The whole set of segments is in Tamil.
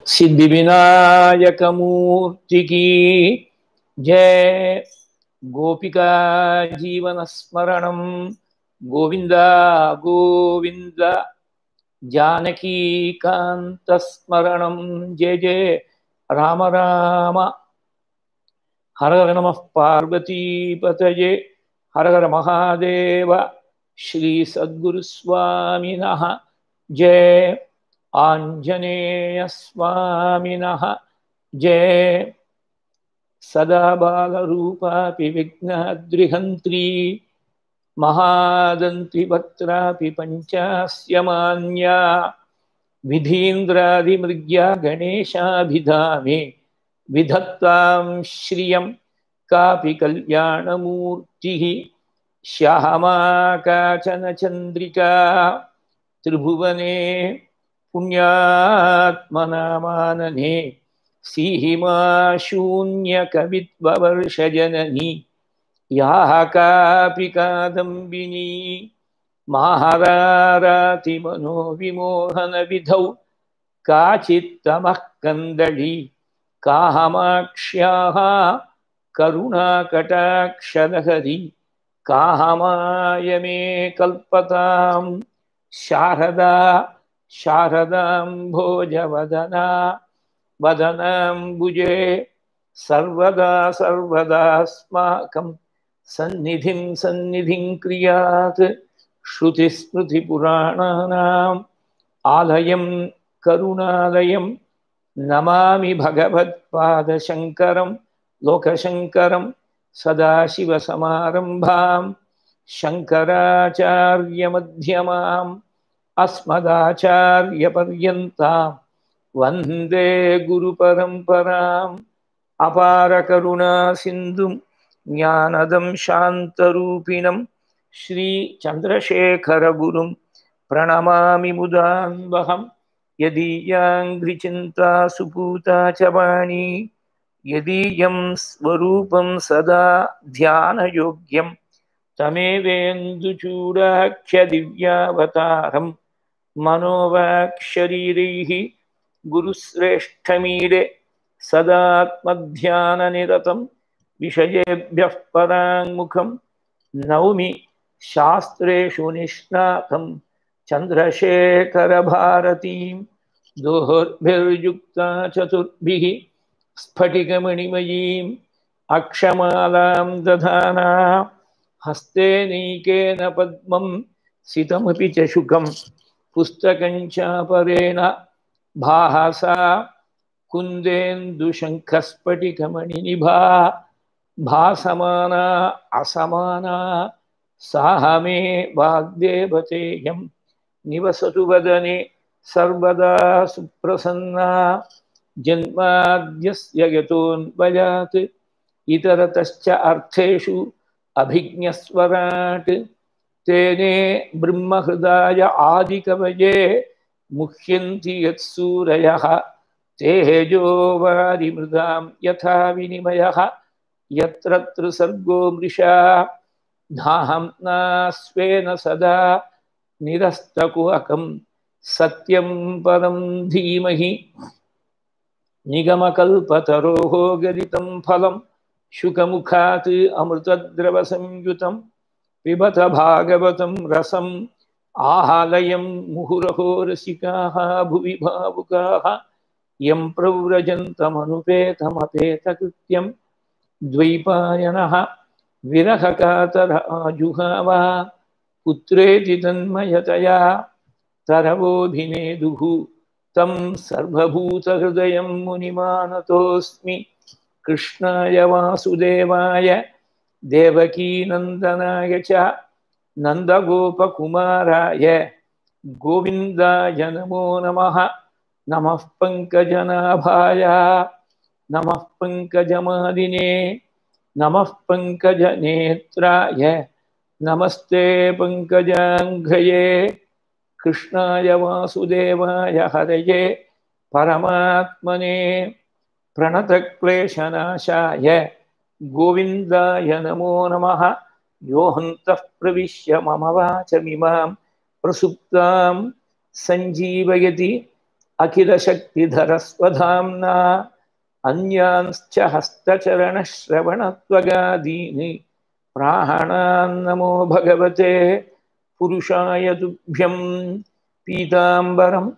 सिद्धि विनायक मूर्ति की जय गोपिका जीवन स्मरणं गोविंद गोविंद जानकी कांत स्मरणं जय जय राम राम हर हर नमः पार्वतीपतये हर हर महादेव श्री सद्गुरुस्वामिनः जय आञ्जनेयस्वामिनः जय सदा बालरूपापि विघ्नाद्रिहन्त्री महादन्तिवक्त्रापि पञ्चास्य मान्या विधीन्द्रादिमृग्या गणेशाभिधामे विधत्तां श्रियं कापि कल्याणमूर्तिः श्यामा काचन चन्द्रिका त्रिभुवने पुण्यात्मनामानने सीहिमा शून्यकवित्ववर्षजननी याः कापि कादम्बिनी महारारातिमनोविमोहनविधौ काचित्तमः कन्दली काहमाक्ष्याः करुणाकटाक्षलहरी काहमाय मे कल्पतां शारदा शारदां भोजवदना वदनाम्बुजे सर्वदा सर्वदास्माकं सन्निधिं सन्निधिं क्रियात् श्रुतिस्मृतिपुराणानाम् आलयं करुणालयं नमामि भगवत्पादशङ्करं लोकशङ्करं सदाशिवसमारम्भां शङ्कराचार्यमध्यमाम् अस्मदाचार्यपर्यन्तां वन्दे गुरुपरम्पराम् अपारकरुणासिन्धुं ज्ञानदं शान्तरूपिणं श्रीचन्द्रशेखरगुरुं प्रणमामि मुदान्वहं यदीयाङ्घ्रिचिन्ता सुपूता च वाणी यदीयं स्वरूपं सदा ध्यानयोग्यं तमेवेन्दुचूडाख्यदिव्यावतारं मनोवाक्शरीरैः गुरुश्रेष्ठमीडे सदात्मध्याननिरतं विषयेभ्यः पराङ्मुखं नौमि शास्त्रेषु निष्णातं चन्द्रशेखरभारतीं दोर्भिर्युक्ता चतुर्भिः स्फटिकमणिमयीम् अक्षमालां दधाना हस्ते नैकेन पद्मं सितमपि च शुकं पुस्तकं चापरेण भासा कुन्देन्दुशङ्खस्फटिकमणिनिभा भासमाना असमाना साह मे वाग्देवतेयं निवसतु वदने सर्वदा सुप्रसन्ना जन्माद्यस्य यतोऽन्वयात् इतरतश्च अर्थेषु अभिज्ञस्वराट् तेने ब्रह्महृदाय आदिकवये मुह्यन्ति यत्सूरयः तेजो वारिमृदां यथा विनिमयः यत्र त्रिसर्गो मृषा धाम्ना स्वेन सदा निरस्तकुहकं सत्यं परं धीमहि निगमकल्पतरोः गदितं फलं शुकमुखात् अमृतद्रवसंयुतं पिबत भागवतं रसम् आहालयं मुहुरहो रसिकाः भुवि भावुकाः यं प्रव्रजन्तमनुपेतमपेतकृत्यं द्वैपायनः विरहकातर आजुहाव पुत्रेति तन्मयतया तरवोऽभिनेदुः तं सर्वभूतहृदयं मुनिमानतोऽस्मि कृष्णाय वासुदेवाय देवकीनन्दनाय च नन्दगोपकुमाराय गोविन्दाय नमो नमः नमः पङ्कजनाभाय नमः पङ्कजमादिने नमः पङ्कजनेत्राय नमस्ते पङ्कजाङ्घ्रये कृष्णाय वासुदेवाय हरये परमात्मने प्रणतक्लेशनाशाय गोविन्दाय नमो नमः यो हन्तः प्रविश्य मम वाचमिमां प्रसुप्तां सञ्जीवयति अखिलशक्तिधरस्वधाम्ना अन्यांश्च हस्तचरणश्रवणत्वगादीनि प्राणान्नमो भगवते पुरुषाय तुभ्यं पीताम्बरं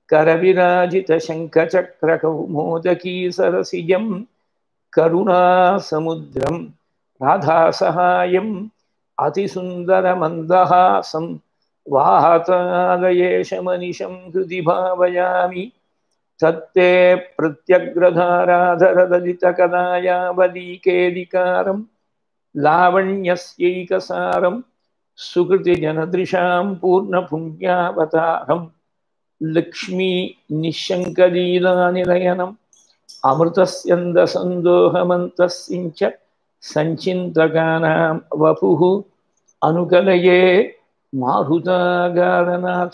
करविराजितशङ्खचक्रकौमोदकीसरसिजं करुणासमुद्रं राधासहायम् अतिसुन्दरमन्दहासं वाहतादयेशमनिशं हृदि भावयामि तत्ते प्रत्यग्रधाराधरदलितकदायावलीकेदिकारं लावण्यस्यैकसारं सुकृतिजनदृशां पूर्णपुण्यावतारं लक्ष्मी निःशङ्कलीलानिलयनम् अमृतस्यन्दसन्दोहमन्तस्सिञ्च सञ्चिन्तकानां वपुः अनुकलये मारुतागारनाथ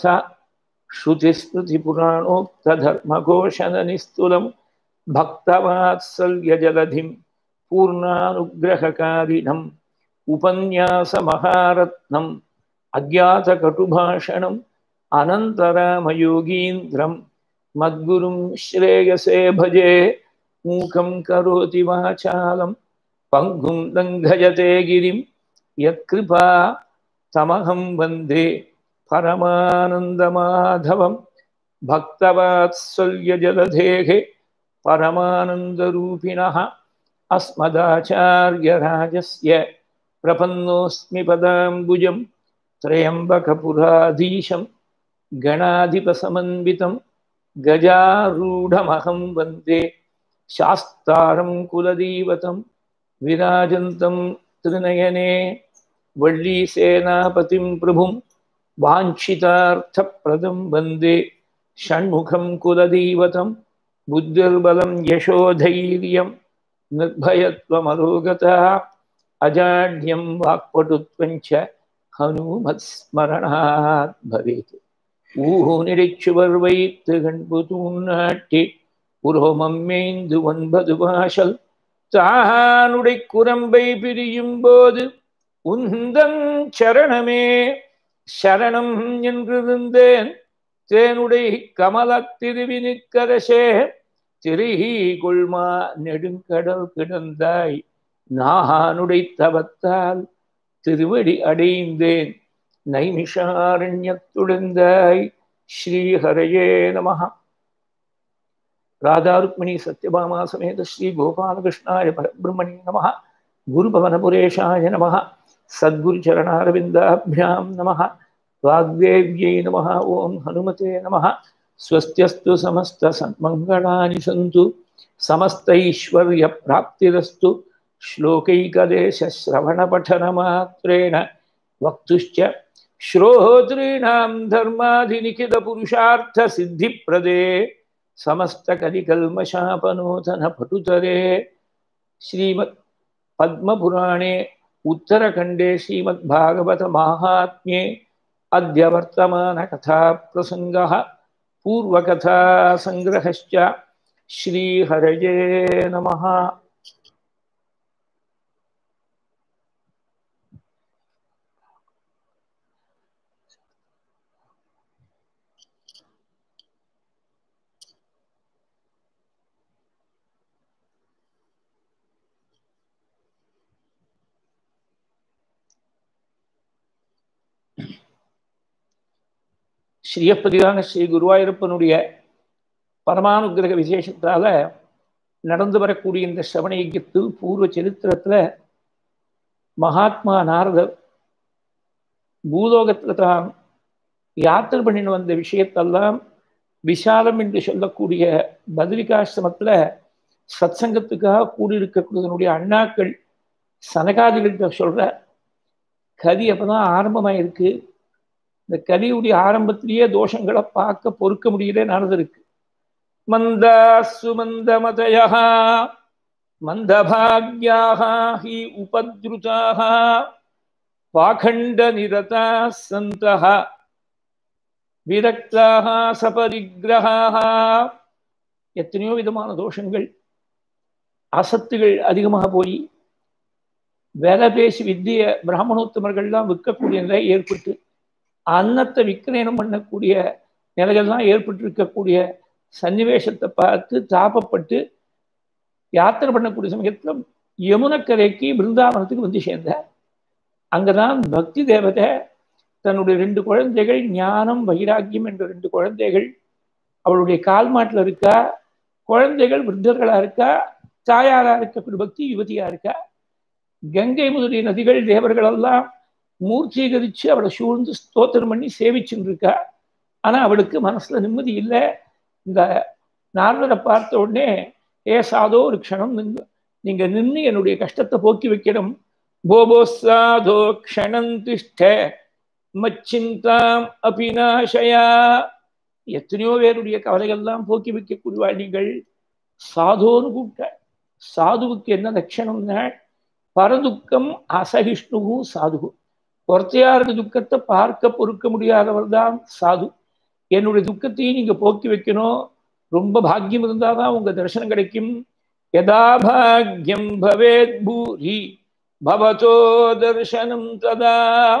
श्रुतिस्मृतिपुराणोक्तधर्मघोषणनिस्तुलं भक्तवात्सल्यजलधिं पूर्णानुग्रहकारिणम् उपन्यासमहारत्नम् अज्ञातकटुभाषणम् अनन्तरामयोगीन्द्रं मद्गुरुं श्रेयसे भजे मूकं करोति वाचालं पङ्गुं लङ्घयते गिरिं यत्कृपा तमहं वन्दे परमानन्दमाधवं भक्तवात्सल्यजलधेः परमानन्दरूपिणः अस्मदाचार्यराजस्य प्रपन्नोऽस्मि पदाम्बुजं त्र्यम्बकपुराधीशं गणाधिपसमन्वितं गजारूढमहं वन्दे शास्तारं कुलदैवतं विराजन्तं त्रिनयने वल्लीसेनापतिं प्रभुं वाञ्छितार्थप्रदं वन्दे षण्मुखं कुलदैवतं बुद्धिर्बलं यशोधैर्यं निर्भयत्वमरोगता अजाड्यं वाक्पटुत्वञ्च हनुमत्स्मरणात् भवेत् ஊனிடைச்சுவர் வைத்து கண்புதூன் நாட்டி உரோமம் மேய்ந்து ஒன்பது வாசல் தானுடை குரம்பை பிரியும் போது உந்தன் சரணமே சரணம் என்றிருந்தேன் தேனுடை கமல திருவினுக்கரசே திரிகி கொள்மா நெடுங்கடல் கிடந்தாய் நானுடை தவத்தால் திருவடி அடைந்தேன் நைமிஷாரண்யத்துடந்தாய் ஸ்ரீஹரையே நம ராதாருக்மிணி சத்யபாமா சமேத ஸ்ரீ கோபாலகிருஷ்ணாய பரபிரம்மணி நம குருபவனபுரேஷாய நம சத்குருச்சரணாரவிந்தாபியாம் நம வாக்தேவ்யை நம ஓம் ஹனுமதே நம ஸ்வஸ்தியஸ்து समस्तसन्मङ्गलानि सन्तु समस्तैश्वर्यप्राप्तिरस्तु श्लोकैकदेशश्रवणपठनमात्रेण वक्तुश्च श्रोतॄणां धर्माधिनिखितपुरुषार्थसिद्धिप्रदे समस्तकलिकल्मषापनोतनपटुतरे श्रीमत् पद्मपुराणे उत्तरखण्डे श्रीमद्भागवतमाहात्म्ये अद्य वर्तमानकथाप्रसङ्गः पूर्वकथासङ्ग्रहश्च श्रीहरये नमः ஸ்ரீயப்பதியான ஸ்ரீ குருவாயூரப்பனுடைய பரமானுகிரக விசேஷத்தால நடந்து வரக்கூடிய இந்த சிரவண யஜ்யத்தில் பூர்வ சரித்திரத்தில் மகாத்மா நாரதர் பூலோகத்தில் தான் யாத்திரை பண்ணின்னு வந்த விஷயத்தெல்லாம் விசாலம் என்று சொல்லக்கூடிய பத்ரிகாசிரமத்தில் சத்சங்கத்துக்காக கூடியிருக்கக்கூடியதனுடைய அண்ணாக்கள் சனகாதிகள்கிட்ட சொல்ற கதி அப்பதான் ஆரம்பமாயிருக்கு இந்த கலியுடைய ஆரம்பத்திலேயே தோஷங்களை பார்க்க பொறுக்க முடியல நடந்திருக்கு மந்தாசு மந்தமதயா மந்தபாக்யாக ஹி உபத்ருதாக பாகண்ட நிரதா சந்தः விரக்தாக சபரிகிரகாக எத்தனையோ விதமான தோஷங்கள் அசத்துகள் அதிகமாக போய் வேலை பேசி வித்திய பிராமணோத்தமர்கள்லாம் விற்கக்கூடிய நிலை ஏற்பட்டு அன்னத்தை விக்கிரயணம் பண்ணக்கூடிய நிலைகள்லாம் ஏற்பட்டிருக்கக்கூடிய சன்னிவேஷத்தை பார்த்து தாபப்பட்டு யாத்திரை பண்ணக்கூடிய சமயத்தில் யமுனக்கரைக்கு பிருந்தாவனத்துக்கு வந்து சேர்ந்தார் அங்கதான் பக்தி தேவதை தன்னுடைய ரெண்டு குழந்தைகள் ஞானம் வைராக்கியம் என்ற ரெண்டு குழந்தைகள் அவளுடைய கால் மாட்டில் இருக்கா குழந்தைகள் விருத்தர்களா இருக்கா தாயாரா இருக்கக்கூடிய பக்தி யுவதியா இருக்கா கங்கை முதலிய நதிகள் தேவர்கள் எல்லாம் மூர்ச்சீகரிச்சு அவளை சூழ்ந்து ஸ்தோத்திரம் பண்ணி சேவிச்சுட்டு இருக்கா ஆனா அவளுக்கு மனசுல நிம்மதி இல்லை இந்த நாரதரை பார்த்த உடனே ஏ சாதோ ஒரு க்ஷணம் நின்று நீங்க நின்று என்னுடைய கஷ்டத்தை போக்கி வைக்கணும் போபோ சாதோ க்ஷணம் திஷ்ட மச்சிந்தாம் அபிநாசயா எத்தனையோ பேருடைய கவலைகள்லாம் போக்கி வைக்கக்கூடியவாள் நீங்கள் சாதோன்னு கூப்பிட்ட சாதுவுக்கு என்ன லட்சணம்னா பரதுக்கம் அசகிஷ்ணுகு சாதுகு ஒருத்தையாருடைய துக்கத்தை பார்க்க பொறுக்க முடியாதவர் தான் சாது என்னுடைய துக்கத்தையும் நீங்க போக்கி வைக்கணும் ரொம்ப பாக்கியம் இருந்தாதான் உங்க தரிசனம் கிடைக்கும் யதா பாக்யம் பவேத் பூரி பவதோ தர்சனம் ததா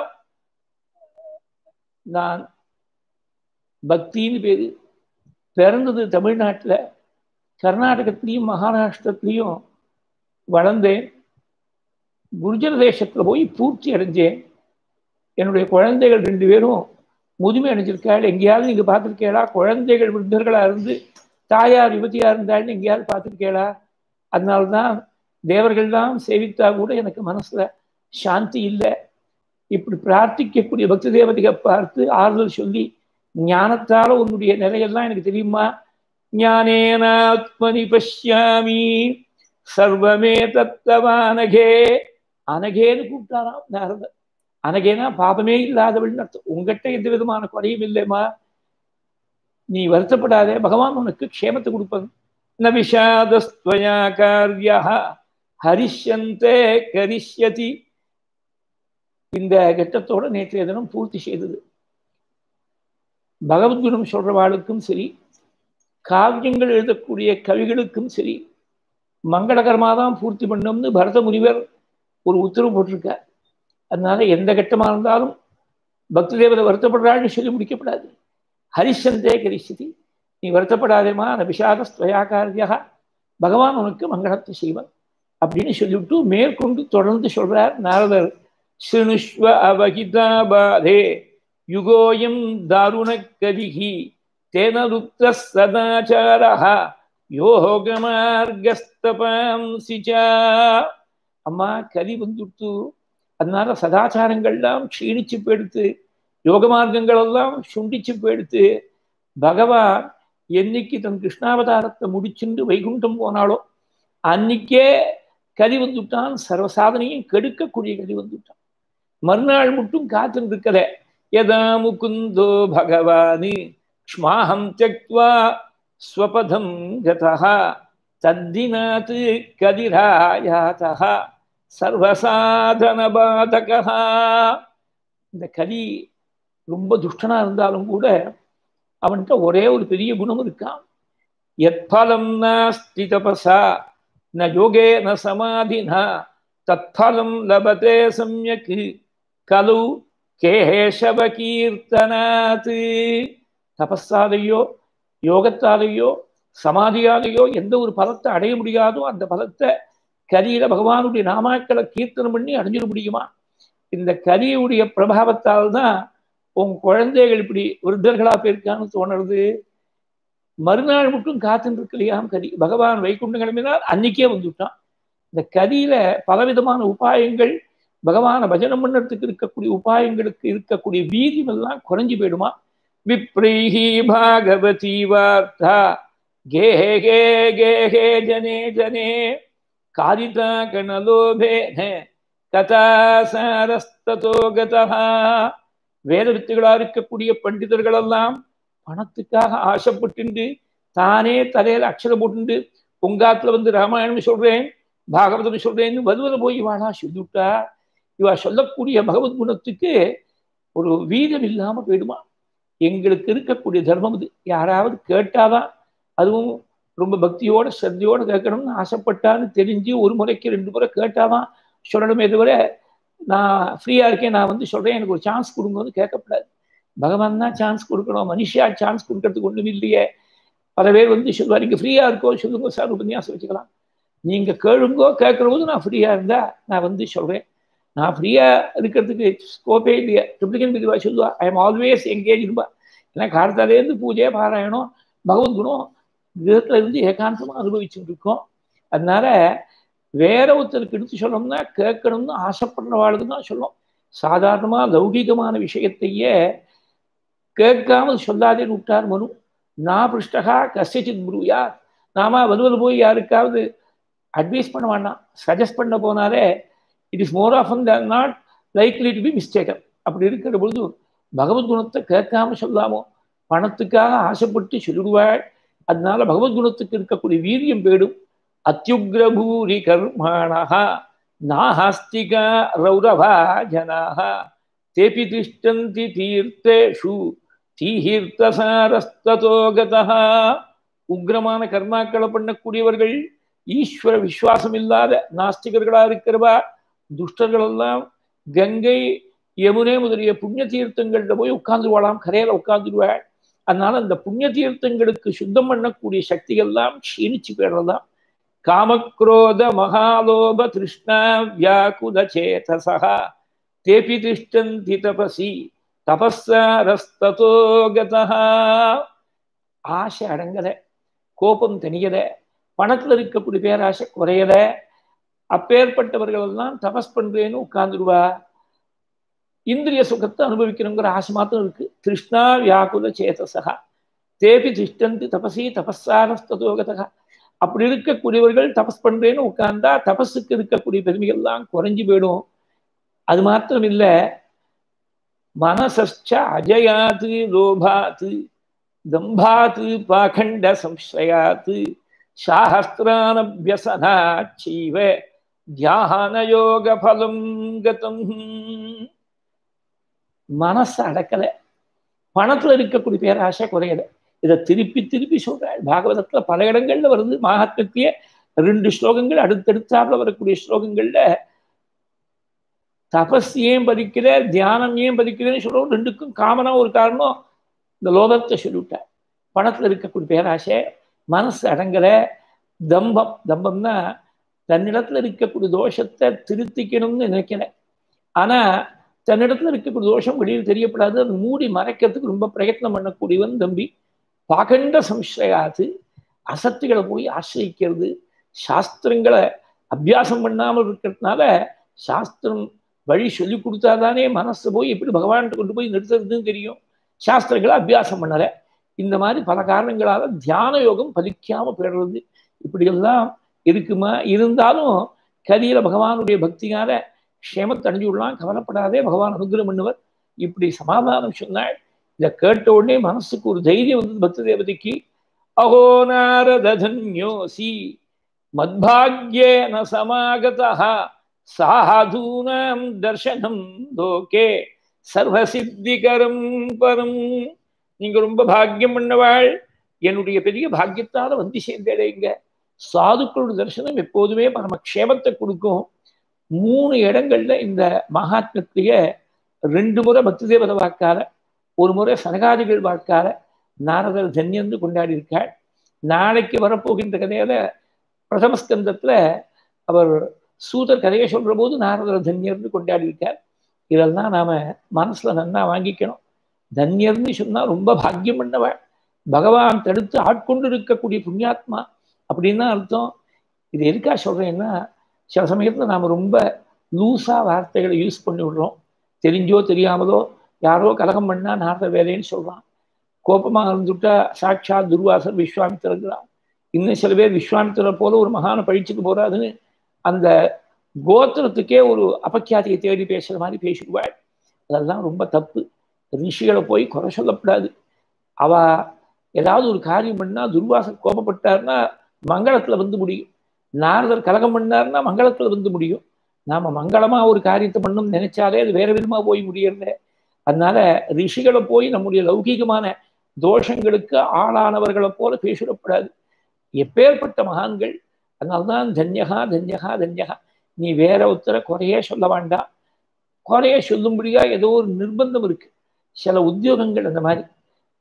நான் பக்தின்னு பேரு பிறந்தது தமிழ்நாட்டில் கர்நாடகத்திலையும் மகாராஷ்டிரத்திலையும் வளர்ந்தேன் குர்ஜர தேசத்தில் போய் பூர்த்தி அடைஞ்சேன் என்னுடைய குழந்தைகள் ரெண்டு பேரும் முதுமை அடைஞ்சிருக்காள் எங்கேயாவது நீங்கள் பார்த்துருக்கேளா குழந்தைகள் விருந்தர்களாக இருந்து தாயார் யுவதியாக இருந்தாள்னு எங்கேயாவது பார்த்துருக்கேளா அதனால்தான் தேவர்கள் தான் சேவித்தா கூட எனக்கு மனசில் சாந்தி இல்லை இப்படி பிரார்த்திக்கக்கூடிய பக்தி தேவதையை பார்த்து ஆறுதல் சொல்லி ஞானத்தால உன்னுடைய நிலையெல்லாம் எனக்கு தெரியுமா ஞானேனாத்மனி பஷ்யாமி சர்வமே தத்தவானகே அனகேன்னு கூப்பிட்டாராம் நாரதர் அனகேனா பாபமே இல்லாதவள்னு அர்த்தம் உங்ககிட்ட எந்த விதமான குறையும் இல்லைம்மா நீ வருத்தப்படாதே பகவான் உனக்கு க்ஷேமத்தை கொடுப்பது ந விஷாதஸ்துவயா காரியா ஹரிஷந்தே கரிஷ்யதி இந்த கட்டத்தோட நேற்றைய தினம் பூர்த்தி செய்தது பகவத்குணம் சொல்றவாளுக்கும் சரி காவியங்கள் எழுதக்கூடிய கவிகளுக்கும் சரி மங்களகரமாக தான் பூர்த்தி பண்ணோம்னு பரத முனிவர் ஒரு உத்தரவு போட்டிருக்கார் அதனால எந்த கட்டமாக இருந்தாலும் பக்தி தேவதை வருத்தப்படுறாள்னு சொல்லி முடிக்கப்படாது ஹரிஷந்தே கரிசதி நீ வருத்தப்படாதேமா அந்த விஷாத ஸ்வயாக்காரியா பகவான் உனக்கு மங்களத்தை செய்வான் அப்படின்னு சொல்லிவிட்டு மேற்கொண்டு தொடர்ந்து சொல்றார் நாரதர் சிணுஷ்வ அவகிதா பாதே யுகோயம் தாருண கதிகி தேனருப்த சதாச்சாரா யோகமார்கஸ்தபாம்சிச்சா அம்மா கலி வந்துட்டு அதனால சதாச்சாரங்கள்லாம் க்ஷீணிச்சு போயிடுத்து யோக மார்க்கங்கள் எல்லாம் சுண்டிச்சு போயிடுத்து பகவான் என்னைக்கு தன் கிருஷ்ணாவதாரத்தை முடிச்சுண்டு வைகுண்டம் போனாலோ அன்னைக்கே கதி வந்துட்டான் சர்வசாதனையும் கெடுக்கக்கூடிய கதி வந்துட்டான் மறுநாள் மட்டும் காத்துட்டு இருக்கல யதா முகுந்தோ பகவானி க்ஷ்மாஹம் தியக்வா ஸ்வபதம் கதா தத்தினாத் கதிராயாதா சர்வசாதன பாதகா இந்த கதி ரொம்ப துஷ்டனா இருந்தாலும் கூட அவன்கிட்ட ஒரே ஒரு பெரிய குணம் இருக்கான் எத்பலம் நாஸ்தி தபசா ந யோகே ந சமாதினா தத்பலம் லபதே சம்யக் கலு கேசவ கீர்த்தனாத் தபஸாலேயோ யோகத்தாலேயோ சமாதியாலேயோ எந்த ஒரு பலத்தை அடைய முடியாதோ அந்த பலத்தை கரியில பகவானுடைய நாமாக்களை கீர்த்தனம் பண்ணி அடைஞ்சிட முடியுமா இந்த கரியுடைய பிரபாவத்தால் தான் உன் குழந்தைகள் இப்படி விருத்தர்களா போயிருக்கான்னு தோணுறது மறுநாள் மட்டும் காத்துட்டு இருக்கலையாம் கரி பகவான் வைகுண்டம் கிளம்பினால் அன்னைக்கே வந்துவிட்டான் இந்த கரியில பலவிதமான உபாயங்கள் பகவான பஜனம் பண்ணறதுக்கு இருக்கக்கூடிய உபாயங்களுக்கு இருக்கக்கூடிய வீரியம் எல்லாம் குறைஞ்சு போயிடுமா விப்ரீஹி பாகவதி வார்த்தா கே கே கே கே ஜனே ஜனே காரிதா கணலோபேன கதாசாரஸ்தோ கதா வேத வித்துகளா இருக்கக்கூடிய பண்டிதர்கள் எல்லாம் பணத்துக்காக ஆசைப்பட்டு தானே தலையில அக்ஷரம் போட்டு பொங்காத்துல வந்து ராமாயணம் சொல்றேன் பாகவதம் சொல்றேன்னு வருவத போய் இவாளா சொல்லிவிட்டா இவா சொல்லக்கூடிய பகவத் குணத்துக்கு ஒரு வீதம் இல்லாம போயிடுமா எங்களுக்கு இருக்கக்கூடிய தர்மம் இது யாராவது கேட்டாதான் அதுவும் ரொம்ப பக்தியோட சத்தியோட கேட்கணும்னு ஆசைப்பட்டான்னு தெரிஞ்சு ஒரு முறைக்கு ரெண்டு முறை கேட்டாதான் சொல்லணுமே தவிர நான் ஃப்ரீயா இருக்கேன் நான் வந்து சொல்றேன் எனக்கு ஒரு சான்ஸ் கொடுங்கன்னு கேட்கக்கூடாது பகவான் தான் சான்ஸ் கொடுக்கணும் மனுஷியா சான்ஸ் கொடுக்கறதுக்கு ஒண்ணும் இல்லையே பல பேர் வந்து சொல்லுவார் இங்கே ஃப்ரீயாக இருக்கோ சொல்லுங்க சார் உபன்யாசம் வச்சுக்கலாம் நீங்கள் கேளுங்கோ கேட்குற போது நான் ஃப்ரீயாக இருந்தால் நான் வந்து சொல்கிறேன் நான் ஃப்ரீயாக இருக்கிறதுக்கு ஸ்கோப்பே இல்லையா ட்ரிப்ளிகன் பிரிவா சொல்லுவா ஐ எம் ஆல்வேஸ் எங்கேஜ் இருப்பா ஏன்னா காலத்தாலேருந்து பூஜை பாராயணம் பகவத்குணம் விதத்தில் இருந்து ஏகாந்தமாக அனுபவிச்சுட்டு இருக்கோம் அதனால வேற ஒருத்தருக்கு எடுத்து சொல்லணும்னா கேட்கணும்னு ஆசைப்படுறவாளுக்கு தான் சொல்லும் சாதாரணமாக லௌகிகமான விஷயத்தையே கேட்காமல் சொல்லாதேன்னு விட்டார் மனு நான் பிருஷ்டகா கசிச்சித் புருயா நாம வலுவல் போய் யாருக்காவது அட்வைஸ் பண்ண வேண்டாம் சஜஸ்ட் பண்ண போனாலே it is more of than not likely to be mistaken அப்படி இருக்கிற பொழுது பகவத்குணத்தை கேட்காம சொல்லாமோ பணத்துக்காக ஆசைப்பட்டு சொல்லிடுவாள் அதனால பகவத்குணத்துக்கு இருக்கக்கூடிய வீரியம் போயிடும் அத்தியுக்ரபூரி கர்மாணா நாஹாஸ்திகா ரௌரவா ஜனாக தேபி திஷ்டந்தி தீர்த்தேஷு தீஹீர்த்தசாரஸ்ததோகதா உக்ரமான கர்மாக்களை பண்ணக்கூடியவர்கள் ஈஸ்வர விசுவாசம் இல்லாத நாஸ்திகர்களா இருக்கிறவா துஷ்டர்கள் எல்லாம் கங்கை யமுனே முதலிய புண்ணிய தீர்த்தங்கள்ல போய் உட்கார்ந்துருவாளாம் கரையில உட்கார்ந்துருவாள் அதனால அந்த புண்ணிய தீர்த்தங்களுக்கு சுத்தம் பண்ணக்கூடிய சக்திகள்லாம் க்ஷீணிச்சு போயிடுறதாம் காமக்ரோத மகாலோப திருஷ்ணா வியாக்குல சேதசா தேபி திஷ்டந்தி தபசி தபஸாரஸ்ததோகதா ஆசை அடங்கல கோபம் தெரியல பணத்துல இருக்கக்கூடிய பேராசை குறையல அப்பேற்பட்டவர்கள் எல்லாம் தபஸ் பண்றேன்னு உட்கார்ந்துருவா இந்திரிய சுகத்தை அனுபவிக்கணுங்கிற ஆசை மாத்திரம் இருக்கு திருஷ்ணா வியாக்குல சேதசகா தேபி திஷ்டந்தி தபசி தபஸாரஸ்ததோகதா அப்படி இருக்கக்கூடியவர்கள் தபஸ் பண்றேன்னு உட்கார்ந்தா தபஸுக்கு இருக்கக்கூடிய பெருமைகள்லாம் குறைஞ்சு போயிடும் அது மாத்திரம் இல்லை மனசச்ச அஜயாத்து லோபாத்து தம்பாத்து பாகண்ட சம்சயாத்து சாஹஸ்திரானபியசனாச்சீவ தியான யோக பலம் கதம் மனசு அடக்கல பணத்துல இருக்கக்கூடிய பேராசை குறையல இதை திருப்பி திருப்பி சொல்றாள் பாகவதத்துல பல இடங்கள்ல வருது மகாத்மத்திய ரெண்டு ஸ்லோகங்கள் அடுத்தடுத்தாப்புல வரக்கூடிய ஸ்லோகங்கள்ல தபஸ் ஏன் பதிக்கிற தியானம் ஏன் பதிக்கிறேன்னு சொல்றோம் ரெண்டுக்கும் காமனா ஒரு காரணம் இந்த லோகத்தை சொல்லிவிட்டார் பணத்துல இருக்கக்கூடிய பேராசை மனசு அடங்கல தம்பம் தம்பம்னா தன்னிடத்துல இருக்கக்கூடிய தோஷத்தை திருத்திக்கணும்னு நினைக்கிறேன் ஆனா தன்னிடத்துல இருக்கக்கூடிய தோஷம் வெளியில் தெரியப்படாது அது மூடி மறைக்கிறதுக்கு ரொம்ப பிரயத்னம் பண்ணக்கூடியவன் தம்பி பாகண்ட சம்சயாது அசத்துகளை போய் ஆசிரியிக்கிறது சாஸ்திரங்களை அபியாசம் பண்ணாமல் இருக்கிறதுனால சாஸ்திரம் வழி சொல்லி கொடுத்தாதானே மனசு போய் எப்படி பகவான்கிட்ட கொண்டு போய் நிறுத்துறதுன்னு தெரியும் சாஸ்திரங்களை அபியாசம் பண்ணலை இந்த மாதிரி பல காரணங்களால தியான யோகம் பலிக்காம போயிடுறது இப்படியெல்லாம் இருக்குமா இருந்தாலும் கலியில பகவானுடைய பக்தியால க்ஷேமத்தை அடைஞ்சு விடலாம் கவலைப்படாதே பகவான் அனுகிரகம் பண்ணுவர் இப்படி சமாதானம் சொன்னாள் இதை கேட்ட உடனே மனசுக்கு ஒரு தைரியம் வந்து பக்த தேவதைக்கு அகோ நாரதன்யோசி மத்பாகியேன சமாகதா சாதூனாம் தர்சனம் லோகே சர்வசித்திகரம் பரம் நீங்க ரொம்ப பாக்கியம் பண்ணவாள் என்னுடைய பெரிய பாக்கியத்தால வந்து சேர்ந்தடைங்க சாதுக்களோட தரிசனம் எப்போதுமே பரம க்ஷேமத்தை கொடுக்கும் மூணு இடங்கள்ல இந்த மகாத்மத்திய ரெண்டு முறை பக்தி தேவத வாக்கால ஒரு முறை சனகாதிகள் வாக்கால நாரதர் தன்யந்து கொண்டாடி இருக்காள் நாளைக்கு வரப்போகின்ற கதையில பிரதமஸ்கந்தத்துல அவர் சூதர் கதையை சொல்ற போது நாரதர் தன்யர்னு கொண்டாடி இருக்கார் இதெல்லாம் நாம மனசுல நன்னா வாங்கிக்கணும் தன்யர்னு சொன்னா ரொம்ப பாக்கியம் பண்ணவள் பகவான் தடுத்து ஆட்கொண்டு இருக்கக்கூடிய புண்ணியாத்மா அப்படின்னு தான் அர்த்தம் இது எதுக்கா சொல்றேன்னா சில சமயத்துல நாம ரொம்ப லூஸா வார்த்தைகளை யூஸ் பண்ணி விடுறோம் தெரிஞ்சோ தெரியாமலோ யாரோ கலகம் பண்ணா நாரத வேலைன்னு சொல்றான் கோபமாக இருந்துட்டா சாட்சா துர்வாசர் விஸ்வாமித்திரங்கிறான் இன்னும் சில பேர் விஸ்வாமித்திரர் போல ஒரு மகான பழிச்சுட்டு போறாதுன்னு அந்த கோத்திரத்துக்கே ஒரு அபக்கியாதியை தேடி பேசுற மாதிரி பேசிடுவாள் அதெல்லாம் ரொம்ப தப்பு ரிஷிகளை போய் குறை சொல்லப்படாது அவ ஏதாவது ஒரு காரியம் பண்ணா துர்வாசர் கோபப்பட்டார்னா மங்களத்துல வந்து முடியும் நாரதர் கலகம் பண்ணார்னா மங்களத்துல வந்து முடியும் நாம மங்களமா ஒரு காரியத்தை பண்ணணும்னு நினைச்சாலே அது வேற விதமா போய் முடியறது அதனால ரிஷிகளை போய் நம்முடைய லௌகீகமான தோஷங்களுக்கு ஆளானவர்களை போல பேசிடப்படாது எப்பேற்பட்ட மகான்கள் அதனால்தான் தன்யகா தன்யகா தன்யகா நீ வேற ஒருத்தரை குறையே சொல்ல வேண்டாம் குறைய சொல்லும்படியா ஏதோ ஒரு நிர்பந்தம் இருக்கு சில உத்தியோகங்கள் அந்த மாதிரி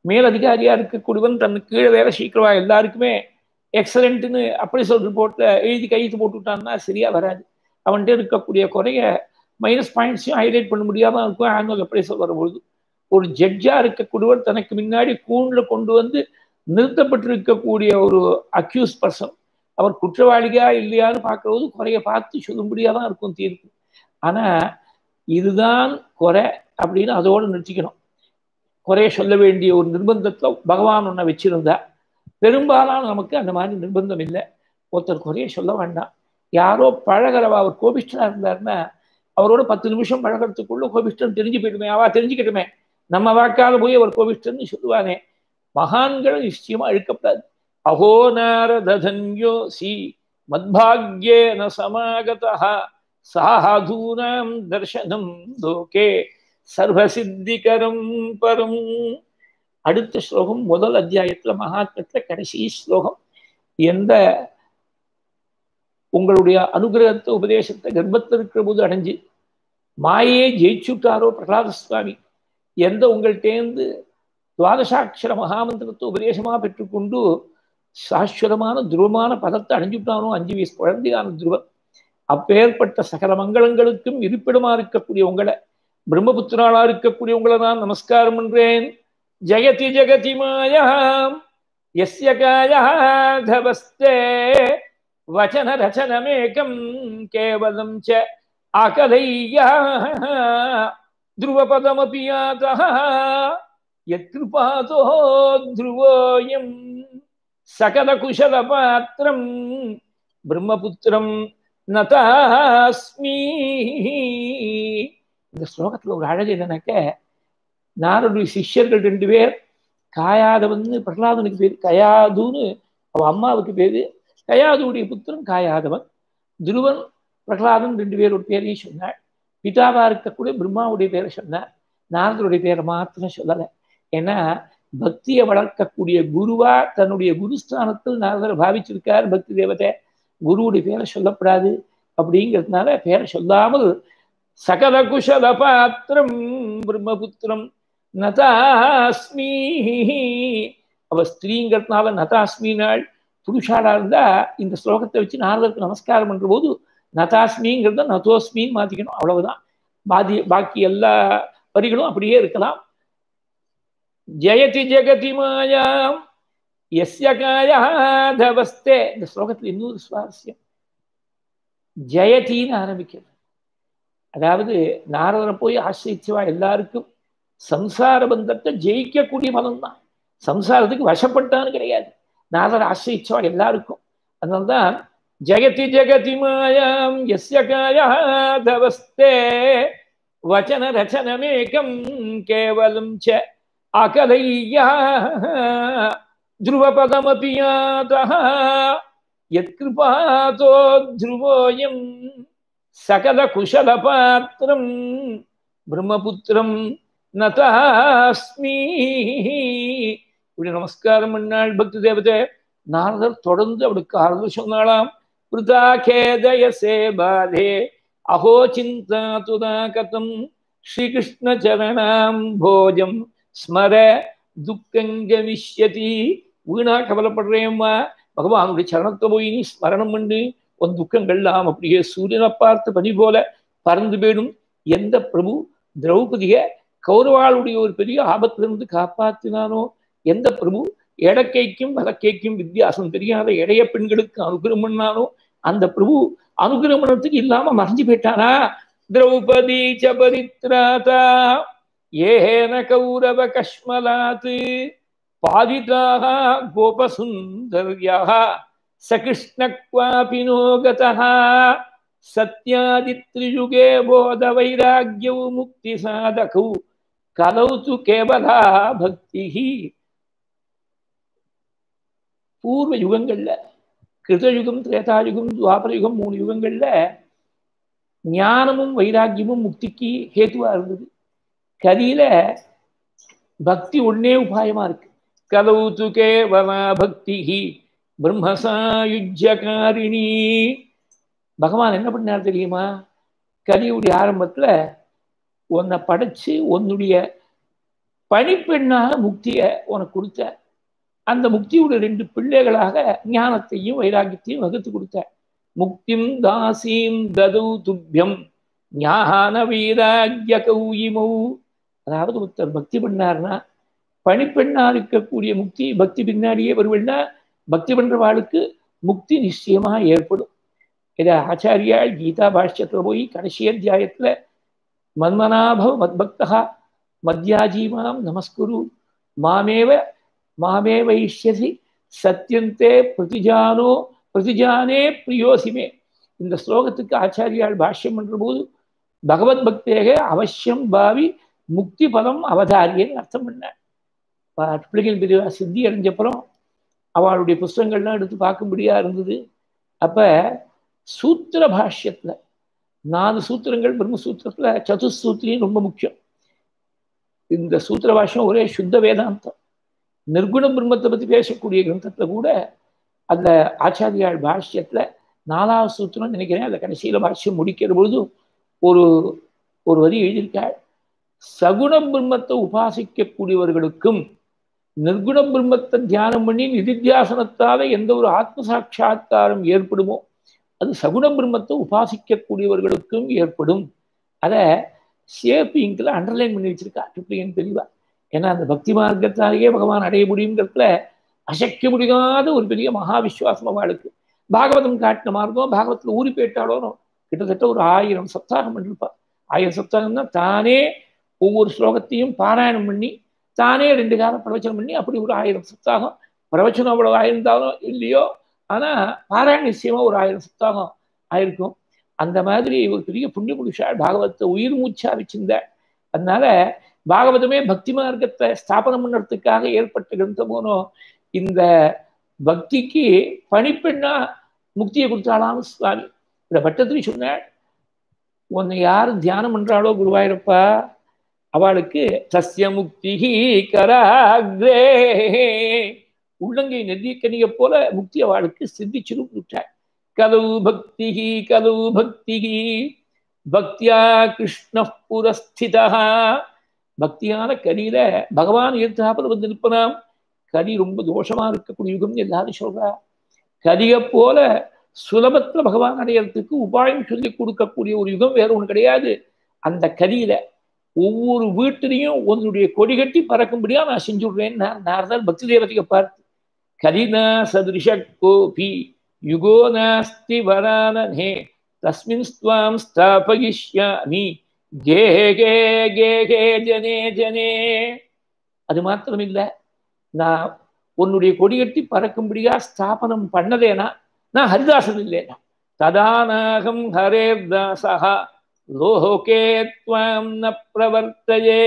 மேலதிகாரியா இருக்கக்கூடியவன் தன் கீழே வேலை சீக்கிரமா எல்லாருக்குமே எக்ஸலண்ட்னு அப்படி சொல் ரிப்போர்ட்ல எழுதி கையெழுத்து போட்டு விட்டான்னா சரியா வராது அவன்கிட்ட இருக்கக்கூடிய குறைய மைனஸ் பாயிண்ட்ஸையும் ஹைலைட் பண்ண முடியாம இருக்கும் ஆனுவல் அப்ரைசல் வரும்பொழுது ஒரு ஜட்ஜா இருக்கக்கூடியவர் தனக்கு முன்னாடி கூண்டுல கொண்டு வந்து நிறுத்தப்பட்டிருக்கக்கூடிய ஒரு அக்யூஸ் பர்சன் அவர் குற்றவாளியா இல்லையான்னு பார்க்கறது குறைய பார்த்து சொல்லும்படியா தான் இருக்கும் தீர்ப்பு ஆனா இதுதான் குறை அப்படின்னு அதோடு நிறுத்திக்கணும் குறைய சொல்ல வேண்டிய ஒரு நிர்பந்தத்தை பகவான் ஒன்றை வச்சிருந்தா பெரும்பாலான நமக்கு அந்த மாதிரி நிர்பந்தம் இல்லை ஒருத்தர் குறைய சொல்ல வேண்டாம் யாரோ பழகிறவா அவர் கோபிஷ்டனா இருந்தாருன்னா அவரோட பத்து நிமிஷம் பழகிறதுக்குள்ள கோபிஷ்டன் தெரிஞ்சு போயிடுமே அவா தெரிஞ்சுக்கிட்டுமே நம்ம வாக்கால போய் அவர் கோபிஷ்டன்னு சொல்லுவானே மகான்கள் நிச்சயமா அழுக்கப்படாது அஹோ நாரதன்யோ சி மத்பாகியேன சமாகதா சாதூனாம் தர்சனம் லோகே சர்வசித்திகரம் பரம் அடுத்த ஸ்லோகம் முதல் அத்தியாயத்துல மகாத்மத்துல கடைசி ஸ்லோகம் எந்த உங்களுடைய அனுகிரகத்தை உபதேசத்தை கர்ப்பத்தில் இருக்கிற போது அடைஞ்சு மாயே ஜெயிச்சுட்டாரோ பிரகலாத சுவாமி எந்த உங்கள்கிட்டேந்து துவாதசாட்சர மகாமந்திரத்தை உபதேசமாக பெற்றுக்கொண்டு சாஸ்வதமான துருவமான பதத்தை அடைஞ்சுட்டானோ அஞ்சு வயசு குழந்தையான துருவன் அப்பேற்பட்ட சகல மங்களங்களுக்கும் இருப்பிடமா இருக்கக்கூடிய உங்களை பிரம்மபுத்திராளா இருக்கக்கூடிய உங்களை நான் நமஸ்காரம் பண்றேன் ஜெகதி ஜெகதி மாயாம் எஸ்ய காயாதவஸ்தே வச்சன ரச்சனமேகம் கேவலம் ச அகலையா ध्रुवपदमपि यातः यत्कृपातो ध्रुवोऽयं सकलकुशलपात्रं பிரம்மபுத்திரம் நதாஸ்மி இந்த ஸ்லோகத்துல ஒரு அழகு என்னன்னாக்க நாரனுடைய சிஷ்யர்கள் ரெண்டு பேர் காயாதவன் பிரகலாதனுக்கு பேர் கயாதுன்னு அவ அம்மாவுக்கு பேரு கயாதுடைய புத்திரன் காயாதவன் துருவன் பிரகலாதன் ரெண்டு பேரோட பேரையும் சொன்னாள் பிதாவா இருக்கக்கூடிய பிரம்மாவுடைய பேரை சொன்னார் நாரதருடைய பேரை மாத்திரம் சொல்லலை ஏன்னா பக்தியை வளர்க்கக்கூடிய குருவா தன்னுடைய குருஸ்தானத்தில் நாரதர் பாவிச்சிருக்கார் பக்தி தேவதை குருவுடைய பேரை சொல்லப்படாது அப்படிங்கிறதுனால பேரை சொல்லாமல் சகல குஷல பாத்திரம் பிரம்மபுத்திரம் நதாஸ்மி அவ ஸ்திரீங்கிறதுனால நதாஸ்மி நாள் புருஷாளா இருந்தா இந்த ஸ்லோகத்தை வச்சு நாரதருக்கு நமஸ்காரம் பண்ற போது நதாஸ்மிங்கிறத நதோஸ்மின்னு மாத்திக்கணும் அவ்வளவுதான் பாதி பாக்கி எல்லா வரிகளும் அப்படியே இருக்கலாம் ஜெயதி ஜெகதி மாயாம் எஸ்ய காயாதவஸ்தே இந்த ஸ்லோகத்தில் இன்னொரு சுவாரஸ்யம் ஜெயத்தின்னு ஆரம்பிக்கிறது அதாவது நாரதரை போய் ஆசிரிச்சுவா எல்லாருக்கும் சம்சார பந்தத்தை ஜெயிக்கக்கூடிய பதம் தான் சம்சாரத்துக்கு வசப்பட்டான்னு கிடையாது நாரதர் ஆசிரிச்சுவா எல்லாருக்கும் அதனால்தான் ஜெகதி ஜெகதி மாயாம் எஸ்ய காயாதவஸ்தே வச்சன ரச்சனமேகம் கேவலம் ச அகலையா ध्रुवपदमपि यातः यत्कृपातो ध्रुवोऽयं सकलकुशलपात्रं பிரம்மபுத்திரம் நதாஸ்மி இப்படி நமஸ்காரம் பண்ணாள் பக்தி தேவதை நாரதர் தொடர்ந்து அவளுக்கு ஆறுதல் சொன்னாளாம் பிருதா கேதயசே பாலே அஹோ சிந்தா துதா கதம் ஸ்ரீகிருஷ்ண சரணாம் போஜம் ஸ்மர துக்கங்கமிஷ்யதி வீணா கவலைப்படுறேம்மா பகவானுடைய சரணத்தை போய் நீ ஸ்மரணம் பண்ணு உன் துக்கங்கள்லாம் அப்படியே சூரியனை பார்த்து பனி போல பறந்து போயிடும் எந்த பிரபு திரௌபதிய கௌரவாளுடைய ஒரு பெரிய ஆபத்திலிருந்து காப்பாத்தினானோ எந்த பிரபு எடக்கைக்கும் வலக்கைக்கும் வித்தியாசம் தெரியாத இடைய பெண்களுக்கு அனுகிரகம் பண்ணானோ அந்த பிரபு அனுகிரகம் பண்ணத்துக்கு இல்லாம மறைஞ்சு போயிட்டானா திரௌபதி சபரித்ராதா ஏன கௌரவ கஷ்மலாத் பாதிதாக கோபசுந்தர்யாக சகிருஷ்ணக்வாபி நோகதः சத்யாதித்ரியுகே போதவைராக்கியௌ முக்தி சாதகௌ கலௌ து கேவலா பக்தி பூர்வ யுகங்கள்ல கிருதயுகம் திரேதாயுகம் துவாபரயுகம் மூணு யுகங்கள்ல ஞானமும் வைராக்கியமும் முக்திக்கு ஹேத்துவா இருந்தது கதியில பக்தி ஒன்னே உபாயமா இருக்கு கலவு து கேவலா பக்தி பிரம்மசாயுஜ்யகாரிணி பகவான் என்ன பண்ணார் தெரியுமா கலியுடைய ஆரம்பத்துல உன்னை படைச்சு உன்னுடைய பணிப்பெண்ணாக முக்தியை உனக்கு கொடுத்த அந்த முக்தியோட ரெண்டு பிள்ளைகளாக ஞானத்தையும் வைராக்கியத்தையும் வகுத்து கொடுத்த முக்திம் தாசீம் தது துப்பியம் ஞான வீராக்கிய கௌயிமௌ அதாவது ஒருத்தர் பக்தி பண்ணார்னா பணிப்பெண்ணா இருக்கக்கூடிய முக்தி பக்தி பின்னாடியே வருவன்னா பக்தி பண்றவாளுக்கு முக்தி நிச்சயமா ஏற்படும் இதை ஆச்சாரியால் கீதா பாஷ்யத்துல போய் கடைசி அத்தியாயத்துல மன்மனாபவ மத்பக்தா மத்யாஜீமாம் நமஸ்குரு மாமேவ மாமே வைஷ்யசி சத்தியந்தே பிரதிஜானோ பிரதிஜானே பிரியோசிமே இந்த ஸ்லோகத்துக்கு ஆச்சாரியால் பாஷ்யம் பண்ற போது பகவத் பக்தேக அவசியம் பாவி முக்தி பலம் அவதாரியன்னு அர்த்தம் பண்ணார் பிள்ளைகள் பிரிவா சித்தி அடைஞ்சப்புறம் அவளுடைய புஸ்தகங்கள்லாம் எடுத்து பார்க்கும்படியா இருந்தது அப்ப சூத்திர பாஷ்யத்துல நாலு சூத்திரங்கள் பிரம்மசூத்திரத்துல சதுசூத்திரியும் ரொம்ப முக்கியம் இந்த சூத்திர பாஷ்யம் ஒரே சுத்த வேதாந்தம் நிர்குண பிரம்மத்தை பத்தி பேசக்கூடிய கிரந்தத்துல கூட அந்த ஆச்சாரியாள் பாஷ்யத்துல நாலாவது சூத்திரம் நினைக்கிறேன் அந்த கடைசியில பாஷ்யம் முடிக்கிற பொழுது ஒரு ஒரு வரி எழுதியிருக்காள் சகுண பிரம்மத்தை உபாசிக்கக்கூடியவர்களுக்கும் நிர்குண பிரம்மத்தை தியானம் பண்ணி நிதித்தியாசனத்தால எந்த ஒரு ஆத்ம சாட்சா்காரம் ஏற்படுமோ அது சகுண பிரம்மத்தை உபாசிக்கக்கூடியவர்களுக்கும் ஏற்படும் அதை சேப்பு இங்கில் அண்டர்லைன் பண்ணி வச்சிருக்கா ட்ரிப்ளிகன் தெளிவா ஏன்னா அந்த பக்தி மார்க்கத்தாலேயே பகவான் அடைய முடியுங்கிறதுல அசைக்க முடியாத ஒரு பெரிய மகா விஸ்வாசம் அவளுக்கு பாகவதம் காட்டின மார்க்கம் பாகவத்தில் ஊறி போயிட்டாலும் கிட்டத்தட்ட ஒரு ஆயிரம் சப்தாகம் பண்ணிருப்பா ஆயிரம் சப்தாகம்னா தானே ஒவ்வொரு ஸ்லோகத்தையும் பாராயணம் பண்ணி தானே ரெண்டு காலம் பிரவச்சனம் பண்ணி அப்படி ஒரு ஆயிரம் சப்தாகம் பிரவச்சனம் அவ்வளவு ஆயிருந்தாலும் இல்லையோ ஆனா பாராயண நிச்சயமா ஒரு ஆயிரம் சப்தாகம் ஆயிருக்கும் அந்த மாதிரி ஒரு பெரிய புண்ணிய புருஷா பாகவத்தை உயிர் மூச்சா வச்சிருந்தாள் அதனால பாகவதமே பக்தி மார்க்கத்தை ஸ்தாபனம் பண்ணுறதுக்காக ஏற்பட்ட கிரந்தமோனோ இந்த பக்திக்கு பணிப்பெண்ணா முக்தியை கொடுத்தாலாம் சுவாமி இந்த பட்டத்திரி சொன்னாள் உன்னை யார் தியானம் பண்றாளோ குருவாயிரப்பா அவளுக்கு சசிய முக்தி கராக்ரே உள்ளங்கை நெல்லிக்கனியை போல முக்தி அவளுக்கு சித்திச்சிரும் விட்டாள் கலவு பக்தி கலவு பக்தி பக்தியா கிருஷ்ண புரஸ்திதா பக்தியான கலியில பகவான் ஏற்றாப்புல வந்து நிற்பனாம் கலி ரொம்ப தோஷமா இருக்கக்கூடிய யுகம் எல்லாரும் சொல்றா கலியை போல சுலபத்துல பகவான் அடையறதுக்கு உபாயம் சொல்லி கொடுக்கக்கூடிய ஒரு யுகம் வேற ஒண்ணு கிடையாது அந்த கலியில ஒவ்வொரு வீட்டிலையும் உன்னுடைய கொடி கட்டி பறக்கும்படியா நான் செஞ்சுடுறேன் நாரதர் பக்தி தேவதையை பார்த்து கலினா சதுரிஷ கோபி யுகோ நாஸ்தி வரானே தஸ்மின் ஸ்வாம் ஸ்தாபயிஷ்யாமி கே கே கே கே ஜனே ஜனே அது மாத்திரம் இல்ல நான் உன்னுடைய கொடிகட்டி பறக்கும்படியா ஸ்தாபனம் பண்ணதேனா நான் ஹரிதாசன் இல்லைனா ததானாகம் ஹரே தாசா லோகே துவாம் ந பிரவர்த்தயே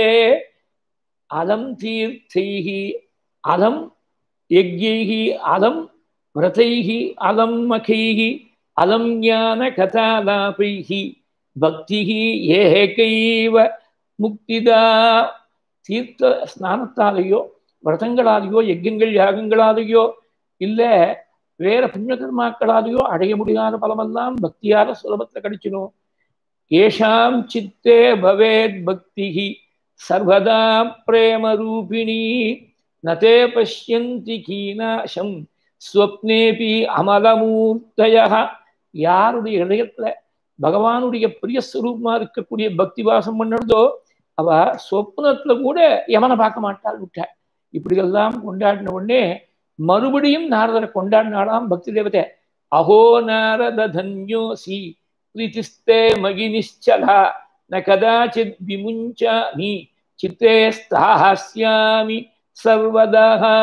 அலம் தீர்த்தைஹி அலம் யஜ்யைஹி அலம் விரதைஹி அலம் மகைஹி அலம் ஞான கதாலாபைஹி பக்திஹி ஏகைவ முக்திதா தீர்த்த ஸ்நானத்தாலேயோ விரதங்களாலேயோ யஜ்யங்கள் யாகங்களாலேயோ இல்லை வேற புண்ணியகர்மாக்களாலேயோ அடைய முடியாத பலமெல்லாம் பக்தியால சுலபத்தில் கிடைச்சிடும் ஏஷாம் சித்தே பவேத் பக்தி சர்வதா பிரேம ரூபிணி நதே பசியந்தி கீனாசம் ஸ்வப்னேபி அமலமூர்த்தய யாருடைய இதயத்துல பகவானுடைய பிரிய ஸ்வரூபமா இருக்கக்கூடிய பக்தி வாசம் பண்ணுறதோ அவ சொப்னத்துல கூட யமனை பார்க்க மாட்டாள் விட்டாள் இப்படியெல்லாம் கொண்டாடின உடனே மறுபடியும் நாரதரை கொண்டாடினாலாம் பக்தி தேவதை அஹோ நாரத தன்யோசி பிரீத்திஸ்தே மகி நிச்சலா ந கதாச்சித் விமுஞ்சாமி சித்தே ஸ்தாஹாஸ்யாமி சர்வதா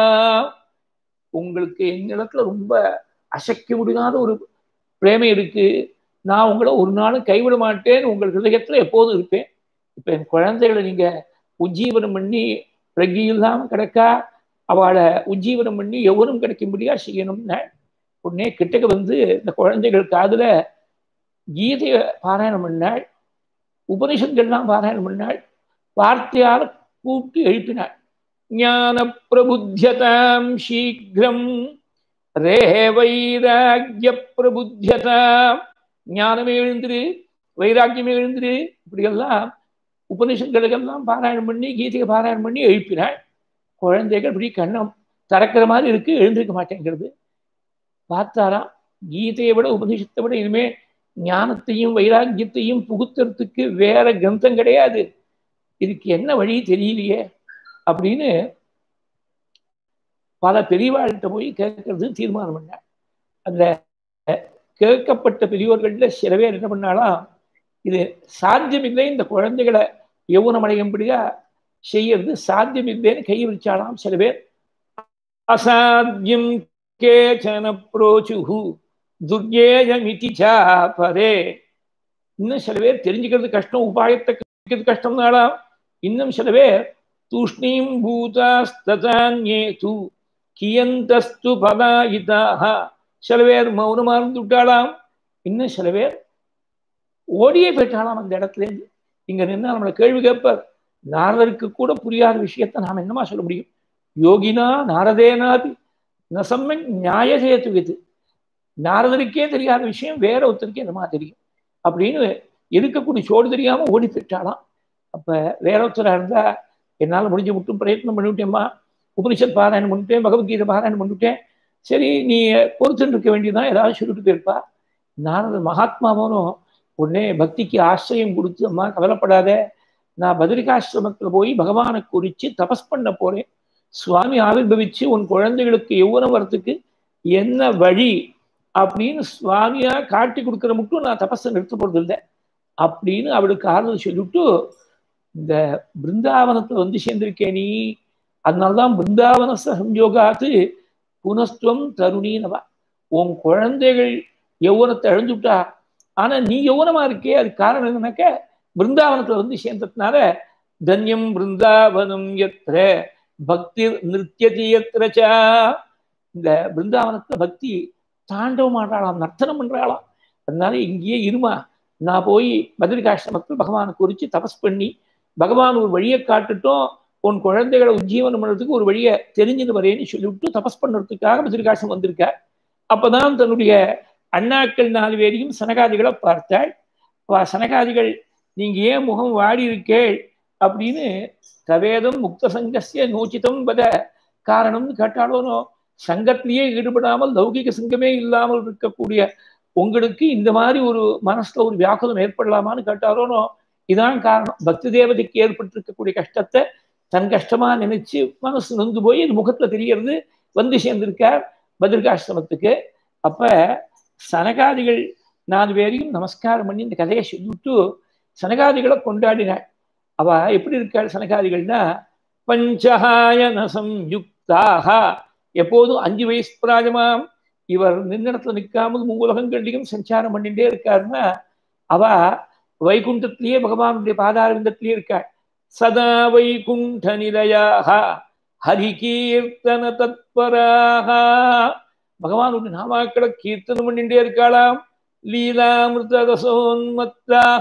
உங்களுக்கு என்னிடத்துல ரொம்ப அசைக்க முடியாத ஒரு பிரேமை இருக்கு நான் உங்களை ஒரு நாளும் கைவிட மாட்டேன் உங்கள் ஹிருதயத்துல எப்போதும் இருப்பேன் இப்ப என் குழந்தைகளை நீங்க உஜ்ஜீவனம் பண்ணி பிரகி இல்லாம கிடக்கா அவளை உஜ்ஜீவனம் பண்ணி எவரும் கிடைக்கும்படியா செய்யணும்னு உடனே கிட்டக்க வந்து இந்த குழந்தைகள் காதுல கீதைய பாராயணம் பண்ணாள் உபனிஷங்கள்லாம் பாராயணம் பண்ணாள் வார்த்தையால கூப்பிட்டு எழுப்பினாள் ஞான பிரபுத்தியதாம் சீக்கிரம் ரே வைராக்கிய பிரபுத்தியதாம் ஞானமே எழுந்துரு வைராக்கியமே எழுந்துரு இப்படியெல்லாம் உபனிஷங்களுக்கெல்லாம் பாராயணம் பண்ணி கீதையை பாராயணம் பண்ணி எழுப்பினாள் குழந்தைகள் இப்படி கண்ணம் திறக்கிற மாதிரி இருக்கு எழுந்திருக்க மாட்டேங்கிறது பார்த்தாராம் கீதையை விட உபனிஷத்தை விட இனிமே ஞானத்தையும் வைராக்கியத்தையும் புகுத்துறதுக்கு வேற கிரந்தம் கிடையாது இதுக்கு என்ன வழி தெரியலையே அப்படின்னு பல பெரியவாழ்கிட்ட போய் கேட்கறது தீர்மானம் பண்ணார் அந்த கேட்கப்பட்ட பெரியோர்கள்ல சில பேர் என்ன பண்ணாலாம் இது சாத்தியமில்லை இந்த குழந்தைகளை யௌவனமடையும்படியா செய்யறது சாத்தியமில்லைன்னு கை வச்சாலாம் சில பேர் அசாத்தியம் கேச்சன புரோச்சுஹு துர்கேயமிதி பரே இன்னும் சில பேர் தெரிஞ்சுக்கிறது கஷ்டம் உபாயத்தை கற்கிறது கஷ்டம்னாலாம் இன்னும் சில பேர் தூஷ்ணீம் பூதாஸ்ததான்யே தூ கியந்தஸ்து பதாயிதாக சில பேர் மௌனமா இருந்து விட்டாலாம் இன்னும் சில பேர் ஓடியே போயிட்டாலாம் அந்த இடத்துல இருந்து இங்க நின்று நம்மளை கேள்வி கேட்பார் நாரதருக்கு கூட புரியாத விஷயத்த நாம் என்னமா சொல்ல முடியும் யோகினா நாரதேனாபி நசம்மன் நியாயசேத்து விது நாரதருக்கே தெரியாத விஷயம் வேற ஒருத்தருக்கே என்னமா தெரியும் அப்படின்னு இருக்கக்கூடிய சோடு தெரியாம ஓடி போயிட்டாலாம் அப்ப வேற ஒருத்தரா இருந்தா என்னால் முடிஞ்ச மட்டும் பிரயத்னம் பண்ணிவிட்டேம்மா உபனிஷத் பாராயணம் பண்ணிட்டேன் பகவத்கீதை பாராயணம் பண்ணிவிட்டேன் சரி நீ பொறுத்துன்னு இருக்க வேண்டியதான் ஏதாவது சொல்லிட்டு போயிருப்பா நாரதர் மகாத்மாவனும் உடனே பக்திக்கு ஆசிரியம் கொடுத்து அம்மா கவலைப்படாத நான் பத்ரிகாசிரமத்தில் போய் பகவானை குறித்து தபஸ் பண்ண போறேன் சுவாமி ஆவிர்வவிச்சு உன் குழந்தைகளுக்கு எவ்வளவு வரத்துக்கு என்ன வழி அப்படின்னு சுவாமியா காட்டி கொடுக்குற மட்டும் நான் தபஸை நிறுத்த போறது இல்லை அப்படின்னு அவளுக்கு ஆறுதல் சொல்லிவிட்டு இந்த பிருந்தாவனத்துல வந்து சேர்ந்திருக்கே நீ அதனால்தான் பிருந்தாவன சம்யோகாத்து புனஸ்துவம் தருணீனவா உன் குழந்தைகள் யௌவனத்தை அழிஞ்சுட்டா ஆனா நீ யௌவனமா இருக்கே அது காரணம் என்னன்னாக்க பிருந்தாவனத்துல வந்து சேர்ந்ததுனால தன்யம் பிருந்தாவனம் எத்திர பக்தி நிருத்தியதி எத்திரச்சா இந்த பிருந்தாவனத்துல பக்தி தாண்டவம் ஆடுறாளாம் நர்த்தனம் பண்றாளாம் அதனால இங்கேயே இருமா நான் போய் பத்ரிகாசிரமத்தில் பகவானை குறித்து தபஸ் பண்ணி பகவான் ஒரு வழியை காட்டுட்டும் உன் குழந்தைகளை உஜ்ஜீவனம் பண்ணுறதுக்கு ஒரு வழியை தெரிஞ்சுன்னு வரேன்னு சொல்லிவிட்டு தபஸ் பண்ணுறதுக்காக பத்ரிகாசம் வந்திருக்கார் அப்பதான் தன்னுடைய அண்ணாக்கள் நாலு பேரையும் சனகாதிகளை பார்த்தாள் சனகாதிகள் நீங்க ஏன் முகம் வாடி இருக்கேள் அப்படின்னு தவேதம் முக்த சங்கசிய நோச்சிதம் பத காரணம்னு கேட்டாலும் சங்கத்திலேயே ஈடுபடாமல் லௌகிக சங்கமே இல்லாமல் இருக்கக்கூடிய உங்களுக்கு இந்த மாதிரி ஒரு மனசுல ஒரு வியாக்குலம் ஏற்படலாமான்னு கேட்டாரோனோ இதான் காரணம் பக்தி தேவதைக்கு ஏற்பட்டிருக்கக்கூடிய கஷ்டத்தை தன் கஷ்டமா நினைச்சு மனசு நொந்து போய் இது முகத்துல தெரியறது வந்து சேர்ந்திருக்கார் பத்ரிகாசிரமத்துக்கு அப்ப சனகாதிகள் நாலு பேரையும் நமஸ்காரம் பண்ணி இந்த கதையை சொல்லிவிட்டு சனகாதிகளை கொண்டாடினாள் அவ எப்படி இருக்காள் சனகாதிகள்னா பஞ்சஹாயன சம்யுக்தாக எப்போதும் அஞ்சு வயசு பிராஜமாம் இவர் நின்னிடத்துல நிற்காமல் மூலகங்கள்லையும் சஞ்சாரம் பண்ணிட்டே இருக்காருன்னா அவ வைகுண்டத்திலேயே பகவானுடைய பாதாரவிந்தத்திலேயே இருக்காள் சதா வைகுண்ட நிலையாக ஹரிகீர்த்தன தத்பராக பகவானுடைய நாமாக்களை கீர்த்தனம் பண்ணிட்டே இருக்காளாம் லீலாமிருதரசோன்மத்தாக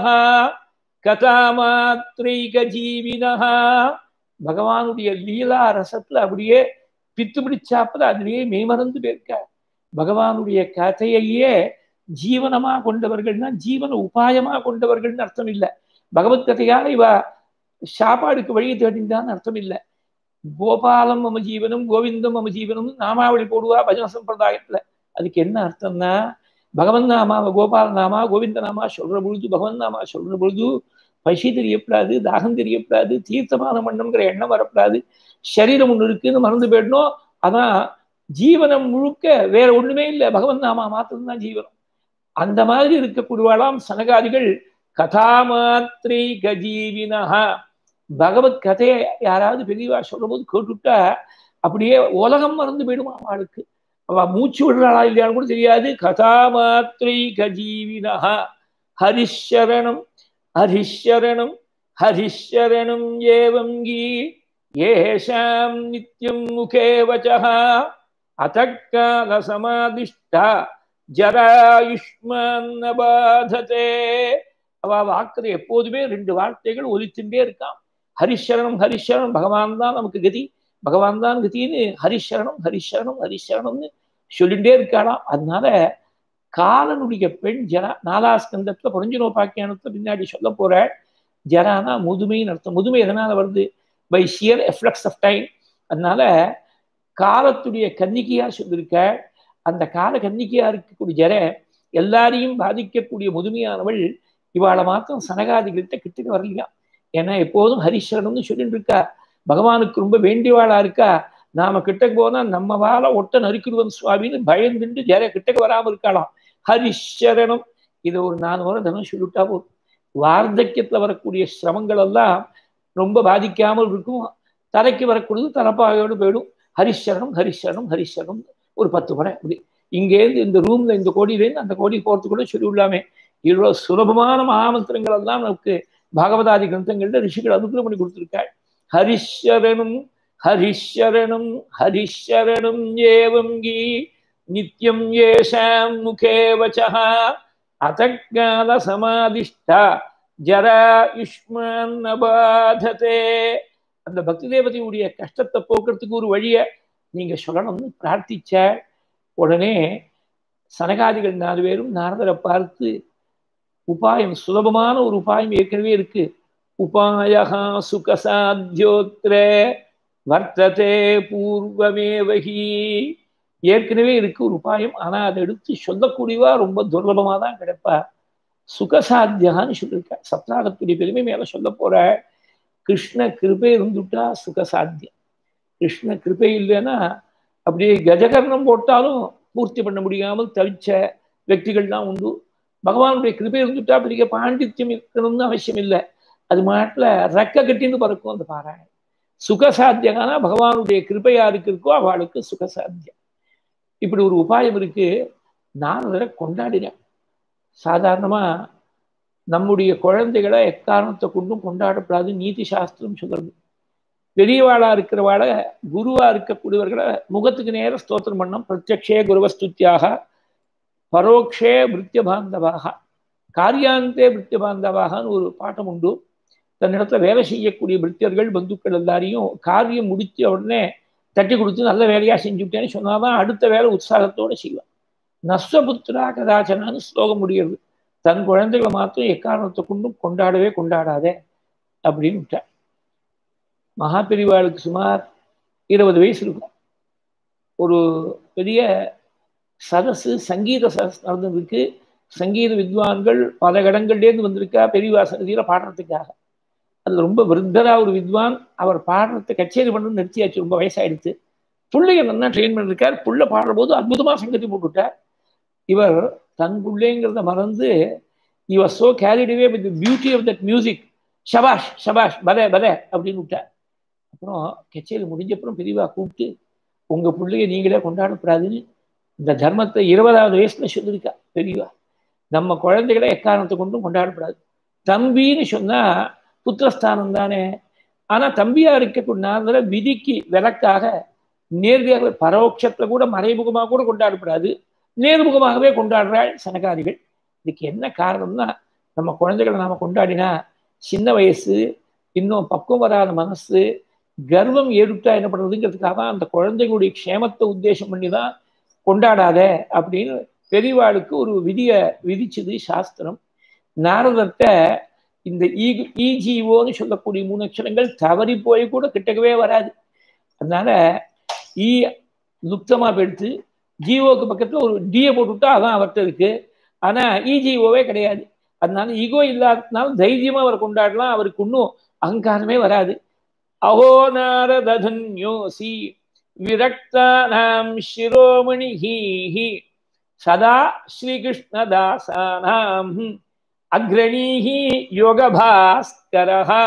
கதாமாத்ரைக ஜீவினஹா பகவானுடைய லீலா ரசத்துல அப்படியே பித்து பிடிச்சாப்புல அதுலயே மெய்மறந்து போயிருக்க பகவானுடைய கதையையே ஜீவனமா கொண்டவர்கள்னா ஜீவன உபாயமா கொண்டவர்கள்னு அர்த்தம் இல்லை பகவத்கதையால இவ சாப்பாடுக்கு வழியை தேடிந்தான்னு அர்த்தம் இல்லை கோபாலம் மம ஜீவனம் கோவிந்தம் மம ஜீவனம் நாமாவளி போடுவா பஜன சம்பிரதாயத்துல அதுக்கு என்ன அர்த்தம்னா பகவன் நாமாவை கோபால நாமா கோவிந்த நாமா சொல்ற பொழுது பகவன் நாமா சொல்ற பொழுது பசி தெரியப்படாது தாகம் தெரியப்படாது தீர்த்தமான மண்ணம்ங்கிற எண்ணம் வரப்படாது சரீரம் ஒன்று இருக்குன்னு மறந்து போயிடணும் அதான் ஜீவனம் முழுக்க வேற ஒண்ணுமே இல்லை பகவன் நாமா மாத்திரம்தான் ஜீவனம் அந்த மாதிரி இருக்கக்கூடியவாளாம் சனகாதிகள் கதாமாத்திரை கஜீவினஹா பகவத் கதையை யாராவது பெரியவா சொல்லும் போது கேட்டுவிட்டா அப்படியே உலகம் மறந்து போயிடுமா அவளுக்கு அவ மூச்சு விடுறாளா இல்லையான்னு கூட தெரியாது கதாமாத்திரை கஜீவினஹா ஹரிஷரணம் ஹரிஷரணம் ஹரிஷரணம் ஏவம் கீ ஏஷாம் நித்யம் முகே வச்சः அத்தக்கால சமாதிஷ்டா ஜராயுஷ்மான் பாததே அவ வாக்குற எப்போதுமே ரெண்டு வார்த்தைகள் ஒலிச்சுட்டே இருக்கான் ஹரிஷரணம் ஹரிஷரணம் பகவான் தான் நமக்கு கதி பகவான் தான் கதின்னு ஹரிஷரணம் ஹரிஷரணம் ஹரிஷரணம்னு சொல்லிட்டே இருக்காளாம் அதனால காலனுடைய பெண் ஜன நாலாஸ்கந்தத்துல புரஞ்சனோபாக்கியானத்துல பின்னாடி சொல்ல போற ஜரானா முதுமைன்னு அர்த்தம் முதுமை எதனால வருது by sheer efflux of time அதனால காலத்துடைய கன்னிக்கையா சொல்லியிருக்க அந்த கால கன்னிக்கையா இருக்கக்கூடிய ஜர எல்லாரையும் பாதிக்கக்கூடிய முதுமையானவள் இவாளை மாத்திரம் சனகாதிகள்கிட்ட கிட்டக்க வரலையா ஏன்னா எப்போதும் ஹரிஷரனும்னு சொல்லிட்டு இருக்கா பகவானுக்கு ரொம்ப வேண்டியவாளா இருக்கா நாம கிட்டக்கு போனா நம்ம வாழ ஒட்ட நறுக்கிடுவன் சுவாமின்னு பயந்துட்டு ஜர கிட்டக்கு வராம இருக்கலாம் ஹரிஷரணம் இதை ஒரு நாலு முறை தினம் சொல்லிட்டா போதும் வார்த்தக்கியத்துல வரக்கூடிய சிரமங்கள் எல்லாம் ரொம்ப பாதிக்காமல் இருக்கும் தலைக்கு வரக்கூடியது தலைப்பாகையோடு போயிடும் ஹரிஷரணம் ஹரிஷரணம் ஹரிஷரணம் ஒரு பத்து முறை அப்படி இங்கேருந்து இந்த ரூம்ல இந்த கோடியிலேருந்து அந்த கோடி போறது கூட சொல்லி விடலாமே இவ்வளவு சுலபமான மகாமந்திரங்கள் எல்லாம் நமக்கு பாகவதாதி கிரந்தங்கள்ல ரிஷிகள் அனுகிரகம் பண்ணி கொடுத்திருக்காள் ஹரிஷரணம் ஹரிஷரணம் ஹரிஷரணம் ஏவம் கீ நித்யம் ஏஷாம் முகே வச்சா அதகால சமாதிஷ்டா ஜரா யுஷ்மான் நபாததே அந்த பக்தி தேவதையுடைய கஷ்டத்தை போக்குறதுக்கு ஒரு வழியை நீங்க சொல்லணும்னு பிரார்த்திச்ச உடனே சனகாதிகள் நாலு பேரும் நாரதரை பார்த்து உபாயம் சுலபமான ஒரு உபாயம் ஏற்கனவே இருக்கு உபாயா சுகசாத்தியோத்திர வர்த்ததே பூர்வமேவகி ஏற்கனவே இருக்கு ஒரு உபாயம் ஆனா அதை எடுத்து சொல்லக்கூடியவா ரொம்ப துர்லபமாக தான் கிடைப்பா சுகசாத்தியான்னு சொல்லியிருக்க சப்தாகத்துடைய பெருமை மேல சொல்ல போற கிருஷ்ண கிருபை இருந்துட்டா சுகசாத்தியம் கிருஷ்ண கிருபை இல்லைன்னா அப்படியே கஜகர்ணம் போட்டாலும் பூர்த்தி பண்ண முடியாமல் தவிச்ச வெற்றிகள்லாம் உண்டு பகவானுடைய கிருபை இருந்துட்டா பெரிய பாண்டித்யம் இருக்கணும்னு அவசியம் இல்லை அது மாட்டில் ரெக்க கட்டின்னு பறக்கும் அந்த பாராயணம் சுகசாத்தியம்னா பகவானுடைய கிருபை யாருக்கு இருக்கோ அவளுக்கு சுகசாத்தியம் இப்படி ஒரு உபாயம் இருக்கு நான் அதில் கொண்டாடினேன் சாதாரணமா நம்முடைய குழந்தைகளை எக்காரணத்தை கொண்டும் கொண்டாடப்படாது நீதி சாஸ்திரம் சொல்றது பெரியவாளா இருக்கிறவாளை குருவா இருக்கக்கூடியவர்களை முகத்துக்கு நேர ஸ்தோத்திரம் பண்ணோம் பிரத்யக்ஷே குருவஸ்துத்தியாக பரோக்ஷே பிருத்திய பாந்தவாக காரியாந்தே பிருத்திய பாந்தவாகனு ஒரு பாட்டம் உண்டு தன்னிடத்துல வேலை செய்யக்கூடிய பிரித்தியர்கள் பந்துக்கள் எல்லாரையும் காரியம் முடித்த உடனே தட்டி கொடுத்து நல்ல வேலையாக செஞ்சுட்டேன்னு சொன்னாதான் அடுத்த வேலை உற்சாகத்தோடு செய்வான் நஸ்வபுத்திரா கதாச்சனான்னு ஸ்லோகம் முடிகிறது தன் குழந்தைகளை மாத்திரம் எக்காரணத்தை கொண்டும் கொண்டாடவே கொண்டாடாதே அப்படின்னு விட்டார் மகாபெரிவாளுக்கு சுமார் இருபது வயசு இருக்கும் ஒரு பெரிய சதசு சங்கீத சதஸ் நடந்திருக்கு சங்கீத வித்வான்கள் பல இடங்கள்லேருந்து வந்திருக்கா பெரியவா சங்கதியில் பாடுறதுக்காக அது ரொம்ப விருத்தரா ஒரு வித்வான் அவர் பாடுறத கச்சேரி பண்ணணும்னு நிறுத்தியாச்சு ரொம்ப வயசாயிடுச்சு பிள்ளைய நல்லா ட்ரெயின் பண்ணிருக்கார் புள்ள பாடுற போது அற்புதமாக சங்கத்தி போட்டுவிட்டார் இவர் தன் பிள்ளைங்கிறத மறந்து இவர் so carried away with beauty of that music ஷபாஷ் ஷபாஷ் பலே பலே அப்படின்னு விட்டார் அப்புறம் கச்சேரி முடிஞ்சப்புறம் பெரியவா கூப்பிட்டு உங்க பிள்ளைய நீங்களே கொண்டாடக்கூடாதுன்னு இந்த தர்மத்தை இருபதாவது வயசுல சொல்லியிருக்கா பெரியவா நம்ம குழந்தைகளை எக்காரணத்தை கொண்டும் கொண்டாடக்கூடாது தம்பின்னு சொன்னா புத்திரஸ்தானம் தானே ஆனா தம்பியா இருக்கக்கூடிய விதிக்கு விலக்காக நேர்தியாக பரோட்சத்துல கூட மறைமுகமாக கூட கொண்டாடப்படாது நேர்முகமாகவே கொண்டாடுறாள் சனகாதிகள் இதுக்கு என்ன காரணம்னா நம்ம குழந்தைகளை நாம கொண்டாடினா சின்ன வயசு இன்னும் பக்குவம் வராத மனசு கர்வம் ஏறுட்டா என்ன பண்ணுறதுங்கிறதுக்காக அந்த குழந்தைகளுடைய க்ஷேமத்தை உத்தேசம் பண்ணி தான் கொண்டாடாத அப்படின்னு பெரியவாளுக்கு ஒரு விதியை விதிச்சது சாஸ்திரம் நாரதர்கிட்ட இந்த ஈ இஜிஓன்னு சொல்லக்கூடிய மூணு அக்ஷரங்கள் தவறி போய் கூட கிட்டக்கவே வராது அதனால ஈ லுப்தமா போயிடுத்து ஜிஓக்கு பக்கத்துல ஒரு டியை போட்டுவிட்டா அதான் அவர்கிட்ட இருக்கு ஆனா இஜிஓவே கிடையாது அதனால ஈகோ இல்லாததுனால தைரியமா அவர் கொண்டாடலாம் அவருக்கு இன்னும் அகங்காரமே வராது அஹோ நாரதன்யோசி விரக்தானாம் சிரோமணி ஹீஹி சதா ஸ்ரீகிருஷ்ணதாசானாம் அக்ரணீஹி யோகபாஸ்கரஹா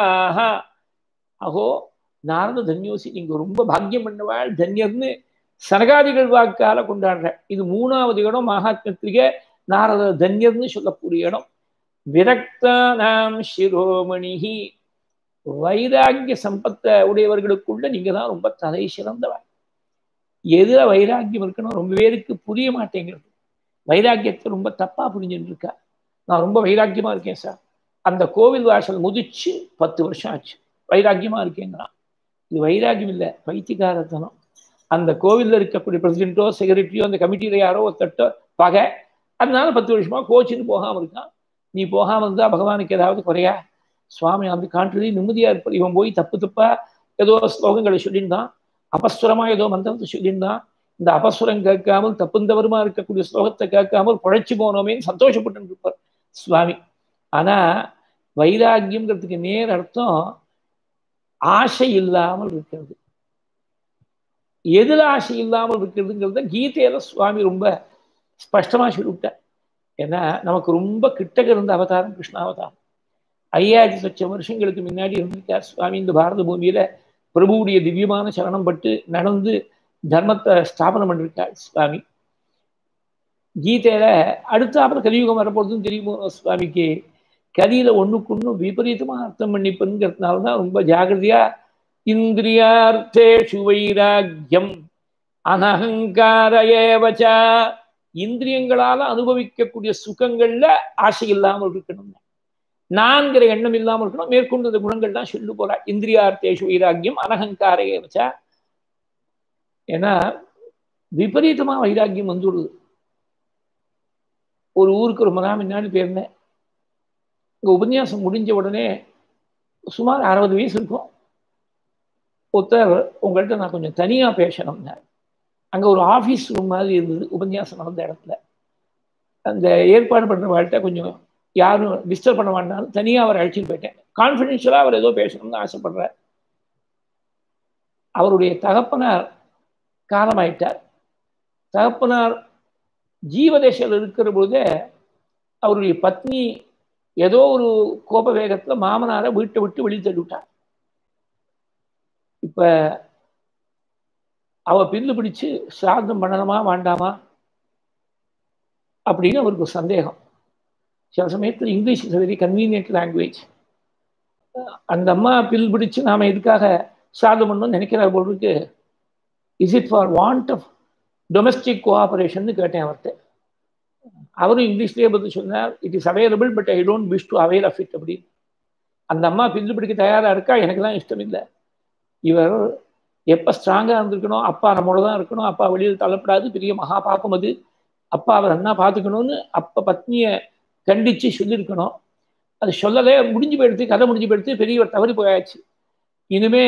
அஹோ நாரத தன்யோசி நீங்க ரொம்ப பாக்கியம் பண்ணவாள் தன்யர்னு சனகாதிகள் வாக்கால கொண்டாடுற இது மூணாவது இடம் மகாத்மத்திரிகை நாரத தன்யர்னு சொல்லக்கூடிய இடம் விரக்தானாம் சிரோமணிஹி வைராக்கிய சம்பத்தை உடையவர்களுக்குள்ள நீங்க தான் ரொம்ப தலை சிறந்தவன் எதுல வைராக்கியம் இருக்கணும் ரொம்ப பேருக்கு புரிய மாட்டேங்கிறது வைராக்கியத்தை ரொம்ப தப்பா புரிஞ்சுட்டு இருக்கா நான் ரொம்ப வைராக்கியமா இருக்கேன் சார் அந்த கோவில் வாசல் முதிச்சு பத்து வருஷம் ஆச்சு வைராக்கியமா இருக்கேங்கிறான் இது வைராக்கியம் இல்லை பைத்தியகாரத்தனம் அந்த கோவிலில் இருக்கக்கூடிய பிரசிடென்ட்டோ செக்ரட்டரியோ அந்த கமிட்டியில யாரோ ஒருத்தட்டோ பகை அதனால பத்து வருஷமா கோச்சின்னு போகாம இருக்கான் நீ போகாம இருந்தா பகவானுக்கு ஏதாவது குறையா சுவாமி அந்த காட்டுலேயும் நிம்மதியா இருப்பார் இவன் போய் தப்பு தப்பா ஏதோ ஸ்லோகங்களை சொல்லியிருந்தான் அபஸ்வரமா ஏதோ மந்திரத்தை சொல்லியிருந்தான் இந்த அபஸ்வரம் கேட்காமல் தப்புந்தவருமா இருக்கக்கூடிய ஸ்லோகத்தை கேட்காமல் குழைச்சி போனோமேன்னு சந்தோஷப்பட்டு இருப்பார் சுவாமி ஆனா வைராக்கியம்ங்கிறதுக்கு நேர் அர்த்தம் ஆசை இல்லாமல் இருக்கிறது எதில் ஆசை இல்லாமல் இருக்கிறதுங்கிறத கீதையில சுவாமி ரொம்ப ஸ்பஷ்டமா சொல்லிவிட்டார் ஏன்னா நமக்கு ரொம்ப கிட்டக்க இருந்த அவதாரம் கிருஷ்ணாவதாரம் ஐயாயிரத்தி லட்சம் வருஷங்களுக்கு முன்னாடி இருந்திருக்கார் சுவாமி இந்த பாரத பூமியில பிரபுவுடைய திவ்யமான சரணம் பட்டு நடந்து தர்மத்தை ஸ்தாபனம் பண்ணிருக்கார் சுவாமி கீதையில அடுத்த அப்புறம் கலியுகம் வரப்போறதும் தெரியுமோ சுவாமிக்கு கதியில ஒண்ணுக்கு ஒண்ணு விபரீதமா அர்த்தம் பண்ணிப்பதுங்கிறதுனால தான் ரொம்ப ஜாகிரதையா இந்திரியார்த்தேஷு வைராக்கியம் அனகங்கார ஏவச்சா இந்திரியங்களால அனுபவிக்கக்கூடிய சுகங்கள்ல ஆசை இல்லாமல் இருக்கணும் நான்கிற எண்ணம் இல்லாமல் இருக்கணும் மேற்கொண்டு அந்த குணங்கள் தான் சொல்லு போறா இந்திரியார்த்தேஷு வைராக்கியம் அனகங்கார ஏவச்சா ஏன்னா விபரீதமா வைராக்கியம் வந்துடுது ஒரு ஊருக்கு ரொம்ப நாள் முன்னாடி போயிருந்தேன் இங்கே உபன்யாசம் முடிஞ்ச உடனே சுமார் அறுபது வயசு இருக்கும் ஒருத்தர் உங்கள்கிட்ட நான் கொஞ்சம் தனியாக பேசணும்னா அங்கே ஒரு ஆஃபீஸ் ரூம் மாதிரி இருந்தது உபன்யாசம் நடந்த இடத்துல அந்த ஏற்பாடு பண்ணுறவாழ்கிட்ட கொஞ்சம் யாரும் டிஸ்டர்ப் பண்ண வேண்டாலும் தனியாக அவர் அழைச்சிட்டு போயிட்டேன் கான்ஃபிடென்ஷியலாக அவர் ஏதோ பேசணும்னு ஆசைப்படுறார் அவருடைய தகப்பனார் காலமாயிட்டார் தகப்பனார் ஜீவதேசத்தில் இருக்கிற பொழுதே அவருடைய பத்னி ஏதோ ஒரு கோப வேகத்தில் மாமனாரை வீட்டை விட்டு வெளியே தள்ளிவிட்டார் இப்ப அவ பில்லு பிடிச்சு சாந்தம் பண்ணணுமா வேண்டாமா அப்படின்னு அவருக்கு ஒரு சந்தேகம் சில சமயத்தில் English is very convenient language அந்த அம்மா பில் பிடிச்சு நாம எதுக்காக சாதம் பண்ணணும்னு நினைக்கிறார் போல் இருக்கு is it for want of domestic cooperation கேட்டேன் அவர்கிட்ட அவரும் இங்கிலீஷ்லேயே பதில் சொன்னார் it is available but I don't wish to avail of it அப்படின்னு அந்த அம்மா பில்லு பிடிக்க தயாராக இருக்கா எனக்குலாம் இஷ்டம் இல்லை இவர் எப்போ ஸ்ட்ராங்காக இருந்திருக்கணும் அப்பா நம்மளோட தான் இருக்கணும் அப்பா வெளியில் தள்ளப்படாது பெரிய மகா பாப்பம் அது அப்பா அவர் அண்ணா பார்த்துக்கணும்னு அப்போ பத்னியை கண்டித்து சொல்லியிருக்கணும் அது சொல்லலே முடிஞ்சு போயிடுத்து கதை முடிஞ்சு போயிடுத்து பெரியவர் தவறி போயாச்சு இனிமே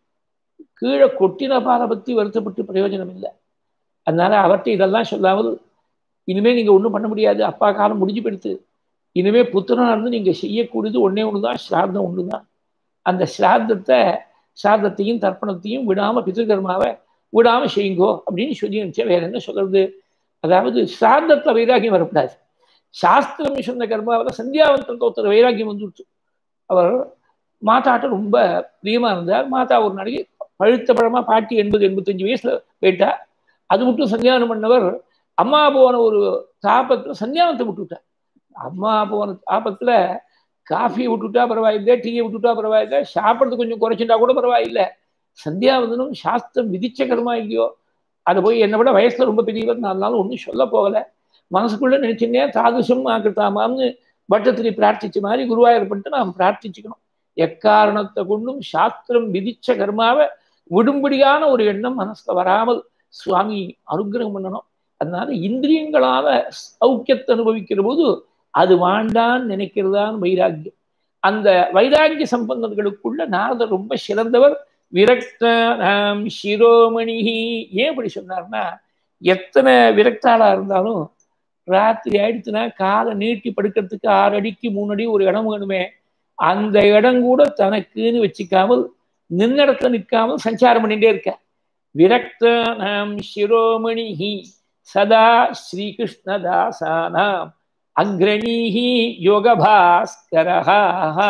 கீழே கொட்டின பாலை பற்றி வருத்தப்பட்டு பிரயோஜனம் இல்லை அதனால அவர்கிட்ட இதெல்லாம் சொல்லாமல் இனிமே நீங்கள் ஒன்றும் பண்ண முடியாது அப்பா காலம் முடிஞ்சு போயிடுத்து இனிமே புத்திரனாக இருந்து நீங்கள் செய்யக்கூடியது ஒன்றே ஒன்று தான் ஸ்ராத்தம் ஒன்று தான் அந்த ஸ்ராத்தத்தை சாதத்தையும் தர்ப்பணத்தையும் விடாம பித்திருக்கர்மாவை விடாம செய்யுங்கோ அப்படின்னு சொல்லி நினைச்சேன் வேற என்ன சொல்றது அதாவது சார்ந்தத்துல வைராகியம் வரக்கூடாது சாஸ்திரம் சொன்ன கர்மாவில் சந்தியாவந்தம் தோத்துற வைராகியம் வந்துடுச்சு அவர் மாதாட்ட ரொம்ப பிரியமா இருந்தார் மாதா ஒரு நாளைக்கு பழுத்த பழமா பாட்டி எண்பது எண்பத்தஞ்சு வயசுல போயிட்டா அது மட்டும் சந்தியானம் பண்ணவர் அம்மா போன ஒரு தாபத்துல சந்தியானத்தை விட்டுவிட்டார் அம்மா போன தாபத்துல காஃபியை விட்டுட்டா பரவாயில்லை டீயை விட்டுட்டா பரவாயில்லை சாப்பிட்றது கொஞ்சம் குறைச்சிட்டா கூட பரவாயில்லை சந்தியாவந்தனம் சாஸ்திரம் விதிச்ச கர்மா இல்லையோ அதை போய் என்னை விட வயசுல ரொம்ப பெரியவர் நான் ஒன்றும் சொல்ல போகலை மனசுக்குள்ள நினைச்சுங்க தாதுசம் ஆக்கிட்டாமான்னு வட்டத்திரி பிரார்த்திச்ச மாதிரி குருவாயூர்பட்டு நாம் பிரார்த்திச்சுக்கணும் எக்காரணத்தை கொண்டும் சாஸ்திரம் விதிச்ச கர்மாவை விடும்படியான ஒரு எண்ணம் மனசுல வராமல் சுவாமி அனுகிரகம் பண்ணணும் அதனால இந்திரியங்களால சௌக்கியத்தை அனுபவிக்கிற போது அது வாண்டான்னு நினைக்கிறதான் வைராக்கியம் அந்த வைராக்கிய சம்பந்தர்களுக்குள்ள நாரதர் ரொம்ப சிறந்தவர் விரக்தாம் சிரோமணிஹி ஏன் இப்படி சொன்னார்னா எத்தனை விரக்தாளா இருந்தாலும் ராத்திரி ஆயிடுச்சுன்னா காலை நீட்டி படுக்கிறதுக்கு ஆறு அடிக்கு மூணு அடி ஒரு இடம் வேணுமே அந்த இடம் கூட தனக்குன்னு வச்சுக்காமல் நின்னிடத்துல நிற்காமல் சஞ்சாரம் பண்ணிட்டே இருக்க விரக்தானாம் சிரோமணிஹி சதா ஸ்ரீகிருஷ்ணதாசானாம் அக்ரணீஹி யோகபாஸ்கரஹா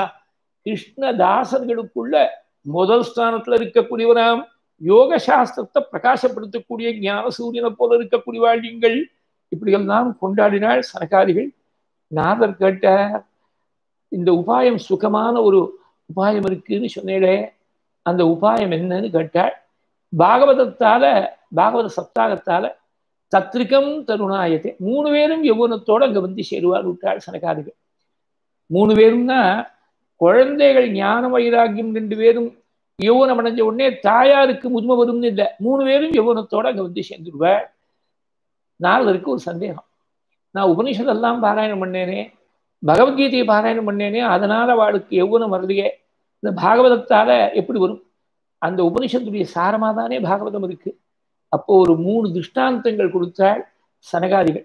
கிருஷ்ணதாசர்களுக்குள்ள முதல் ஸ்தானத்துல இருக்கக்கூடியவராம் யோக சாஸ்திரத்தை பிரகாசப்படுத்தக்கூடிய ஞான சூரியனை போல இருக்கக்கூடிய வாழ்வியங்கள் இப்படியெல்லாம் கொண்டாடினாள் சனகாதிகள் நாதர் கேட்டார் இந்த உபாயம் சுகமான ஒரு உபாயம் இருக்குன்னு சொன்னேடே அந்த உபாயம் என்னன்னு கேட்டாள் பாகவதத்தால பாகவத சப்தாகத்தால தத்ரிகம் தருணாயத்தை மூணு பேரும் யௌவனத்தோட அங்க வந்து சேருவார் விட்டாள் சனகாதிகள் மூணு பேரும்னா குழந்தைகள் ஞான வைராக்கியம் ரெண்டு பேரும் யௌவனம் அடைஞ்ச உடனே தாயாருக்கு முதுமை வரும்னு இல்லை மூணு பேரும் யௌவனத்தோட அங்க வந்து சேர்ந்துருவாள் நாரதருக்கு ஒரு சந்தேகம் நான் உபனிஷதெல்லாம் பாராயணம் பண்ணேனே பகவத்கீதையை பாராயணம் பண்ணேனே அதனால அவளுக்கு எவ்வளவு வரலையே இந்த பாகவதத்தால எப்படி வரும் அந்த உபனிஷத்துடைய சாரமாக தானே பாகவதம் இருக்கு அப்போ ஒரு மூணு திருஷ்டாந்தங்கள் கொடுத்தாள் சனகாதிகள்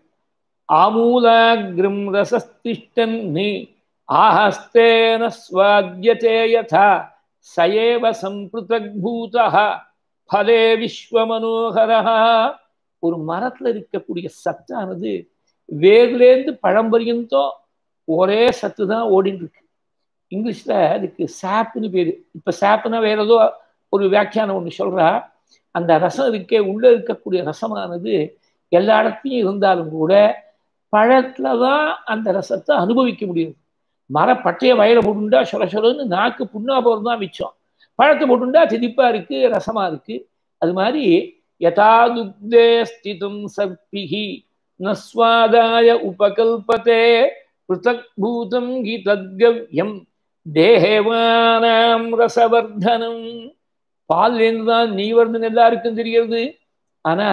ஆமூலாகிரம் ரசஸ்திஷ்டன் ஆஹஸ்தேன ஸ்வாத்யதே யதா சயேவ சம்பிருதக் பூதः பலே விஸ்வமனோகரா ஒரு மரத்துல இருக்கக்கூடிய சத்தானது வேர்லேருந்து பழம்பரியந்தம் ஒரே சத்து தான் ஓடிட்டு இருக்கு இங்கிலீஷ்ல அதுக்கு சாப்புன்னு பேரு இப்ப சாப்புனா வேற ஏதோ ஒரு வியாக்கியானம் ஒன்று சொல்றா அந்த ரசம் இருக்கே உள்ள இருக்கக்கூடிய ரசமானது எல்லா இடத்துலையும் இருந்தாலும் கூட பழத்துல தான் அந்த ரசத்தை அனுபவிக்க முடியும் மரப்பட்டைய வயலை போட்டுண்டா சொல சொலன்னு நாக்கு புண்ணா போகிறது தான் மிச்சம் பழத்தை போட்டுண்டா திதிப்பா இருக்கு ரசமா இருக்கு அது மாதிரி யதா துக்தே ஸ்திதம் சர்பிஹி நஸ்வாதாய உபகல்பதே பிருத்தக் பூதம் கி தத்கவ்யம் தேவானாம் ரசவர்தனம் பால்லேருந்து தான் நீ வருதுன்னு எல்லாருக்கும் தெரிகிறது ஆனா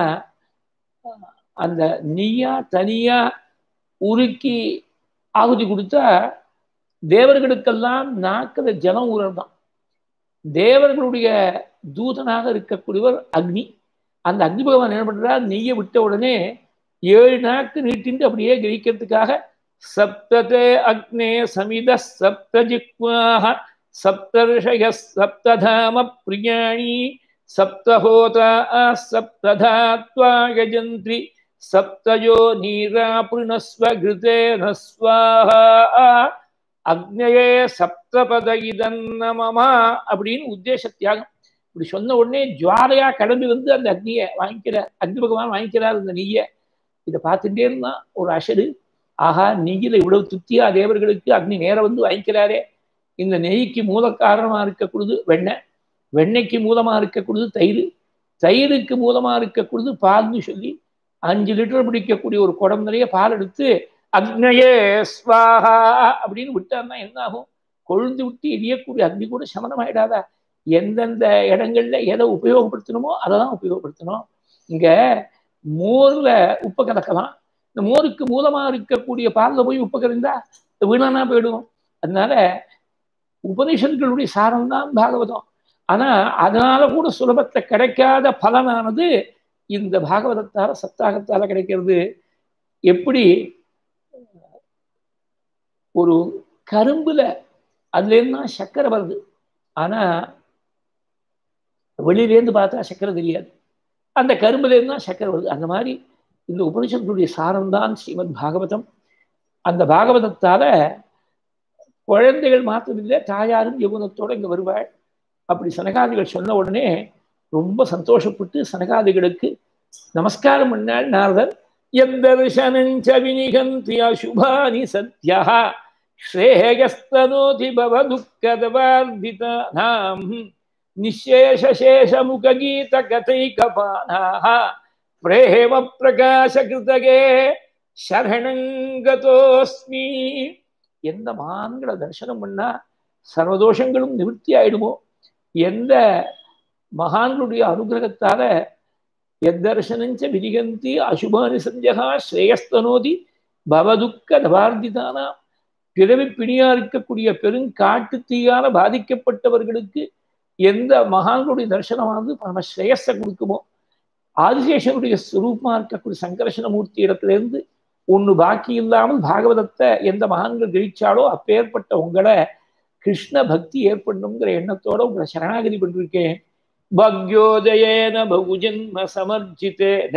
அந்த நீயா தனியா உருக்கி ஆகுதி கொடுத்தா தேவர்களுக்கெல்லாம் நாக்கில் ஜலம் ஊறதான் தேவர்களுடைய தூதனாக இருக்கக்கூடியவர் அக்னி அந்த அக்னி பகவான் என்ன பண்றார் நெய்யை விட்ட உடனே ஏழு நாக்கு நீட்டின்று அப்படியே கிரகிக்கிறதுக்காக சப்ததே அக்னே சமித சப்தஜிக்வாக சப்தர்ஷய சப்ததாம பிரியாணி சப்தஹோதா சப்ததாத்வா யஜந்திரி சப்தயோ நீராபுணஸ்வ கிருதேன ஸ்வாஹா அக்னயே சப்தபத இதன்னமமா அப்படின்னு உத்தேச தியாகம் இப்படி சொன்ன உடனே ஜுவாலையா கிளம்பி வந்து அந்த அக்னியை வாங்கிக்கிறார் அக்னி பகவான் வாங்கிக்கிறார் அந்த நெய்யை இதை பார்த்துட்டே இருந்தான் ஒரு அஷடு ஆஹா நெய்யில இவ்வளவு துத்தியா தேவர்களுக்கு அக்னி நேரம் வந்து வாங்கிக்கிறாரே இந்த நெய்க்கு மூல காரணமா இருக்கக்கூடியது வெண்ணெய் வெண்ணெய்க்கு மூலமா இருக்கக்கூடியது தயிர் தயிருக்கு மூலமா இருக்கக்கூடியது பால்னு சொல்லி அஞ்சு லிட்டர் பிடிக்கக்கூடிய ஒரு குடம் நிறைய பால் எடுத்து அக்னயே ஸ்வாஹா அப்படின்னு விட்டார்னா என்ன ஆகும் கொழுந்து விட்டு எரியக்கூடிய அக்னி கூட சமனம் ஆயிடாதா எந்தெந்த இடங்கள்ல எதை உபயோகப்படுத்தணுமோ அதை தான் உபயோகப்படுத்தணும் இங்க மோர்ல உப்பு கலக்கலாம் இந்த மோருக்கு மூலமா இருக்கக்கூடிய பாலில் போய் உப்பு கலந்தா வீணானா போயிடும் அதனால உபனிஷத்துகளுடைய சாரம் தான் பாகவதம் ஆனா அதனால கூட சுலபத்தை கிடைக்காத பலனானது இந்த பாகவதத்தால சத்தாகத்தால கிடைக்கிறது எப்படி ஒரு கரும்புல அதுல இருந்தா சர்க்கரை வருது ஆனா வெளியிலேருந்து பார்த்தா சர்க்கரை தெரியாது அந்த கரும்புல இருந்தா சர்க்கரை வருது அந்த மாதிரி இந்த உபனிஷத்துடைய சாரம்தான் ஸ்ரீமத் பாகவதம் அந்த பாகவதத்தால குழந்தைகள் மாத்திரமில்லை தாயாரும் யகுனத்தோட இங்க வருவாள் அப்படி சனகாதிகள் சொன்ன உடனே ரொம்ப சந்தோஷப்பட்டு சனகாதிகளுக்கு நமஸ்காரம் பண்ணாள் நாரதர் எந்தர்சனஞ்ச வினிகந்தி அசுபானி சத்யா ஸ்ரேயஸ்தனோதி பவ துக்கதவார்த்திதானாம் நிசேஷசேஷமுககீத கதைகபானாः பிரேம பிரகாச கிருதகே சரணங்கதோஸ்மி எந்த மகான்களை தரிசனம் பண்ணா சர்வதோஷங்களும் நிவர்த்தி ஆயிடுமோ எந்த மகான்களுடைய அனுகிரகத்தால எத்தர்சனஞ்ச விதிகந்தி அசுபானி சஞ்சகா ஸ்ரேயஸ்தனோதி பவதுக்க தபார்த்திதானா பிறவி பிணியா இருக்கக்கூடிய பெருங்காட்டு தீயால பாதிக்கப்பட்டவர்களுக்கு எந்த மகான்களுடைய தரிசனமானது பரம ஸ்ரேயஸை கொடுக்குமோ ஆதிசேஷனுடைய சுரூபமா இருக்கக்கூடிய சங்கர்ஷணமூர்த்தி இடத்திலிருந்து ஒன்று பாக்கி இல்லாமல் பாகவதத்தை எந்த மகான்கள் கிழிச்சாலோ அப்பேற்பட்ட உங்களை கிருஷ்ண பக்தி ஏற்படணுங்கிற எண்ணத்தோட உங்களை சரணாகதி பண்ணிருக்கேன் பக்யோதயேன பகுஜன்ம சமர்ஜித்தேன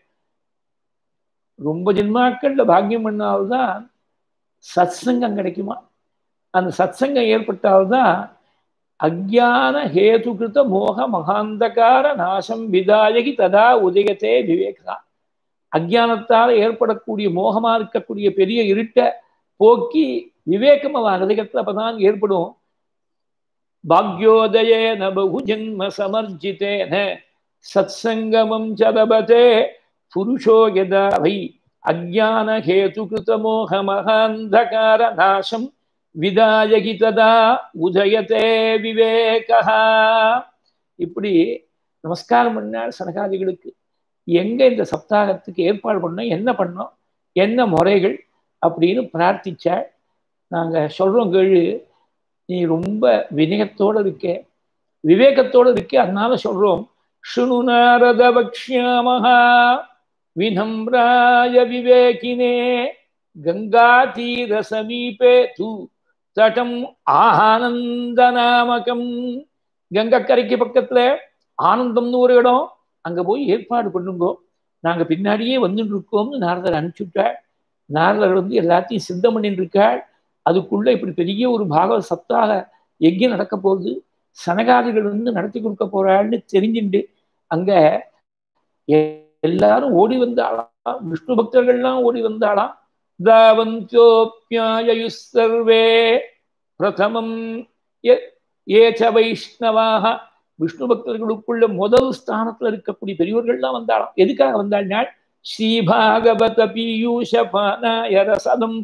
ரொம்ப ஜென்மாக்கள்ல பாக்கியம் பண்ணால்தான் சத் சங்கம் கிடைக்குமா அந்த சத் சங்கம் ஏற்பட்டால்தான் அஜான ஹேதுகிருத மோக மகாந்தகார நாசம் விதாயகி ததா உதயத்தே விவேகா அஜானத்தால் ஏற்படக்கூடிய மோகமா இருக்கக்கூடிய பெரிய இருட்ட போக்கி விவேகம் அவன் ஹதயத்துல அப்பதான் ஏற்படும் பாக்யோதயேன பகுஜன்ம சமர்ஜித்தேன சத்சங்கமம் சதபதே புருஷோ யதா வை அஜான ஹேதுகிருத மோக மகாந்தகார நாசம் விதாயகி ததா உதயத்தே விவேகா இப்படி நமஸ்காரம் பண்ணார் சனகாதிகளுக்கு எங்க இந்த சப்தாகத்துக்கு ஏற்பாடு பண்ணோம் என்ன பண்ணோம் என்ன முறைகள் அப்படின்னு பிரார்த்திச்சாள் நாங்கள் சொல்கிறோம் கேளு நீ ரொம்ப வினயத்தோடு இருக்கே விவேகத்தோடு இருக்கே அதனால சொல்கிறோம் சுணு நாரத பக்ஷ்யாமஹா வினம்ராய விவேகினே கங்கா தீர சமீபே தூ தடம் ஆனந்த நாமகம் கங்கக்கரைக்கு பக்கத்துல ஆனந்தம்னு ஒரு இடம் அங்க போய் ஏற்பாடு பண்ணுங்கோ நாங்க பின்னாடியே வந்துட்டு இருக்கோம்னு நாரதர் அனுப்பிச்சுட்டாள் நாரதர் வந்து எல்லாத்தையும் சித்தம் பண்ணிட்டு இருக்காள் அதுக்குள்ள இப்படி பெரிய ஒரு பாகவத சத்தாக எங்கே நடக்க போகுது சனகாதிகள் வந்து நடத்தி கொடுக்க போறாள்னு தெரிஞ்சுட்டு அங்க எல்லாரும் ஓடி வந்தாளாம் விஷ்ணு பக்தர்கள்லாம் ஓடி வந்தாளாம் தாவந்தோப்பியாயு சர்வே பிரதமம் ஏச்ச வைஷ்ணவாக விஷ்ணு பக்தர்களுக்குள்ள முதல் ஸ்தானத்துல இருக்கக்கூடிய பெரியவர்கள்லாம் வந்தாளாம் எதுக்காக வந்தாள் ஸ்ரீபாகவத பீயூஷபானாய ரசதம்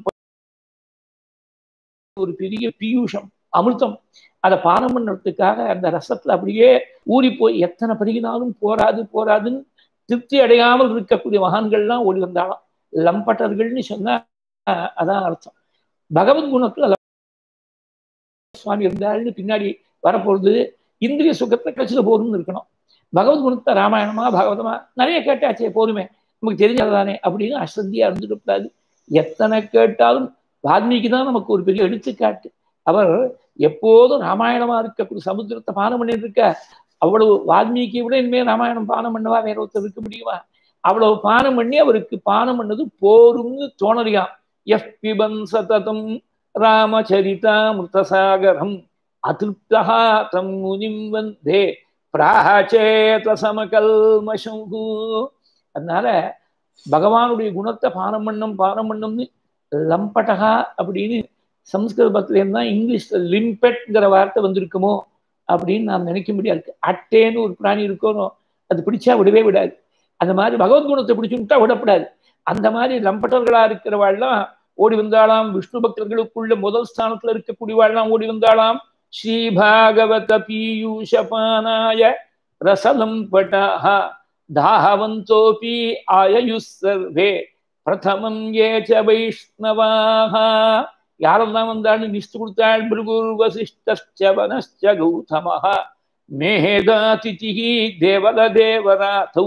ஒரு பெரிய பீயூஷம் அமிர்தம் அதை பானம் பண்ணுறதுக்காக அந்த ரசத்துல அப்படியே ஊறி போய் எத்தனை பருகினாலும் போராது போராதுன்னு திருப்தி அடையாமல் இருக்கக்கூடிய மகான்கள்லாம் ஓடி வந்தாலும் லம்பட்டர்கள்னு சொன்னா அதான் அர்த்தம் பகவத் குணத்துல சுவாமி இருந்தாள்னு பின்னாடி வரப்போகுது இந்திரிய சுகத்தை கழிச்சுட்டு போகணும்னு இருக்கணும் பகவத் குணத்தை ராமாயணமா பகவதமா நிறைய கேட்டாச்சே போருமே நமக்கு தெரிஞ்சதானே அப்படின்னு அசந்தியா இருந்துடக்கூடாது எத்தனை கேட்டாலும் வால்மீகி தான் நமக்கு ஒரு பெரிய எடுத்துக்காட்டு அவர் எப்போதும் ராமாயணமா இருக்கக்கூடிய சமுத்திரத்தை பானம் பண்ணிட்டு இருக்க அவ்வளவு வால்மீகியை விட இனிமேல் ராமாயணம் பானம் பண்ணவா வேற ஒருத்தர் இருக்க முடியுமா அவ்வளவு பானம் பண்ணி அவருக்கு பானம் பண்ணது போரும்னு தோணறியாம் எஃப் பிபன் சததம் ராமச்சரிதாமிருதசாகரம் அதிருப்தா தம் முனிம் வந்தே பிராச்சேத சமகல்மசங்கு அதனால பகவானுடைய குணத்தை பானம் பண்ணம் பானம் பண்ணம்னு லம்பட்டகா அப்படின்னு சம்ஸ்கிருதத்துல தான் இங்கிலீஷ்ல லிம்பெட்ங்கிற வார்த்தை வந்திருக்குமோ அப்படின்னு நாம் நினைக்க முடியாது அட்டேன்னு ஒரு பிராணி இருக்கணும் அது பிடிச்சா விடவே விடாது அந்த மாதிரி பகவத் குணத்தை பிடிச்சுட்டா விடப்படாது அந்த மாதிரி லம்பட்டர்களா இருக்கிறவாள்லாம் ஓடி வந்தாளாம் விஷ்ணு பக்தர்களுக்குள்ள முதல் ஸ்தானத்துல இருக்கக்கூடியவாள்லாம் ஓடி வந்தாளாம் ஸ்ரீபாகவத பீயூஷபானாய ரசலம்பட்டாக தாவந்தோபி ஆயயு சர்வே பிரதமம் ஏச்ச வைஷ்ணவாக யாரெல்லாம் வந்தாலும் லிஸ்ட் கொடுத்தாள் பிருகுர் வசிஷ்ட வனశ్చ கௌதமः மேதாதிதி தேவல தேவராதௌ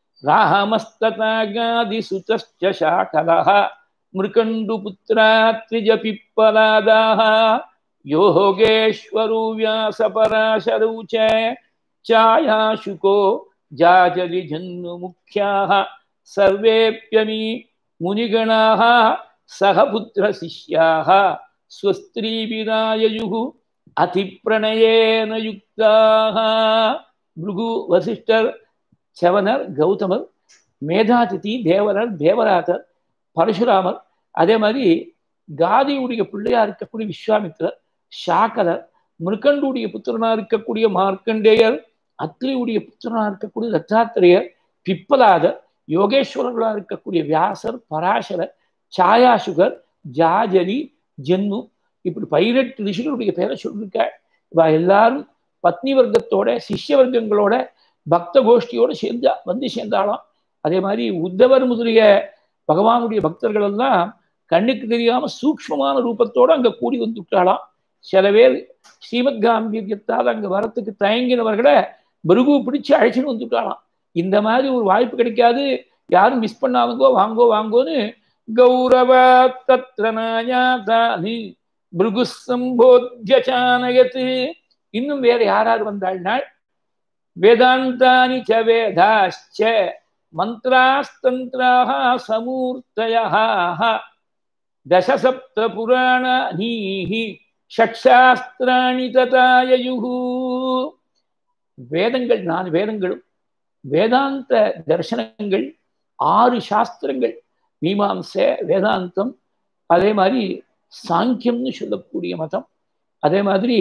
ராமஸ்ததாகாதிசுதश्च शाकलः मृकण्डुपुत्रा त्रिजपिप्पलादाः योगेश्वरो व्यासपराशरौ च छायाशुको जाजलिजन्मुख्याः सर्वेऽप्यमी मुनिगणाः सह पुत्रशिष्याः स्वस्त्रीविराययुः अतिप्रणयेन युक्ताः भृगु वसिष्ठர் சவனர் கௌதமர் மேதாதிதி தேவரர் தேவராதர் பரசுராமர் அதே மாதிரி காதியுடைய பிள்ளையா இருக்கக்கூடிய விஸ்வாமித்திரர் சாக்கரர் மிருகண்டுடைய புத்திரனா இருக்கக்கூடிய மார்க்கண்டேயர் அத்ரியுடைய புத்திரனா இருக்கக்கூடிய தத்தாத்திரேயர் பிப்பலாதர் யோகேஸ்வரர்களா இருக்கக்கூடிய வியாசர் பராசரர் சாயாசுகர் ஜாஜலி ஜென்னு இப்படி பதினெட்டு ரிஷிகளுடைய பேரை சொல்லியிருக்க இவ எல்லாரும் பத்னி வர்க்கத்தோட சிஷ்ய வர்க்கங்களோட பக்த கோஷ்டியோட சேர்ந்து வந்து சேர்ந்தாலாம் அதே மாதிரி உத்தவர் முதலிய பகவானுடைய பக்தர்கள் எல்லாம் கண்ணுக்கு தெரியாம சூக்மமான ரூபத்தோட அங்க கூடி வந்து விட்டாலாம் சில பேர் ஸ்ரீமத் காம்பீரியத்தால் அங்க வரத்துக்கு தயங்கினவர்களை பிருகு பிடிச்சு அழைச்சின்னு வந்துட்டாலாம் இந்த மாதிரி ஒரு வாய்ப்பு கிடைக்காது யாரும் மிஸ் பண்ணாதங்கோ வாங்கோ வாங்கோன்னு கௌரவ தத்ரநாயாதானி பிருகு சம்போத்யசானயத்து இன்னும் வேற யாரார் வந்தாள்னால் வேதாந்தானி ச வேதாச்ச மந்திராஸ்தந்திராக சமூர்த்தயா தசசப்த புராணீஹி ஷட்சாஸ்திராணி ததாயயுகு வேதங்கள் நாலு வேதங்களும் வேதாந்த தர்சனங்கள் ஆறு சாஸ்திரங்கள் மீமாம்ச வேதாந்தம் அதே மாதிரி சாங்கியம்னு சொல்லக்கூடிய மதம் அதே மாதிரி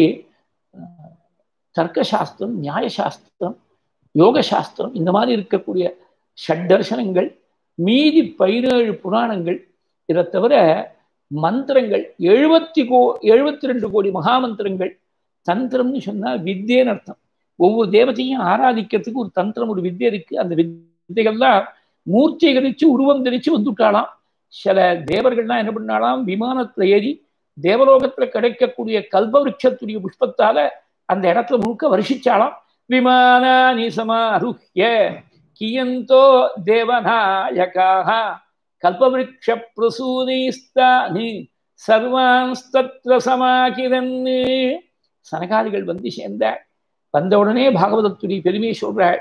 தர்க்கசாஸ்திரம் நியாயசாஸ்திரம் யோகசாஸ்திரம் இந்த மாதிரி இருக்கக்கூடிய ஷட்டர்சனங்கள் மீதி பதினேழு புராணங்கள் இதை தவிர மந்திரங்கள் எழுபத்தி கோ எழுபத்தி ரெண்டு கோடி மகாமந்திரங்கள் தந்திரம்னு சொன்னால் வித்தியன்னு அர்த்தம் ஒவ்வொரு தேவத்தையும் ஆராதிக்கிறதுக்கு ஒரு தந்திரம் ஒரு வித்தியை இருக்கு அந்த வித்தைகள்லாம் மூர்ச்சை கரிச்சு உருவம் தெரிச்சு வந்துட்டாலாம் சில தேவர்கள்லாம் என்ன பண்ணாலாம் விமானத்துல ஏறி தேவலோகத்துல கிடைக்கக்கூடிய கல்பவருஷத்துடைய புஷ்பத்தால அந்த இடத்துல முழுக்க வருஷிச்சாலாம் விமானானி சமாருஹ்ய கியந்தோ தேவநாயகாக கல்பவருஷ பிரசூனிஸ்தானி சர்வான்ஸ்தத்ர சமாகிரன்னு சனகாதிகள் வந்து சேர்ந்த வந்த உடனே பாகவதத்துடைய பெருமையை சொல்றாள்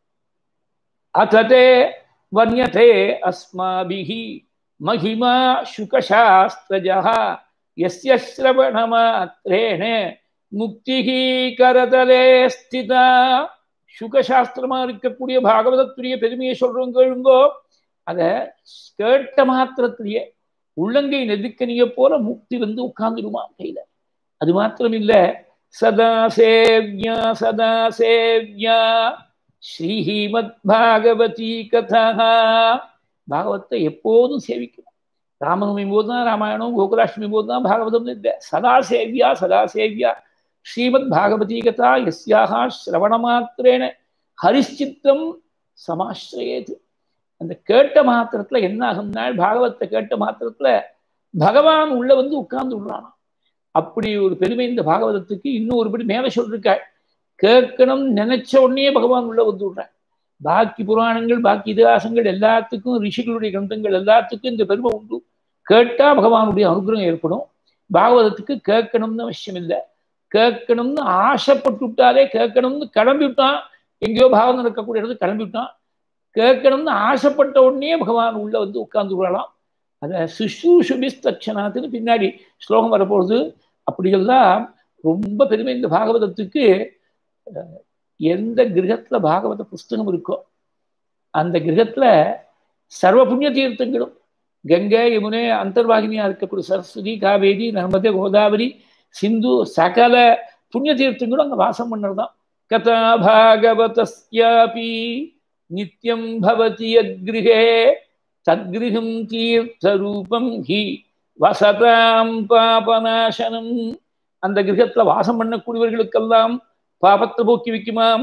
அத்தே வர்ணியதே அஸ்மாபிஹி மகிமா சுகசாஸ்திரஜா எஸ்ய ஸ்ரவணமாத்திரேண முக்திகி கரதலே ஸ்திதா சுகசாஸ்திரமா இருக்கக்கூடிய பாகவதத்துடைய பெருமையை சொல்றோம் கேளுங்கோ அத கேட்ட மாத்திரத்திலேயே உள்ளங்கை நெதுக்கனிய போல முக்தி வந்து உட்கார்ந்துடுமா கையில அது மாத்திரம் இல்ல சதா சேவ்யா சதா சேவ்யா ஸ்ரீமத் பாகவதி கதா பாகவத்தை எப்போதும் சேவிக்கணும் ராமநவமி போது தான் ராமாயணம் கோகுலாஷ்டமி போது தான் பாகவதம் இல்லை சதா சேவியா சதா சேவியா ஸ்ரீமத் பாகவதி கதா எஸ்யாக சிரவண மாத்திரேன ஹரிச்சித்தம் சமாசிரயது அந்த கேட்ட மாத்திரத்துல என்ன ஆகும்னா பாகவத்தை கேட்ட மாத்திரத்துல பகவான் உள்ள வந்து உட்கார்ந்து விடுறானா அப்படி ஒரு பெருமை இந்த பாகவதத்துக்கு இன்னும் ஒருபடி மேல சொல்லிருக்காள் கேட்கணும் நினைச்ச உடனே பகவான் உள்ள வந்து விடுறான் பாக்கி புராணங்கள் பாக்கி இதிகாசங்கள் எல்லாத்துக்கும் ரிஷிகளுடைய கிரந்தங்கள் எல்லாத்துக்கும் இந்த பெருமை உண்டு கேட்டா பகவானுடைய அனுகிரகம் ஏற்படும் பாகவதத்துக்கு கேட்கணும்னு அவசியம் இல்லை கேட்கணும்னு ஆசைப்பட்டு விட்டாலே கேட்கணும்னு கிளம்பி விட்டான் எங்கேயோ பாகம் நடக்கக்கூடிய இடத்துக்கு கிளம்பி விட்டான் கேட்கணும்னு ஆசைப்பட்ட உடனே பகவான் உள்ள வந்து உட்கார்ந்து விடலாம் அதை சுஷ்ரூஷுபிஸ் தட்சணாத்துன்னு பின்னாடி ஸ்லோகம் வரப்போகுது அப்படியெல்லாம் ரொம்ப பெருமை இந்த பாகவதத்துக்கு எந்த கிரகத்துல பாகவத புஸ்தகம் இருக்கோ அந்த கிரகத்துல சர்வ புண்ணிய தீர்த்தங்களும் கங்கை யமுனை அந்தர்வாகினியா இருக்கக்கூடிய சரஸ்வதி காவேரி நர்மதே கோதாவரி சிந்து சகல புண்ணிய தீர்த்தங்களும் அங்க வாசம் பண்ணதுதான் கதா பாகவதஸ்யாபி நித்தியம் பவதி அக்ரிகே தத்கிருகம் தீர்த்தரூபம் ஹி வசதாம் பாபநாசனம் அந்த கிரகத்துல வாசம் பண்ணக்கூடியவர்களுக்கெல்லாம் பாபத்தை போக்கி வைக்குமாம்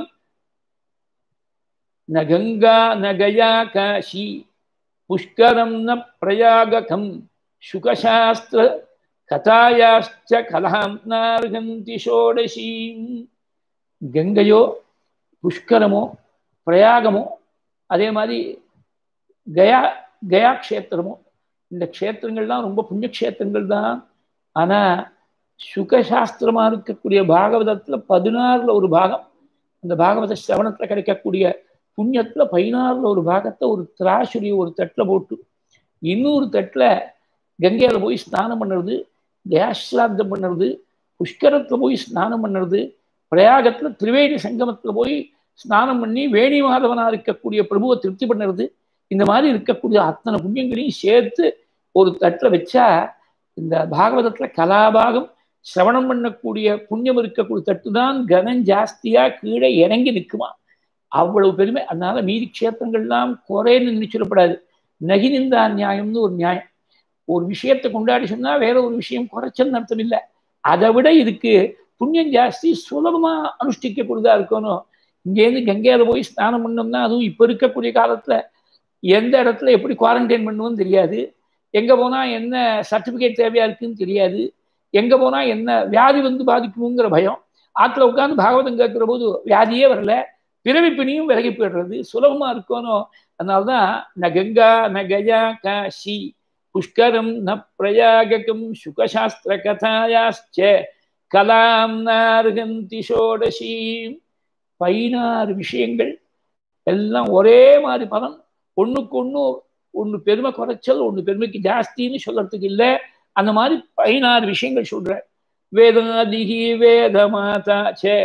ந கங்கா ந கயா காஷி புஷ்கரம் ந பிரயாககம் சுகசாஸ்திர கதாயாச்ச கலாம் நார்கந்தி ஷோடசீம் கங்கையோ புஷ்கரமோ பிரயாகமோ அதே மாதிரி கயா கயா க்ஷேத்திரமோ இந்த க்ஷேத்திரங்கள்லாம் ரொம்ப புண்ணிய க்ஷேத்திரங்கள் தான் ஆனால் சுகசாஸ்திரமாக இருக்கக்கூடிய பாகவதத்தில் பதினாறுல ஒரு பாகம் அந்த பாகவத சிரவணத்தில் கிடைக்கக்கூடிய புண்ணியத்தில் பதினாறுல ஒரு பாகத்தை ஒரு திராசுரிய ஒரு தட்டில் போட்டு இன்னொரு தட்டில் கங்கையில் போய் ஸ்நானம் பண்ணுறது கயாஸ்ராத்தம் பண்ணுறது புஷ்கரத்தில் போய் ஸ்நானம் பண்ணுறது பிரயாகத்தில் திரிவேணி சங்கமத்தில் போய் ஸ்நானம் பண்ணி வேணி மாதவனாக இருக்கக்கூடிய பிரபுவை திருப்தி பண்ணுறது இந்த மாதிரி இருக்கக்கூடிய அத்தனை புண்ணியங்களையும் சேர்த்து ஒரு தட்டில் வச்சா இந்த பாகவதத்தில் கலாபாகம் சிரவணம் பண்ணக்கூடிய புண்ணியம் இருக்கக்கூடிய தட்டு தான் கனம் ஜாஸ்தியாக கீழே இறங்கி நிற்குமா அவ்வளவு பெருமை அதனால மீதி க்ஷேத்திரங்கள்லாம் குறைன்னு நினைச்சிடப்படாது நகி நிந்தா நியாயம்னு ஒரு நியாயம் ஒரு விஷயத்தை கொண்டாடி சொன்னால் வேற ஒரு விஷயம் குறைச்சல் அர்த்தம் இல்லை அதை விட இதுக்கு புண்ணியம் ஜாஸ்தி சுலபமாக அனுஷ்டிக்கக்கூடியதாக இருக்கணும் இங்கேருந்து கங்கையில் போய் ஸ்நானம் பண்ணோம்னா அதுவும் இப்போ இருக்கக்கூடிய காலத்தில் எந்த இடத்துல எப்படி குவாரண்டைன் பண்ணுவோன்னு தெரியாது எங்கே போனால் என்ன சர்டிஃபிகேட் தேவையாக இருக்குன்னு தெரியாது எங்கே போனால் என்ன வியாதி வந்து பாதிக்குங்கிற பயம் ஆற்றுல உட்காந்து பாகவதம் கேட்குற போது வியாதியே வரல பிறவி பிணியும் விலகி போயிடுறது சுலபமாக இருக்கணும் அதனால தான் ந கங்கா ந கயா காஷி புஷ்கரம் ந பிரயாககம் சுகசாஸ்திர கதாயாச்ச கலாம் நார்கந்தி ஷோடசி பதினாறு விஷயங்கள் எல்லாம் ஒரே மாதிரி பதம் ஒன்றுக்கு ஒன்று ஒன்று பெருமை குறைச்சல் ஒன்று பெருமைக்கு ஜாஸ்தின்னு சொல்றதுக்கு இல்லை அந்த மாதிரி பதினாறு விஷயங்கள் சொல்ற வேதாதிகி வேத மாதா சே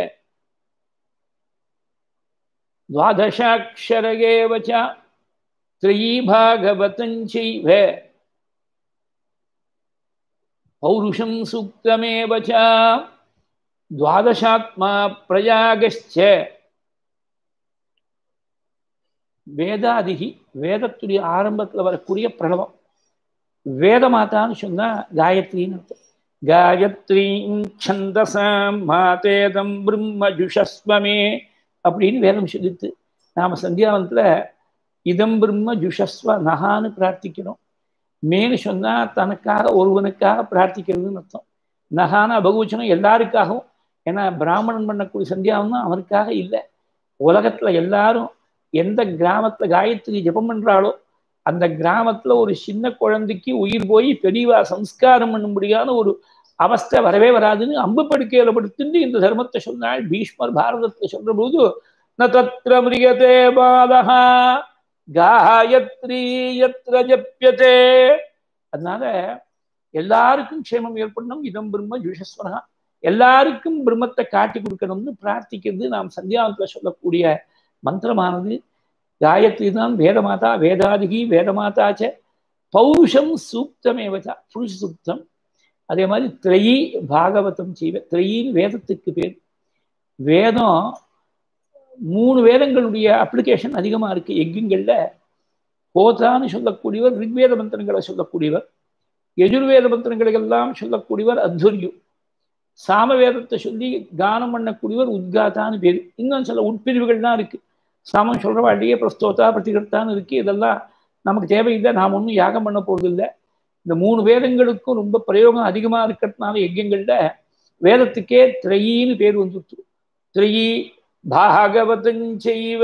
द्वादशाक्षरगेव च त्रयी भागवतञ्चैव पौरुषं सूक्तमेव च द्वादशात्मा प्रयागश्च வேதாதிகி வேதத்துடைய ஆரம்பத்தில் வரக்கூடிய பிரணவம் வேத மாதான்னு சொன்னா காயத்ரின்னு அர்த்தம் காயத்ரீம் சந்தசாம் மாதேதம் பிரம்ம ஜுஷஸ்வமே அப்படின்னு வேதம் சொல்லித்து நாம சந்தியாவனத்தில் இதம் பிரம்ம ஜுஷஸ்வ நகான்னு பிரார்த்திக்கணும் மேனு சொன்னா தனக்காக ஒருவனுக்காக பிரார்த்திக்கிறதுன்னு அர்த்தம் நகான பகுவச்சனம் எல்லாருக்காகவும் ஏன்னா பிராமணன் பண்ணக்கூடிய சந்தியாவம் தான் அவனுக்காக இல்லை உலகத்துல எல்லாரும் எந்த கிராமத்துல காயத்ரி ஜெபம் பண்றாளோ அந்த கிராமத்துல ஒரு சின்ன குழந்தைக்கு உயிர் போய் பெரியவா சம்ஸ்காரம் பண்ணும்படியான ஒரு அவஸ்தை வரவே வராதுன்னு அம்பு படுக்கையில படுத்துட்டு இந்த தர்மத்தை சொன்னாள் பீஷ்மர் பாரதத்தை சொல்ற போது ந தத்ர மிரியதே பாதகா காயத்ரி யத்ர ஜப்யதே அதனால எல்லாருக்கும் க்ஷேமம் ஏற்படணும் இதம் பிரம்ம ஜுஷஸ்வரகா எல்லாருக்கும் பிரம்மத்தை காட்டி கொடுக்கணும்னு பிரார்த்திக்கிறது நாம் சந்தியாவத்துல சொல்லக்கூடிய மந்திரமானது காயத்ரி தான் வேதமாதா வேதாதிகி வேதமாதாச்ச பௌருஷம் சூக்தமேவச்சா புருஷ சூக்தம் அதே மாதிரி திரையி பாகவதம் செய்வ திரையின்னு வேதத்துக்கு பேர் வேதம் மூணு வேதங்களுடைய அப்ளிகேஷன் அதிகமாக இருக்கு யஜ்யங்கள்ல ஹோதான்னு சொல்லக்கூடியவர் ரிக்வேத மந்திரங்களை சொல்லக்கூடியவர் எஜுர்வேத மந்திரங்களை எல்லாம் சொல்லக்கூடியவர் அத்துர்யு சாமவேதத்தை சொல்லி கானம் பண்ணக்கூடியவர் உத்காத்தான்னு பேர் இன்னும் சில உட்பிரிவுகள்லாம் இருக்கு சாமம் சொல்றவாடியே பிரஸ்தோதா பிரதிகர்த்தான்னு இருக்கு இதெல்லாம் நமக்கு தேவையில்லை நாம் ஒன்றும் யாகம் பண்ண போறது இல்லை இந்த மூணு வேதங்களுக்கும் ரொம்ப பிரயோகம் அதிகமாக இருக்கிறதுனால யஜ்யங்கள்ல வேதத்துக்கே திரையின்னு பேர் வந்துட்டு திரையி பாகவதஞ்செய்வ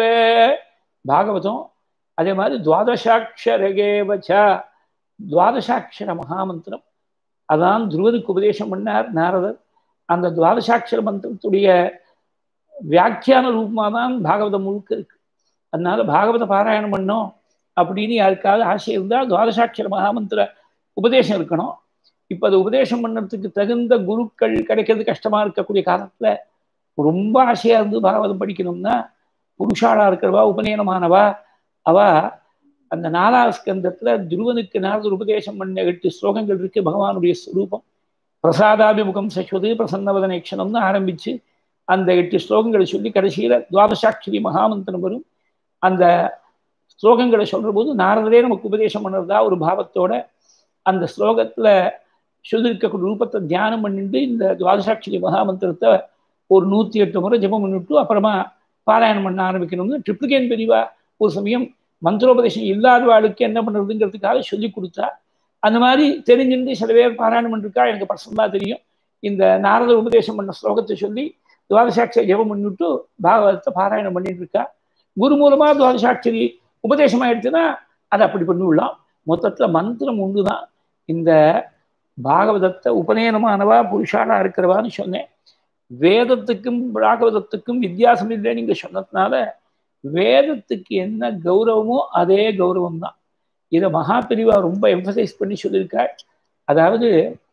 பாகவதம் அதே மாதிரி துவாதசாட்சரகேவச்ச துவாதசாட்சர மகாமந்திரம் அதான் துருவதுக்கு உபதேசம் பண்ணார் நாரதர் அந்த துவாதசாட்சர மந்திரத்துடைய வியாக்கியான ரூபமாக தான் பாகவதம் முழுக்க இருக்கு அதனால பாகவத பாராயணம் பண்ணோம் அப்படின்னு யாருக்காவது ஆசை இருந்தால் துவாதசாட்சர மகாமந்திர உபதேசம் இருக்கணும் இப்போ அது உபதேசம் பண்ணுறதுக்கு தகுந்த குருக்கள் கிடைக்கிறது கஷ்டமாக இருக்கக்கூடிய காலத்தில் ரொம்ப ஆசையாக இருந்து பாகவதம் படிக்கணும்னா புருஷாளாக இருக்கிறவா உபநயனமானவா அவ அந்த நாலாவது ஸ்கந்தத்தில் துருவனுக்கு நாரதர் உபதேசம் பண்ண எட்டு ஸ்லோகங்கள் இருக்கு பகவானுடைய ஸ்வரூபம் பிரசாதாபிமுகம் சஸ்வது பிரசன்னவதனேக்ஷணம்னு ஆரம்பிச்சு அந்த எட்டு ஸ்லோகங்களை சொல்லி கடைசியில் துவாதசாட்சரி மகாமந்திரம் வரும் அந்த ஸ்லோகங்களை சொல்ற போது நாரதரே நமக்கு உபதேசம் பண்ணுறதா ஒரு பாவத்தோட அந்த ஸ்லோகத்தில் சொல்லியிருக்கக்கூடிய ரூபத்தை தியானம் பண்ணிட்டு இந்த துவாதசாட்சரி மகாமந்திரத்தை ஒரு நூற்றி எட்டு முறை ஜபம் பண்ணிவிட்டு அப்புறமா பாராயணம் பண்ண ஆரம்பிக்கணும்னு ட்ரிப்ளிகேன் பெரியவா ஒரு சமயம் மந்திரோபதேசம் இல்லாதவாளுக்கு என்ன பண்ணுறதுங்கிறதுக்காக சொல்லி கொடுத்தா அந்த மாதிரி தெரிஞ்சுட்டு சில பேர் பாராயணம் பண்ணிருக்கா எனக்கு பர்சனலாக தெரியும் இந்த நாரத உபதேசம் பண்ண ஸ்லோகத்தை சொல்லி துவாதசாட்சரி ஜபம் பண்ணிவிட்டு பாகவதத்தை பாராயணம் பண்ணிட்டு இருக்கா குரு மூலமாக துவாதசாட்சரி உபதேசம் ஆயிடுச்சுன்னா அதை அப்படி பண்ணிவிடலாம் மொத்தத்தில் மந்திரம் ஒன்று தான் இந்த பாகவதத்தை உபநயனமானவா புருஷாலா இருக்கிறவான்னு சொன்னேன் வேதத்துக்கும் பாகவதத்துக்கும் வித்தியாசம் இல்லை நீங்க சொன்னதுனால வேதத்துக்கு என்ன கௌரவமோ அதே கௌரவம் தான் இதை மகாபிரிவா ரொம்ப எம்பசைஸ் பண்ணி சொல்லியிருக்காள் அதாவது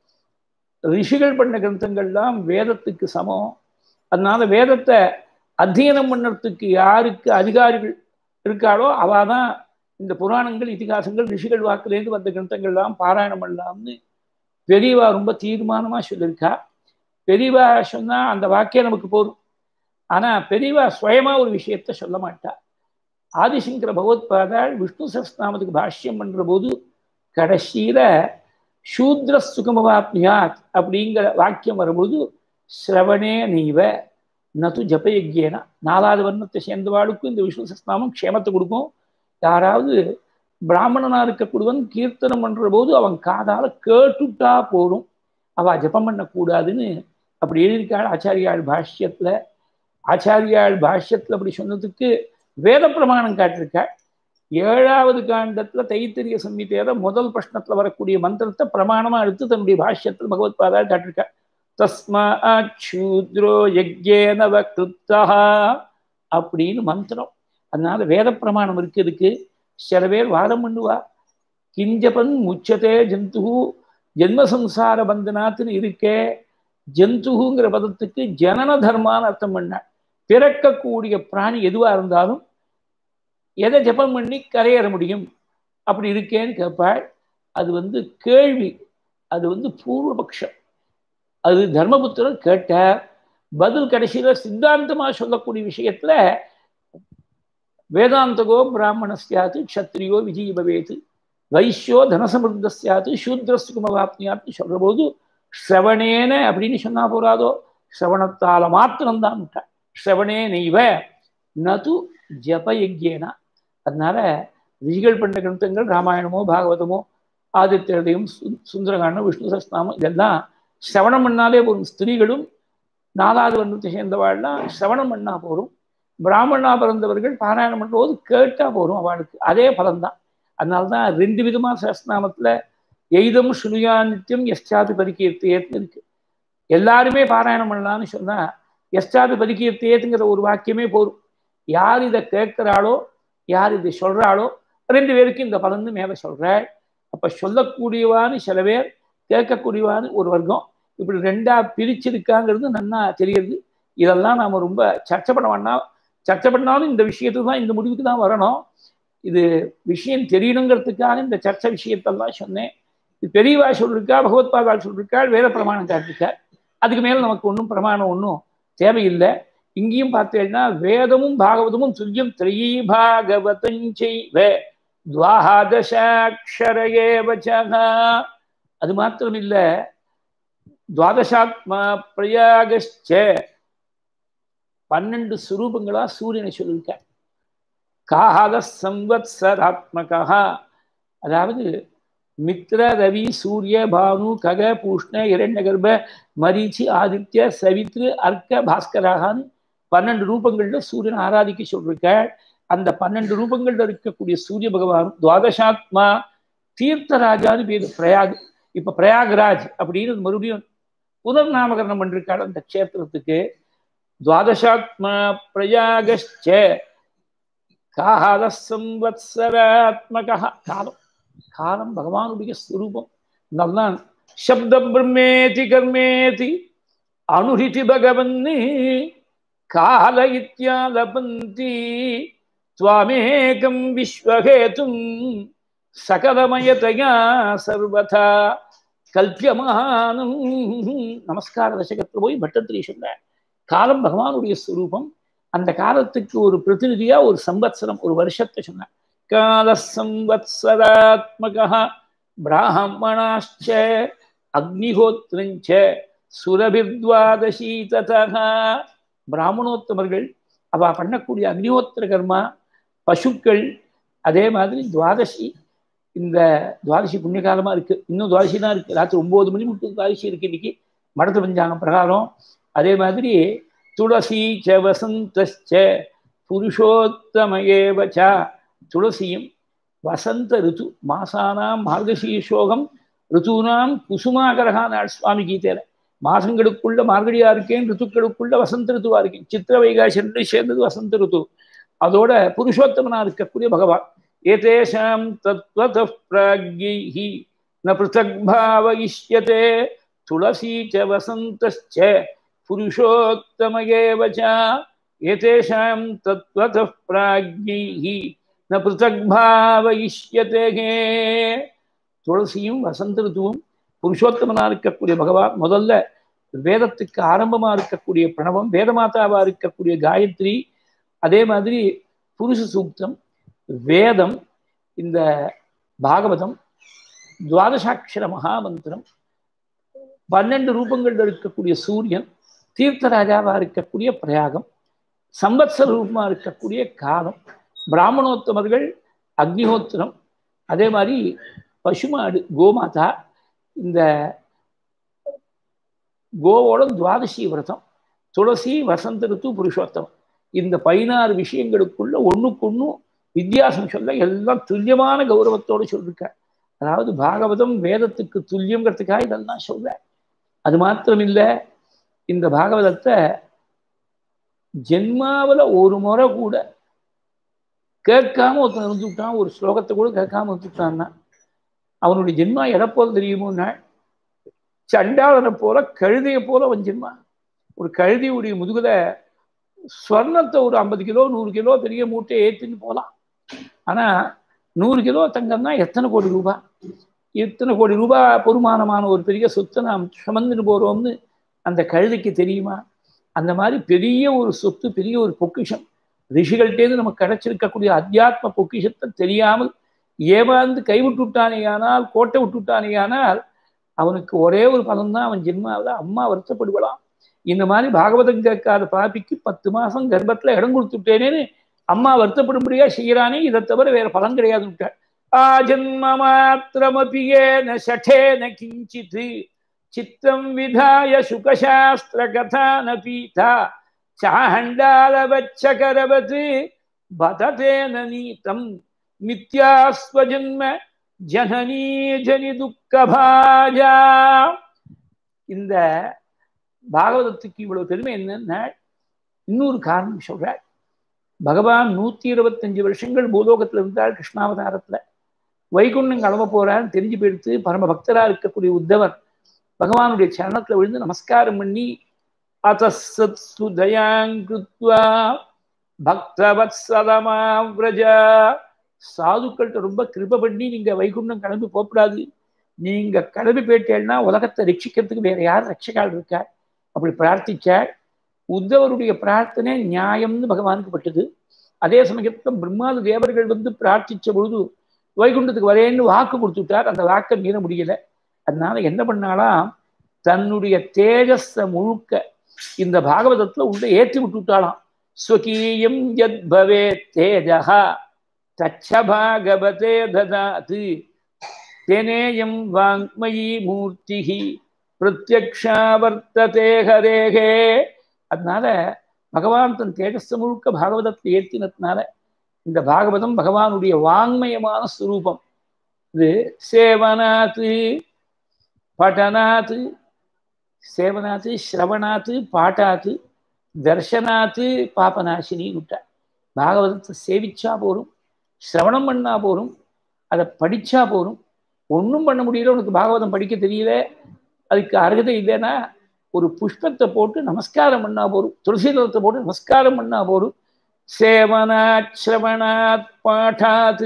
ரிஷிகள் பண்ண கிரந்தங்கள்லாம் வேதத்துக்கு சமம் அதனால வேதத்தை அத்தியனம் பண்ணுறதுக்கு யாருக்கு அதிகாரிகள் இருக்காளோ அவள் தான் இந்த புராணங்கள் இதிகாசங்கள் ரிஷிகள் வாக்குலேருந்து வந்த கிரந்தங்கள்லாம் பாராயணம் பண்ணலாம்னு பெரியவா ரொம்ப தீர்மானமாக சொல்லியிருக்கா பெரியவா சொன்னால் அந்த வாக்கியம் நமக்கு போதும் ஆனால் பெரியவா சுயமாக ஒரு விஷயத்த சொல்ல மாட்டா ஆதிசங்கர பகவத்பாதாள் விஷ்ணு சஸ்நாமத்துக்கு பாஷ்யம் பண்ணுற போது கடைசியில் சூத்ர சுகமவாப்னியாத் அப்படிங்கிற வாக்கியம் வரும்போது சிரவணே நீவ நது ஜபயஜ்யேனா நாலாவது வர்ணத்தை சேர்ந்தவாளுக்கும் இந்த விஷ்ணு சஸ்நாமம் க்ஷேமத்தை கொடுக்கும் யாராவது பிராமணனா இருக்கக்கூடியவன் கீர்த்தனம் பண்ற போது அவன் காதால கேட்டுட்டா போதும் அவ ஜபம் பண்ணக்கூடாதுன்னு அப்படி எழுதியிருக்காள் ஆச்சாரியாள் பாஷ்யத்துல ஆச்சாரியாள் பாஷ்யத்துல அப்படி சொன்னதுக்கு வேத பிரமாணம் காட்டியிருக்காள் ஏழாவது காண்டத்துல தைத்திரிய சம்மிதையில முதல் பிரஷ்னத்துல வரக்கூடிய மந்திரத்தை பிரமாணமா எடுத்து தன்னுடைய பாஷ்யத்தில் பகவத் பாதாள் காட்டியிருக்காள் தஸ்மாத்ரோ யஜ்யேனவ கிருத்தா அப்படின்னு மந்திரம் அதனால வேத பிரமாணம் இருக்கிறதுக்கு சில பேர் வாதம் பண்ணுவா கிஞ்சபன் முச்சதே ஜந்து ஜென்மசம்சார பந்தனாத்துன்னு இருக்கே ஜந்துங்கிற பதத்துக்கு ஜனன தர்மான்னு அர்த்தம் பண்ண பிறக்கக்கூடிய பிராணி எதுவா இருந்தாலும் எதை ஜபம் பண்ணி கரையேற முடியும் அப்படி இருக்கேன்னு கேட்பாள் அது வந்து கேள்வி அது வந்து பூர்வபக்ஷம் அது தர்மபுத்திரர் கேட்டார் பதில் கடைசியில் சித்தாந்தமா சொல்லக்கூடிய விஷயத்துல வேதாந்தகோ பிராமணஸ்யாத்து க்ஷத்ரியோ விஜய் பவேத்து வைஷ்யோ தனசமிருத்த சியாத்து சூத்ரஸ்குமவாப்னியாத்து சொல்ற போது ஸ்ரவணேன அப்படின்னு சொன்னா போறாதோ ஸ்ரவணத்தால மாத்திரம்தான் விட்டார் ஸ்ரவணே நெய்வ நது ஜப யஜ்யேனா அதனால ரிஷிகள் பண்ண கிரந்தங்கள் ராமாயணமோ பாகவதமோ ஆதித்யதையும் சுந்தரகாண்டம் விஷ்ணு சஸ்நாமம் இதெல்லாம் சிரவணம் பண்ணாலே போதும் ஸ்திரீகளும் நாலாவது வர்ணத்தை சேர்ந்தவாள்லாம் சிரவணம் பண்ணா போதும் பிராமணா பிறந்தவர்கள் பாராயணம் பண்ணும்போது கேட்டா போதும் அவளுக்கு அதே பலன்தான் அதனால தான் ரெண்டு விதமா சஸ்நாமத்துல எய்தம் சுனுயா நித்தியம் எஸ்டாபி பரிகீர்த்தியேத்து இருக்கு எல்லாருமே பாராயணம் பண்ணலாம்னு சொன்னா எஸ்டாபி பரிகீர்த்தியேத்துங்கிற ஒரு வாக்கியமே போதும் யார் இதை கேட்கிறாளோ யார் இதை சொல்றாளோ ரெண்டு பேருக்கு இந்த பலன்னு மேலே சொல்றாள் அப்ப சொல்லக்கூடியவான்னு சில பேர் கேட்கக்கூடியவான்னு ஒரு வர்க்கம் இப்படி ரெண்டா பிரிச்சிருக்காங்கிறது நன்னா தெரியுது இதெல்லாம் நாம ரொம்ப சர்ச்சை பண்ண வேண்டாம் சர்ச்சை பண்ணாலும் இந்த விஷயத்துக்கு தான் இந்த முடிவுக்கு தான் வரணும் இது விஷயம் தெரியணுங்கிறதுக்காக இந்த சர்ச்சை விஷயத்தெல்லாம் சொன்னேன் இது பெரியவா சொல்லிருக்கா பகவத்பாதால் சொல்லிருக்கா வேத பிரமாணம் காட்டிருக்கா அதுக்கு மேல நமக்கு ஒன்றும் பிரமாணம் ஒன்றும் தேவையில்லை இங்கேயும் பார்த்தேன்னா வேதமும் பாகவதமும் துல்லியம் திரையீ பாகவதஞ்செய்வ துவாதசாட்சரேவச்சக அது மாத்திரம் இல்ல துவாதசாத்மா பிரயாகச்ச பன்னெண்டு சுரூபங்களா சூரியனை சொல்லியிருக்க காஹாத சம்வத்சராத்மகா அதாவது மித்ர ரவி சூரிய பானு கக பூஷ்ண இரண்யகர்ப மரீச்சி ஆதித்ய சவித்ரு அர்க்க பாஸ்கராகான்னு பன்னெண்டு ரூபங்கள்ல சூரியன் ஆராதிக்க சொல்லிருக்க அந்த பன்னெண்டு ரூபங்கள்ல இருக்கக்கூடிய சூரிய பகவான் துவாதசாத்மா தீர்த்தராஜான்னு பேரு பிரயாக் இப்ப பிரயாகராஜ் அப்படின்னு மறுபடியும் புனர்நாமகரணம் பண்ணிருக்காள் அந்த கஷேத்திரத்துக்கு துவாதசாத்மா பிரயாகச்ச கால சம்வத்சராத்மக காலம் காலம் பகவானுடைய ஸ்வரூபம் நல்லா சப்த பிரம்மேதி கர்மேதி அனுஹிதி பகவன்னு கால இத்தியாலபந்தி துவாமேகம் விஸ்வகேதும் சகலமயதயா சர்வதா கல்பியமானம் நமஸ்கார தசகத்தில் போய் பட்டத்திரி சொன்ன காலம் பகவானுடைய ஸ்வரூபம் அந்த காலத்துக்கு ஒரு பிரதிநிதியா ஒரு சம்பத்சரம் ஒரு வருஷத்தை சொன்ன கால சம்வத்சராத்மக பிராமணாச்ச அக்னிஹோத்ரஞ்ச சுரபிர்வாதசி ததா பிராமணோத்தமர்கள் அவ பண்ணக்கூடிய அக்னிஹோத்திர கர்மா பசுக்கள் அதே மாதிரி துவாதசி இந்த துவாதசி புண்ணிய காலமா இருக்கு இன்னும் துவாதசி தான் இருக்கு ராத்திரி ஒன்பது மணி மட்டும் துவாதசி இருக்கு இன்னைக்கு மடத்து பஞ்சாங்கம் பிரகாரம் அதே மாதிரி துளசி ச வசந்தச்ச புருஷோத்தமயேவச்ச துளசியும் வசந்த ரித்து மாசானாம் மார்கசீஷோகம் ரித்துனாம் குசுமாகரகா நாள் சுவாமி கீதையில மாசங்களுக்குள்ள மார்கழியா இருக்கேன் ரித்துக்களுக்குள்ள வசந்த ரித்துவா இருக்கேன் சித்திர வைகாசன்று சேர்ந்தது வசந்த ரித்து அதோட புருஷோத்தமனா இருக்கக்கூடிய பகவான் ஏதேஷாம் தத்வத பிராக்யைஹி ந பிருத்தக் பாவயிஷ்யதே துளசி ச வசந்தச்ச புருஷோத்தமயேவ ச ஏதேஷாம் தத்வத பிராக்யைஹி ந பிருத்தக் பாவயிஷ்யதே துளசியும் வசந்த ரித்துவும் புருஷோத்தமனா இருக்கக்கூடிய பகவான் முதல்ல வேதத்துக்கு ஆரம்பமா இருக்கக்கூடிய பிரணவம் வேதமாதாவா இருக்கக்கூடிய காயத்ரி அதே மாதிரி புருஷ சூக்தம் வேதம் இந்த பாகவதம் துவாதசாட்சர மகாமந்திரம் பன்னெண்டு ரூபங்கள்ல இருக்கக்கூடிய சூரியன் தீர்த்தராஜாவா இருக்கக்கூடிய பிரயாகம் சம்பத்சர ரூபமா இருக்கக்கூடிய காலம் பிராமணோத்தமர்கள் அக்னிஹோத்திரம் அதே மாதிரி பசுமாடு கோமாதா இந்த கோவோட துவாதசி விரதம் துளசி வசந்த ரித்து புருஷோத்தமம் இந்த பதினாறு விஷயங்களுக்குள்ள ஒண்ணுக்கொன்னும் வித்தியாசம் சொல்ல எல்லாம் துல்லியமான கௌரவத்தோடு சொல்லிருக்க அதாவது பாகவதம் வேதத்துக்கு துல்லியங்கிறதுக்காக இதெல்லாம் சொல்ற அது மாத்திரம் இல்லை இந்த பாகவதத்தை ஜென்மாவில் ஒரு முறை கூட கேட்காம ஒருத்தன் இருந்துவிட்டான் ஒரு ஸ்லோகத்தை கூட கேட்காம இருந்துவிட்டான்னா அவனுடைய ஜென்மா எதை போல தெரியுமோன்னா சண்டாளனை போல கழுதையை போல அவன் ஜென்மா ஒரு கழுதியுடைய முதுகுல ஸ்வர்ணத்தை ஒரு ஐம்பது கிலோ நூறு கிலோ பெரிய மூட்டையை ஏற்றின்னு போகலாம் ஆனால் நூறு கிலோ தங்கம்னா எத்தனை கோடி ரூபாய் எத்தனை கோடி ரூபாய் பொறுமானமான ஒரு பெரிய சொத்தை நாம் சுமந்துட்டு போகிறோம்னு அந்த கழுதைக்கு தெரியுமா அந்த மாதிரி பெரிய ஒரு சொத்து பெரிய ஒரு பொக்கிஷம் ரிஷிகள்கிட்டேருந்து நமக்கு கிடைச்சிருக்கக்கூடிய அத்தியாத்ம பொக்கிஷத்தை தெரியாமல் ஏமாந்து கைவிட்டுட்டானேயானால் கோட்டை விட்டுட்டானேயானால் அவனுக்கு ஒரே ஒரு பலன் தான் அவன் ஜென்மாவில் அம்மா வருத்தப்படுவலாம் இந்த மாதிரி பாகவதம் கேட்காத பாப்பிக்கு பத்து மாசம் கர்ப்பத்துல இடம் கொடுத்துட்டேனேன்னு அம்மா வருத்தப்படும்படியா செய்யறானே இதை தவிர வேற பலன் கிடையாது விட்டாள் ஆஜன்மமாத்திரமபி ஏன ஷடேன கிஞ்சித் சித்தம் விதாய சுகசாஸ்திரகதான பீதா சாண்டாலவச்சகரவத் பததேன நீதம் மித்யாஸ்வஜன்ம ஜனனீ ஜனி துக்கபாஜா இந்த பாகவதத்துக்கு இவ்வளவு பெருமை என்னன்னா இன்னொரு காரணம் சொல்றார் பகவான் நூத்தி இருபத்தஞ்சு வருஷங்கள் பூலோகத்துல இருந்தார் கிருஷ்ணாவதாரத்துல வைகுண்டம் கிளம்ப போறான்னு தெரிஞ்சு போயிடுத்து பரம பக்தரா இருக்கக்கூடிய உத்தவர் பகவானுடைய சரணத்துல விழுந்து நமஸ்காரம் பண்ணி அத்தசத் சுதயாங்கிருத்வா பக்தவத்சலமாவிரஜா சாதுக்கள்கிட்ட ரொம்ப கிருப பண்ணி நீங்க வைகுண்டம் கிளம்பி போகக்கூடாது நீங்க கிளம்பி போயிட்டேன்னா உலகத்தை ரட்சிக்கிறதுக்கு வேற யார் ரட்சகால் இருக்கா அப்படி பிரார்த்திச்சாள் உத்தவருடைய பிரார்த்தனை நியாயம்னு பகவானுக்கு பட்டது அதே சமயத்தில் பிரம்மாத தேவர்கள் வந்து பிரார்த்திச்ச பொழுது வைகுண்டத்துக்கு வரேன்னு வாக்கு கொடுத்துட்டார் அந்த வாக்கை மீற முடியல அதனால என்ன பண்ணாலாம் தன்னுடைய தேஜஸ முழுக்க இந்த பாகவதத்துல உள்ள ஏற்றி விட்டுட்டாலாம் ஸ்வகீயம் யத் பவே தேஜா தச்ச பாகவதே ததாது தேனேயம் வாங்மயி மூர்த்தி பிரத்யக்ஷா வர்த்ததே ஹரேகே அதனால பகவான் தன் தேஜஸ் முழுக்க பாகவதத்தை ஏற்றினதுனால இந்த பாகவதம் பகவானுடைய வாங்மயமான ஸ்வரூபம் இது சேவனாத்து பட்டனாத்து சேவனாத்து ஸ்ரவணாத்து பாட்டாத்து தர்ஷனாத்து பாபநாசினி விட்டார் பாகவதத்தை சேவிச்சா போரும் சிரவணம் பண்ணா போரும் அதை படிச்சா போரும் ஒன்றும் பண்ண முடியல உனக்கு பாகவதம் படிக்க தெரியல அதுக்கு அருகதை இல்லைன்னா ஒரு புஷ்பத்தை போட்டு நமஸ்காரம் பண்ணா போரும் துளசி தளத்தை போட்டு நமஸ்காரம் பண்ணா போரும் சேவனாத் ஸ்ரவணாத் பாட்டாத்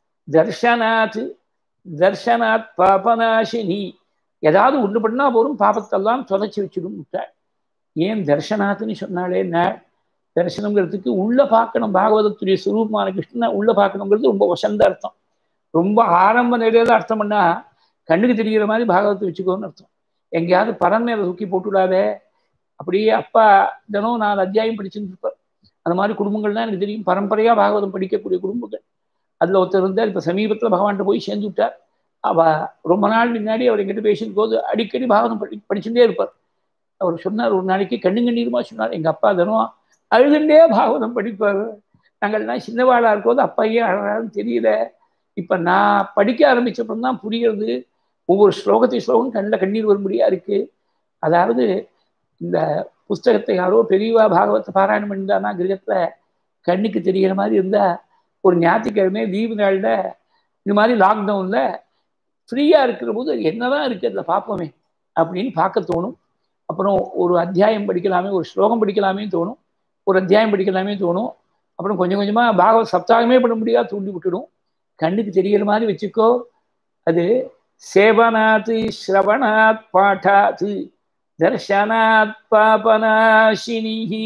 தர்ஷனாத் தர்ஷனாத் பாபநாசினி ஏதாவது ஒன்று பண்ணா போரும் பாபத்தெல்லாம் தொலைச்சி வச்சிடும் விட்டாள் ஏன் தர்ஷனாத்துன்னு சொன்னாலே நாள் தரிசனங்கிறதுக்கு உள்ள பார்க்கணும் பாகவதத்துடைய சுரூபமான கிருஷ்ணனை உள்ள பார்க்கணுங்கிறது ரொம்ப வசந்த அர்த்தம் ரொம்ப ஆரம்ப நிலையில அர்த்தம் பண்ணா கண்ணுக்கு தெரிகிற மாதிரி பாகவத்தை வச்சுக்கோன்னு அர்த்தம் எங்கேயாவது பரன் மேல தூக்கி போட்டுவிடாதே அப்படியே அப்பா தினம் நான் அத்தியாயம் படிச்சுட்டு இருப்பேன் அந்த மாதிரி குடும்பங்கள்லாம் எனக்கு தெரியும் பரம்பரையா பாகவதம் படிக்கக்கூடிய குடும்பங்கள் அதுல ஒருத்தர் இருந்தார் இப்ப சமீபத்துல பகவான்கிட்ட போய் சேர்ந்து விட்டார் அவ ரொம்ப நாள் முன்னாடி அவர் எங்கிட்ட பேசின போது அடிக்கடி பாகவதம் படி படிச்சுட்டே இருப்பார் அவர் சொன்னார் ஒரு நாளைக்கு கண்ணு கண்ணீருமா சொன்னார் எங்க அப்பா தினம் அழுதுண்டே பாகவதம் படிப்பார் நாங்கள்லாம் சின்னவாளா இருக்கும்போது அப்பா ஏன் அழகான்னு தெரியல இப்ப நான் படிக்க ஆரம்பிச்சப்பறம் தான் புரியுறது ஒவ்வொரு ஸ்லோகத்தை ஸ்லோகம் கண்ணில் கண்ணீர் வரும்படியா இருக்கு அதாவது இந்த புஸ்தகத்தை யாரோ பெரியவா பாகவத்தை பாராயணம் பண்ணிட்டானா கிரகத்துல கண்ணுக்கு தெரிகிற மாதிரி இருந்தா ஒரு ஞாயிற்றுக்கிழமை லீவு நாளில் இந்த மாதிரி லாக்டவுன்ல ஃப்ரீயா இருக்கிற போது என்னதான் இருக்கு அதில் பார்ப்போமே அப்படின்னு பார்க்க தோணும் அப்புறம் ஒரு அத்தியாயம் படிக்கலாமே ஒரு ஸ்லோகம் படிக்கலாமே தோணும் ஒரு அத்தியாயம் படிக்கலாமே தோணும் அப்புறம் கொஞ்சம் கொஞ்சமா பாகவத் சப்தாகமே பண்ண முடியாது தூண்டி விட்டுடும் கண்ணுக்கு தெரிகிற மாதிரி வச்சுக்கோ அது சேவனாத் ஸ்ரவணாத் பாட்டாத் தர்ஷனாத் பாபநாசினிஹி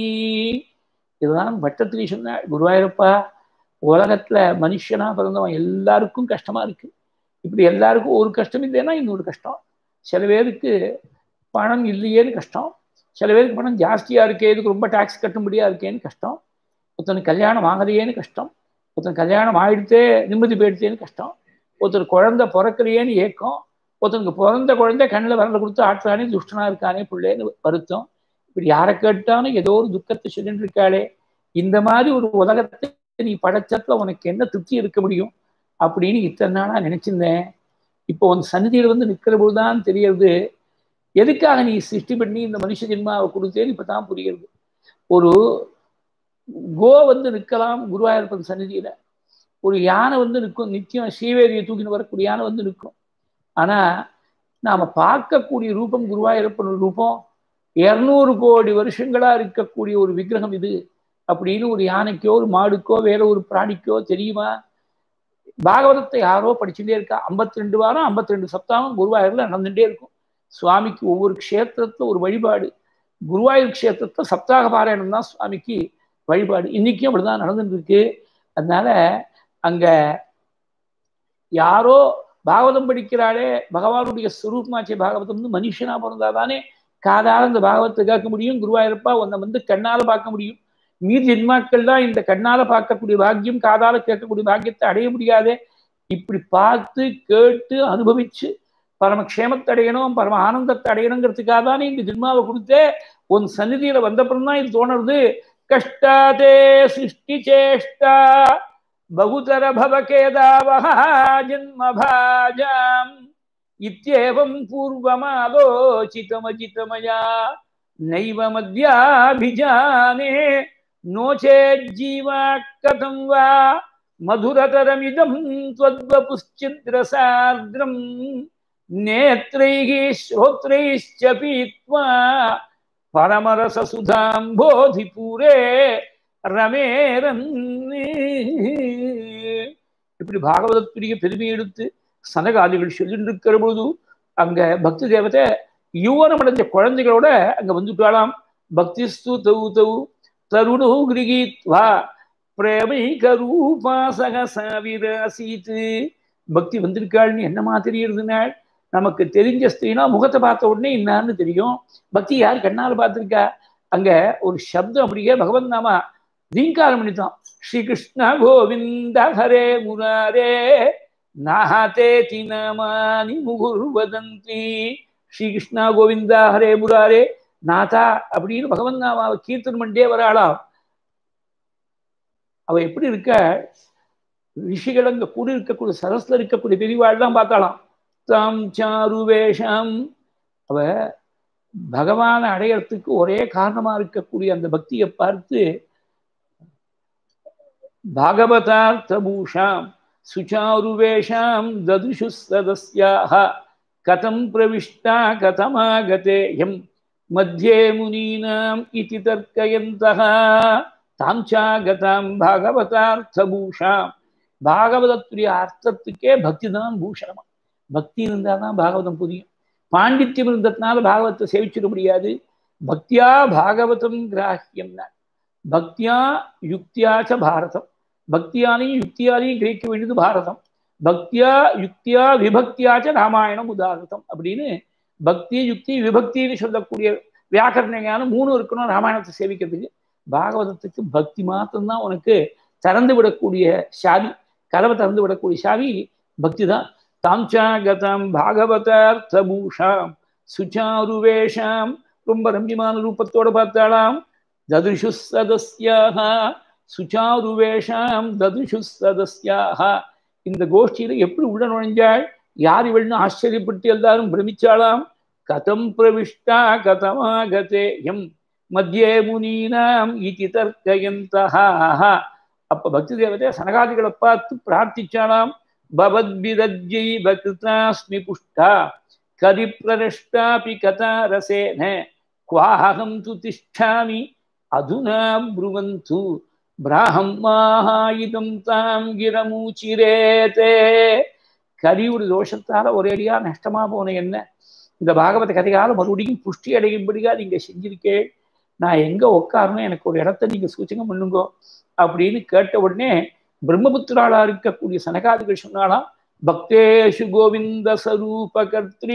இதுதான் பட்டத்திரி சொன்னாள் குருவாயூரப்பா உலகத்துல மனுஷனா பிறந்தவன் எல்லாருக்கும் கஷ்டமா இருக்கு இப்படி எல்லாருக்கும் ஒரு கஷ்டம் இல்லைன்னா இன்னொரு கஷ்டம் சில பேருக்கு பணம் இல்லையேன்னு கஷ்டம் சில பேருக்கு பணம் ஜாஸ்தியா இருக்கே இதுக்கு ரொம்ப டாக்ஸ் கட்டும்படியா இருக்கேன்னு கஷ்டம் ஒருத்தனுக்கு கல்யாணம் ஆகலையேன்னு கஷ்டம் ஒருத்தன் கல்யாணம் ஆயிடுத்தே நிம்மதி போயிடுத்தேன்னு கஷ்டம் ஒருத்தர் குழந்தை பிறக்கலையேன்னு ஏக்கம் ஒருத்தனுக்கு பிறந்த குழந்தை கண்ணில் வரல கொடுத்து ஆட்டுறானே துஷ்டனா இருக்கானே பிள்ளைன்னு வருத்தம் இப்படி யாரை கேட்டாலும் ஏதோ ஒரு துக்கத்தை சொல்லிட்டு இருக்காளே இந்த மாதிரி ஒரு உலகத்தை நீ படைச்சத்துல உனக்கு என்ன திருப்தி இருக்க முடியும் அப்படின்னு இத்தனை நாளா நினைச்சிருந்தேன் இப்போ உன் சந்நிதியில் வந்து நிற்கிற போதுதான் தெரியறது எதுக்காக நீ சிருஷ்டி பண்ணி இந்த மனுஷ ஜென்மாவை கொடுத்தேன்னு இப்பதான் புரியுறது ஒரு கோ வந்து நிற்கலாம் குருவாயூரப்பன் சந்நிதியில ஒரு யானை வந்து நிற்கும் நித்தியம் ஸ்ரீவேரியை தூக்கின்னு வரக்கூடிய யானை வந்து நிற்கும் ஆனா நாம பார்க்கக்கூடிய ரூபம் குருவாயூரப்பன் ரூபம் இருநூறு கோடி வருஷங்களா இருக்கக்கூடிய ஒரு விக்கிரகம் இது அப்படின்னு ஒரு யானைக்கோ ஒரு மாடுக்கோ வேற ஒரு பிராணிக்கோ தெரியுமா பாகவதத்தை யாரோ படிச்சுட்டே இருக்கா ஐம்பத்தி ரெண்டு வாரம் ஐம்பத்தி ரெண்டு சப்தாகம் குருவாயூர்ல நடந்துட்டே இருக்கும் சுவாமிக்கு ஒவ்வொரு க்ஷேத்திரத்துல ஒரு வழிபாடு குருவாயூர் க்ஷேத்திரத்துல சப்தாக பாராயணம் தான் சுவாமிக்கு வழிபாடு இன்னைக்கும் அப்படிதான் நடந்துட்டு இருக்கு அதனால அங்க யாரோ பாகவதம் படிக்கிறாளே பகவானுடைய ஸ்வரூபமாச்சே பாகவதம் வந்து மனுஷனா பிறந்தாதானே காதால இந்த பாகவத்தை கேட்க முடியும் குருவாயூரப்பா உன்னை வந்து கண்ணால பார்க்க முடியும் மீதி ஜென்மாக்கள் தான் இந்த கண்ணால பார்க்கக்கூடிய பாக்கியம் காதால கேட்கக்கூடிய பாக்கியத்தை அடைய முடியாதே இப்படி பார்த்து கேட்டு அனுபவிச்சு பரமக்ஷேமத்தை அடையணும் பரம ஆனந்தத்தை அடையணுங்கிறதுக்காக தானே இந்த ஜென்மாவை கொடுத்தே உன் சந்நிதியில வந்தப்புறம் தான் இது தோணுறது கஷ்டாதே சிருஷ்டி சேஷ்டா பகுதர பவகேதாவஹ ஜன்மபாஜாம் இத்தியேவம் பூர்வமாலோசிதமஜிதமயா நைவ மத்யாபிஜானே नो चेज्जीवा कथं वा मधुरतरमिदं त्वद्वपुश्चिद्रसार्द्रं नेत्रैः श्रोत्रैश्च पीत्वा பரமரசசுதாம்போதிபூரே ரமேரன் இப்படி பாகவதத்துடைய பெருமை எடுத்து சனகாதிகள் சொல்லிட்டு இருக்கிற பொழுது அங்க பக்தி தேவதை யுவனம் அடைஞ்ச குழந்தைகளோட அங்க வந்துட்டாளாம் பக்திஸ்து தௌ தௌ தருணோ கிரகித்வா பிரேமைகரூபா சகசாவிராசீத் பக்தி வந்திருக்காள்னு என்னமா தெரியுதுனாள் நமக்கு தெரிஞ்ச ஸ்திரீனா முகத்தை பார்த்த உடனே என்னான்னு தெரியும் பக்தி யார் கண்ணால் பார்த்துருக்கா அங்க ஒரு சப்தம் அப்படியே பகவன் நாமா ரீங்காரம் பண்ணித்தான் ஸ்ரீகிருஷ்ண கோவிந்த ஹரே முராரே நாஹாதே தினமானி முகுர் வதந்தி ஸ்ரீகிருஷ்ணா கோவிந்தா ஹரே முராரே நாதா அப்படின்னு பகவன் நாமாவை கீர்த்தனம் பண்ணிட்டே வராளாம் அவ எப்படி இருக்க ரிஷிகள் அங்க கூட இருக்கக்கூடிய சரஸ்ல இருக்கக்கூடிய பெரியவாள் தான் பார்த்தாலாம் தாம் சாரு வேஷம் அவ பகவானை அடையறதுக்கு ஒரே காரணமா இருக்கக்கூடிய அந்த பக்தியை பார்த்து பாகவதார்த்த பூஷாம் சுச்சாருவேஷாம் ததுஷு சதஸ்யாக கதம் பிரவிஷ்டா கதமாகதே எம் மத்தியே முனீனாம் இதி தர்க்கயந்தः தாம் சாகதாம் பாகவதார்த்த பூஷாம் பாகவதத்துடைய அர்த்தத்துக்கே பக்தி தான் பூஷணமா பக்தி இருந்தால் தான் பாகவதம் புரியும் பாண்டித்யம் இருந்ததுனால பாகவத்தை சேவிச்சிட முடியாது பக்தியா பாகவதம் கிராஹ்யம்னா பக்தியா யுக்தியாச்ச பாரதம் பக்தியாலையும் யுக்தியாலையும் கிரகிக்க வேண்டியது பாரதம் பக்தியா யுக்தியா விபக்தியாச்ச ராமாயணம் உதாரணம் அப்படின்னு பக்தி யுக்தி விபக்தின்னு சொல்லக்கூடிய வியாக்கரண ஞானம் மூணு இருக்கணும் ராமாயணத்தை சேவிக்கிறதுக்கு பாகவதத்துக்கு பக்தி மாத்திரம்தான் உனக்கு திறந்து விடக்கூடிய சாவி கதவை திறந்து விடக்கூடிய சாவி பக்தி தான் தாம்சாகதம் பாகவதார்த்த பூஷாம் சுச்சாருவேஷாம் ரொம்ப ரம்யமான ரூபத்தோட பார்த்தாளாம் ததுஷு சதஸ்யாக சுச்சாருவேஷாம் ததுஷு சதஸ்யாக இந்த கோஷ்டியில எப்படி உள்ள நுழைஞ்சாள் யார் இவள்னு ஆச்சரியப்பட்டு எல்லாரும் பிரமிச்சாளாம் கதம் பிரவிஷ்டா கதமாகதே எம் மத்தியே முனீனாம் இதி தர்க்கயந்தஹா அப்ப பக்தி தேவதை சனகாதிகளை பார்த்து பிரார்த்திச்சாலாம் பவத்பிரஜ்யை பக்தாஸ்மி புஷ்டா கதி பிரஷ்டாபி கதா ரசேன குவாஹம் து திஷ்டாமி அதுனா ப்ருவந்து பிராஹம்மாஹாயுதம் தாம் கிரமூச்சிரேதே கரியுடைய தோஷத்தால ஒரேடியா நஷ்டமா போன என்ன இந்த பாகவத கதையால மறுபடியும் புஷ்டி அடையும்படியா நீங்க செஞ்சிருக்கேன் நான் எங்க உட்காரணும் எனக்கு ஒரு இடத்த நீங்க சூச்சகம் பண்ணுங்கோ அப்படின்னு கேட்ட உடனே பிரம்மபுத்திராளா இருக்கக்கூடிய சனகாதிகள் சொன்னாலாம் பக்தேஷு கோவிந்த சரூப கர்த்ரி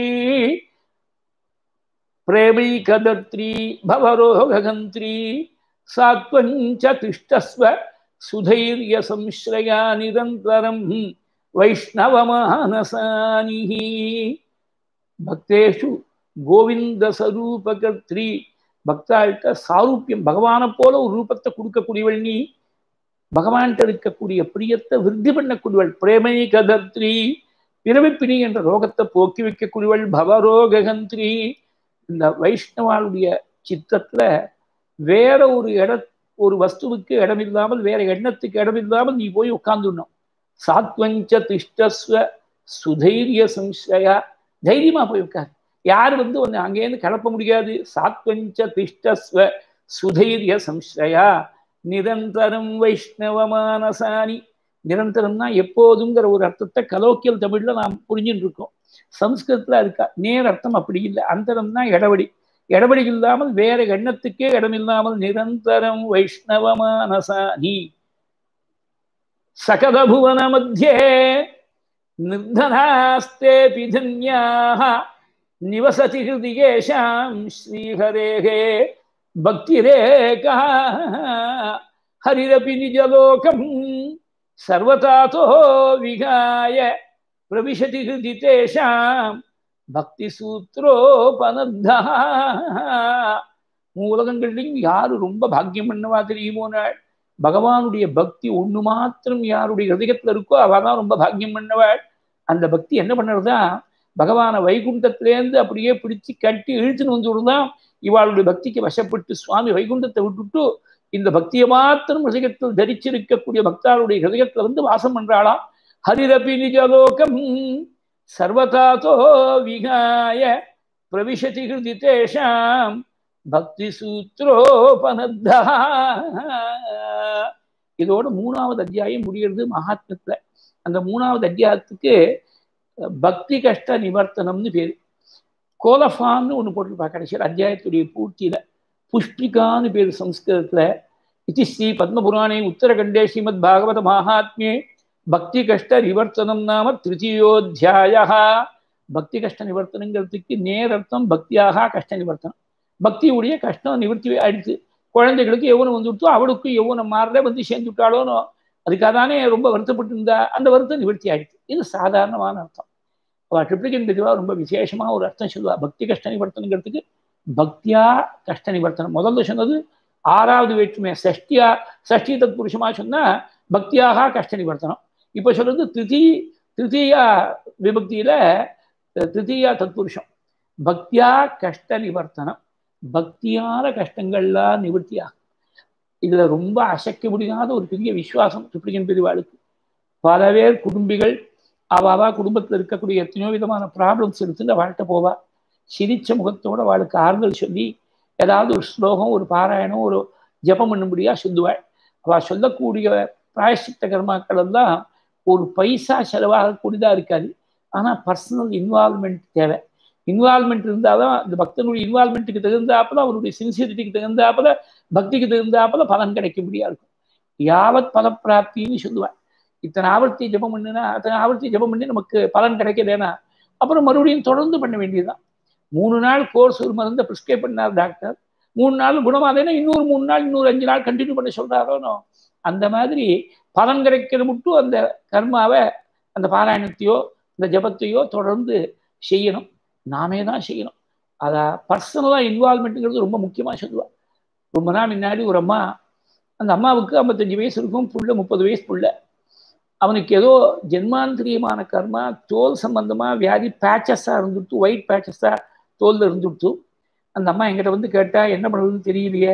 பிரேமைகதத்ரி பவரோககந்திரி சாத்வஞ்ச திஷ்டஸ்வ சுதைரிய சம்ஸ்ரயா நிரந்தரம் வைஷ்ணவமானசானி பக்தேஷு கோவிந்த சரூப கர்த்ரி பக்தாள்கிட்ட சாரூப்பியம் பகவானை போல ஒரு ரூபத்தை கொடுக்கக்கூடியவள் நீ பகவான்கிட்ட இருக்கக்கூடிய பிரியத்தை விருத்தி பண்ணக்கூடியவள் பிரேமை கதத்ரி பிறவிப்பினி என்ற ரோகத்தை போக்கி வைக்கக்கூடியவள் பவரோககந்திரி இந்த வைஷ்ணவாளுடைய சித்தத்துல வேற ஒரு இட ஒரு வஸ்துவுக்கு இடம் இல்லாமல் வேற எண்ணத்துக்கு இடம் இல்லாமல் நீ போய் உட்கார்ந்துடணும் சாத்வஞ்ச திஷ்டஸ்வ சுதைரிய சம்சயா தைரியமா போய் உட்கார் யார் வந்து ஒன்று அங்கேருந்து கிளப்ப முடியாது சாத்வஞ்ச திஷ்டஸ்வ சுதைரிய சம்சயா நிரந்தரம் வைஷ்ணவமானசானி நிரந்தரம்னா எப்போதுங்கிற ஒரு அர்த்தத்தை கலோக்கியல் தமிழ்ல நாம் புரிஞ்சுட்டு இருக்கோம் சம்ஸ்கிருதத்துல இருக்கா நேர் அர்த்தம் அப்படி இல்லை அந்தரம்னா இடவடி இடவடி இல்லாமல் வேற எண்ணத்துக்கே இடம் இல்லாமல் நிரந்தரம் வைஷ்ணவமானசானி சகத புவன மத்தியே निर्धनास्ते धन्याः निवसति हृदियेषां श्रीहरेः भक्तिरेका हरिरपि निजलोकं சர்வதாதோ விகாய பிரவிசதி ஹிருதி தேஷாம் பக்தி சூத்ரோபனத்தா உலகங்கள்லையும் யாரு ரொம்ப பாக்கியம் பண்ணவா தெரியுமோ நாள் பகவானுடைய பக்தி ஒண்ணு மாத்திரம் யாருடைய ஹிருதயத்துல இருக்கோ அவ தான் ரொம்ப பாக்கியம் பண்ணவாள் அந்த பக்தி என்ன பண்ணுறதா பகவான வைகுண்டத்திலேருந்து அப்படியே பிடிச்சு கட்டி இழுத்துன்னு வந்து விடுதான் இவாளுடைய பக்திக்கு வசப்பட்டு சுவாமி வைகுண்டத்தை விட்டுட்டு இந்த பக்தியை மாத்திரம் ஹிருதயத்தில் தரிச்சிருக்கக்கூடிய பக்தாளுடைய ஹிருதயத்துல வந்து வாசம் பண்றாளாம் ஹரிரபி நிஜலோகம் சர்வதாதோ விகாய பிரவிசதி ஹிருதி தேஷாம் பக்தி சூத்ரோபனத்தா இதோட மூணாவது அத்தியாயம் முடிகிறது மகாத்மத்துல அந்த மூணாவது அத்தியாயத்துக்கு பக்தி கஷ்ட நிவர்த்தனம்னு பேரு கோலஃபான்னு ஒன்று போட்டிருப்பா கடைசியில் அத்தியாயத்துடைய பூர்த்தியில புஷ்பிகான்னு பேர் சம்ஸ்கிருதத்துல இது ஸ்ரீ பத்மபுராணே உத்தரகண்டே ஸ்ரீமத் பாகவத மகாத்மியே பக்தி கஷ்ட நிவர்த்தனம் நாம திருத்தீயோத்தியாய பக்தி கஷ்ட நிவர்த்தனங்கிறதுக்கு நேரர்த்தம் பக்தியாக கஷ்ட நிவர்த்தனம் பக்தியுடைய கஷ்டம் நிவர்த்தி ஆயிடுச்சு குழந்தைகளுக்கு எவனும் வந்துவிட்டோ அவளுக்கும் எவனும் மாறல வந்து சேர்ந்து விட்டாளோனோ அதுக்காக தானே ரொம்ப வருத்தப்பட்டு இருந்தா அந்த வருத்தம் நிவர்த்தி ஆயிடுச்சு இது சாதாரணமான அர்த்தம் அவள் ட்ரிப்ளிகன் பெதுவா ரொம்ப விசேஷமா ஒரு அர்த்தம் சொல்லுவா பக்தி கஷ்ட நிவர்த்தனங்கிறதுக்கு பக்தியா கஷ்ட நிவர்த்தனம் முதல்ல சொன்னது ஆறாவது வேற்றுமை சஷ்டியா சஷ்டி தத் புருஷமா சொன்னா பக்தியாக கஷ்ட நிவர்த்தனம் இப்போ சொல்றது திருதி திருத்தீயா விபக்தியில திருத்தீயா தத்புருஷம் பக்தியா கஷ்ட நிவர்த்தனம் பக்தியான கஷ்டங்கள்லாம் நிவர்த்தியாகும் இதுல ரொம்ப அசைக்க முடியாத ஒரு பெரிய விசுவாசம் ட்ரிப்ளிகன் பெரியவாளுக்கு பல பேர் குடும்பிகள் அவாவா குடும்பத்தில் இருக்கக்கூடிய எத்தனையோ விதமான ப்ராப்ளம்ஸ் எடுத்துட்டு வாழ்க்கை போவா சிரிச்ச முகத்தோட அவளுக்கு ஆறுதல் சொல்லி ஏதாவது ஒரு ஸ்லோகம் ஒரு பாராயணம் ஒரு ஜபம் பண்ணும்படியா சொல்லுவாள் அவள் சொல்லக்கூடிய பிராயசித்த கர்மாக்கள் எல்லாம் ஒரு பைசா செலவாகக்கூடியதா இருக்காது ஆனால் பர்சனல் இன்வால்மெண்ட் தேவை இன்வால்மெண்ட் இருந்தால் தான் அந்த பக்தனுடைய இன்வால்மெண்ட்டுக்கு தகுந்தாப்புல அவருடைய சின்சியரிட்டிக்கு தகுந்தாப்புல பக்திக்கு தகுந்தாப்புல பலன் கிடைக்க முடியா இருக்கும் யாவத் பலப்பிராப்தின்னு சொல்லுவாள் இத்தனை ஆவர்த்தி ஜபம் பண்ணுனா அத்தனை ஆவர்த்தி ஜபம் பண்ணி நமக்கு பலன் கிடைக்கலனா அப்புறம் மறுபடியும் தொடர்ந்து பண்ண வேண்டியதுதான் மூணு நாள் கோர்ஸ் ஒரு மருந்தை ப்ரிஸ்கிரைப் பண்ணார் டாக்டர் மூணு நாள் குணமாதேன்னா இன்னொரு மூணு நாள் இன்னொரு அஞ்சு நாள் கண்டினியூ பண்ண சொல்றாரோனோ அந்த மாதிரி பலன் கிடைக்கிற மட்டும் அந்த கர்மாவை அந்த பாராயணத்தையோ இந்த ஜபத்தையோ தொடர்ந்து செய்யணும் நாமே தான் செய்யணும் அதை பர்சனலாக இன்வால்மெண்ட்டுங்கிறது ரொம்ப முக்கியமாக சொல்லுவாள் ரொம்ப நாள் முன்னாடி ஒரு அம்மா அந்த அம்மாவுக்கு ஐம்பத்தஞ்சு வயசு இருக்கும் புள்ள முப்பது வயசு புள்ள அவனுக்கு ஏதோ ஜென்மாந்திரியமான கர்மா தோல் சம்பந்தமாக வியாதி பேச்சஸாக இருந்துட்டு ஒயிட் பேச்சஸாக தோலில் இருந்துட்டு அந்த அம்மா எங்கிட்ட வந்து கேட்டா என்ன பண்ணுறதுன்னு தெரியலையே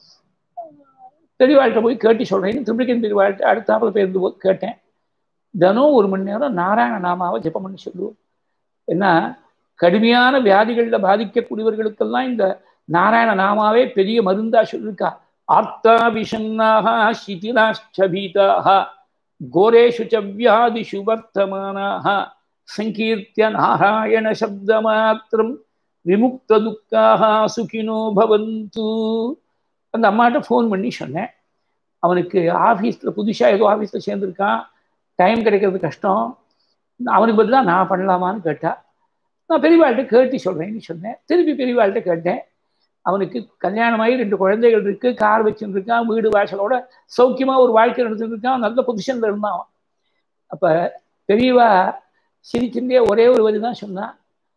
பெரியவாழ்கிட்ட போய் கேட்டு சொல்கிறேன்னு திரும்பிக்கன் பெரியவாழ்கிட்ட அடுத்தாப்புல பேருந்து போது கேட்டேன் தினம் ஒரு மணி நேரம் நாராயண நாமாவை ஜெபம் பண்ணி சொல்லுவோம் ஏன்னா கடுமையான வியாதிகளில் பாதிக்கக்கூடியவர்களுக்கெல்லாம் இந்த நாராயண நாமாவே பெரிய மருந்தா சொல்லியிருக்கா ஆர்த்தா விஷன்னாக சிதிலாஷ்டபீதாக கோரேஷு ச வியாதிஷு வர்த்தமானாக சங்கீர்த்திய நாராயண சப்தமாத்திரம் விமுக்த துக்காக சுகினோ பவந்து அந்த அம்மாட்ட ஃபோன் பண்ணி சொன்னேன் அவனுக்கு ஆஃபீஸில் புதுசாக ஏதோ ஆஃபீஸில் சேர்ந்துருக்கான் டைம் கிடைக்கிறது கஷ்டம் அவனுக்கு பதிலாக நான் பண்ணலாமான்னு கேட்டா நான் பெரியவாள்கிட்ட கேட்டு சொல்கிறேன்னு சொன்னேன் திருப்பி பெரியவாள்கிட்ட கேட்டேன் அவனுக்கு கல்யாணமாகி ரெண்டு குழந்தைகள் இருக்கு கார் வச்சுட்டு இருக்கான் வீடு வாசலோட சௌக்கியமா ஒரு வாழ்க்கை நடத்திட்டு இருக்கான் நல்ல பொசிஷன்ல இருந்தான் அப்ப பெரியவா சிரிச்சுட்டே ஒரே ஒரு வரி தான் சொன்னான்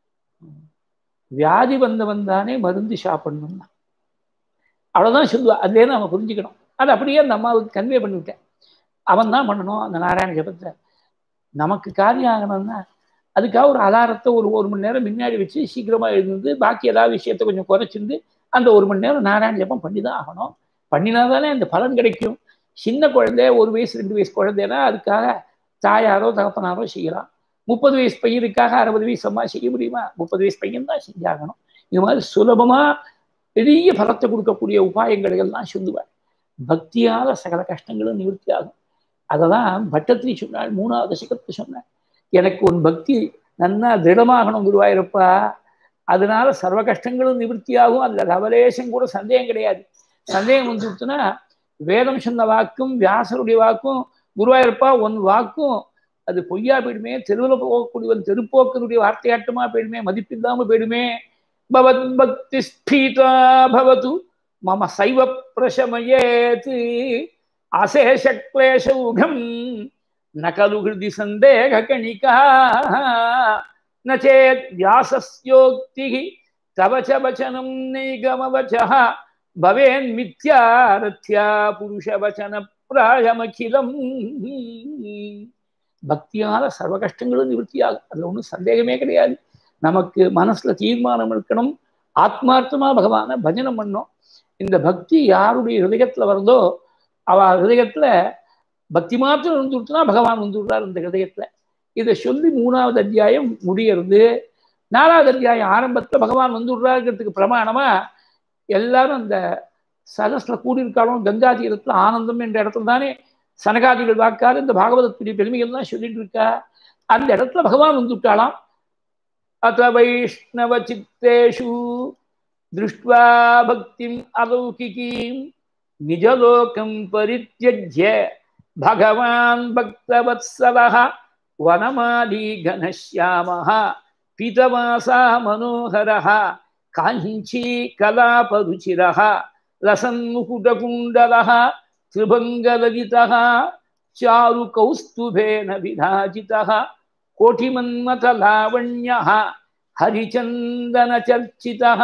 வியாதி வந்தவன் தானே மருந்து சாப்பிடணும் அவ்வளவுதான் சொல்லுவா அதுலேயே நம்ம புரிஞ்சுக்கணும் அது அப்படியே அந்த அம்மாவுக்கு கன்வே பண்ணிவிட்டேன் அவன் தான் பண்ணணும் அந்த நாராயண ஜபத்தை நமக்கு காரியம் ஆகணும்னா அதுக்காக ஒரு அலாரத்தை ஒரு ஒரு மணி நேரம் முன்னாடி வச்சு சீக்கிரமா எழுந்து பாக்கி ஏதாவது விஷயத்த கொஞ்சம் குறைச்சிருந்து அந்த ஒரு மணி நேரம் நாராயண ஜபம் பண்ணி தான் ஆகணும் பண்ணினா தானே அந்த பலன் கிடைக்கும் சின்ன குழந்தை ஒரு வயசு ரெண்டு வயசு குழந்தைனா அதுக்காக தாயாரோ தகப்பனாரோ செய்யலாம் முப்பது வயசு பையனுக்காக அறுபது வயசு அம்மா செய்ய முடியுமா முப்பது வயசு பையன் தான் செஞ்சாகணும் இது மாதிரி சுலபமா பெரிய பலத்தை கொடுக்கக்கூடிய உபாயங்களை எல்லாம் சொல்லுவார் பக்தியால சகல கஷ்டங்களும் நிவர்த்தி ஆகும் அதை தான் பட்டத்திரி சொன்னாள் மூணாவது சிகத்தை சொன்னாள் எனக்கு உன் பக்தி நன்னா திருடமாகணும் குருவாயிருப்பா அதனால சர்வ கஷ்டங்களும் நிவர்த்தியாகும் அதில் லவலேசம் கூட சந்தேகம் கிடையாது சந்தேகம் வந்துட்டுனா வேதம் சொன்ன வாக்கும் வியாசருடைய வாக்கும் குருவாயிருப்பா உன் வாக்கும் அது பொய்யா போயிடுமே தெருவில் போகக்கூடியவன் தெருப்போக்கனுடைய வார்த்தையாட்டமா போயிடுமே மதிப்பில்லாம போயிடுமே பவத் பக்தி ஸ்பீதா பவது மம சைவ பிரசமயேத் அசேஷ கிளேஷௌகம் ந கலு ஹிருதி சந்தேக கணிகா ந சேத் வியாசஸ்யோக்தி தவ ச வச்சனம் நைகமவச்சः பவேன் மித்யாரத்யா புருஷ வச்சன பிராயமகிலம் பக்தியால சர்வ கஷ்டங்களும் நிவர்த்தியாகும் அதுல ஒன்றும் சந்தேகமே கிடையாது நமக்கு மனசுல தீர்மானம் இருக்கணும் ஆத்மார்த்தமா பகவான பஜனம் பண்ணோம் இந்த பக்தி யாருடைய ஹிருதயத்துல வருதோ அவ ஹிருதயத்துல பக்தி மாத்திரம் வந்து விட்டுனா பகவான் வந்து விடுறார் இந்த ஹிருதயத்துல இதை சொல்லி மூணாவது அத்தியாயம் முடியறது நாலாவது அத்தியாயம் ஆரம்பத்துல பகவான் வந்து விடுறாருங்கிறதுக்கு பிரமாணமா எல்லாரும் அந்த சரஸ்ல கூடியிருக்காலும் கங்கா தீரத்துல ஆனந்தம் என்ற இடத்துல தானே சனகாதிகள் வாக்காரு இந்த பாகவதத்துடைய பெருமைகள்லாம் சொல்லிட்டு இருக்கா அந்த இடத்துல பகவான் வந்து விட்டாலாம் அத வைஷ்ணவ சித்தேஷு திருஷ்டுவா பக்திம் அலௌகிகீம் நிஜலோகம் பரித்தியஜ்ய பகவான் பக்தவத்சலः வனமாலி கணశ్యాமः பீதவாசா மனோகரः காஞ்சி கலாபருச்சிரः ரசன்முகுடகுண்டலः त्रिभङ्गललितः चारुकौस्तुभेन विधाजितः कोटिमन्मथलावण्यः हरिचन्दनचर्चितः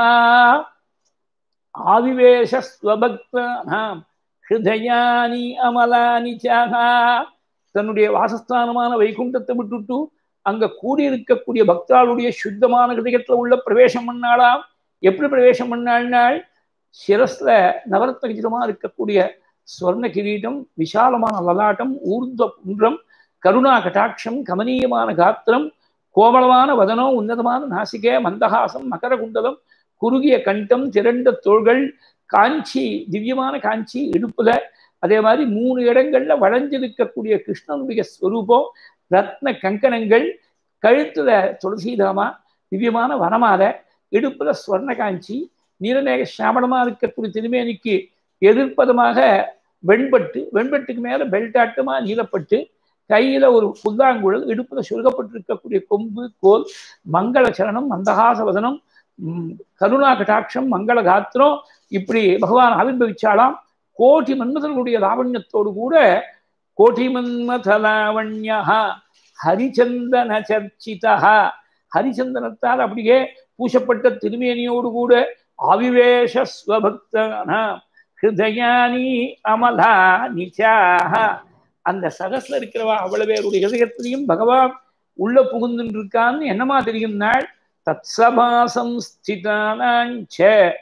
आविवेशस्वभक्तानां ஹிருதயானி அமலானி சாகா தன்னுடைய வாசஸ்தானமான வைகுண்டத்தை விட்டுட்டு அங்க கூடியிருக்கக்கூடிய பக்தாளுடைய சுத்தமான ஹிருதயத்துல உள்ள பிரவேசம் பண்ணாலாம் எப்படி பிரவேசம் பண்ணாள்னாள் சிரஸ்ல நவரத்ன கச்சிதமா இருக்கக்கூடிய ஸ்வர்ண கிரீட்டம் விசாலமான லலாட்டம் ஊர்ந்த புன்றம் கருணா கட்டாட்சம் கமனீயமான காத்திரம் கோமளமான வதனம் உன்னதமான நாசிகே மந்தகாசம் மகர குண்டலம் குறுகிய கண்டம் திரண்ட தோள்கள் காஞ்சி திவ்யமான காஞ்சி இடுப்புல அதே மாதிரி மூணு இடங்கள்ல வளைஞ்சிருக்கக்கூடிய கிருஷ்ணனுடைய ஸ்வரூபம் ரத்ன கங்கணங்கள் கழுத்துல துளசிதாமா திவ்யமான வனமால இடுப்புல ஸ்வர்ண காஞ்சி நீலநேக சாமணமா இருக்கக்கூடிய திருமேனிக்கு எதிர்ப்பதமாக வெண்பட்டு வெண்பட்டுக்கு மேல பெல்டாட்டமா நீலப்பட்டு கையில ஒரு புல்லாங்குழல் இடுப்புல சுருகப்பட்டிருக்கக்கூடிய கொம்பு கோல் மங்கள சரணம் மந்தகாச வதனம் கருணா கட்டாட்சம் மங்கள காத்திரம் இப்படி பகவான் ஆவிர்வவிச்சாலாம் கோட்டி மன்மதனுடைய லாவண்யத்தோடு கூட கோட்டி மன்மத லாவண்யா ஹரிச்சந்தன சர்ச்சிதா ஹரிச்சந்தனத்தால் அப்படியே பூசப்பட்ட திருமேனியோடு கூட ஆவிவேஷஸ்வபக்தன ஹிருதயானி அமலா நிச்சாக அந்த சகஸ்ல இருக்கிறவா அவ்வளவு பேருடைய ஹிருதயத்திலையும் பகவான் உள்ள புகுந்துட்டு இருக்கான்னு என்னமா தெரியும் நாள் தத்சபாசம் ஸ்திதானாஞ்ச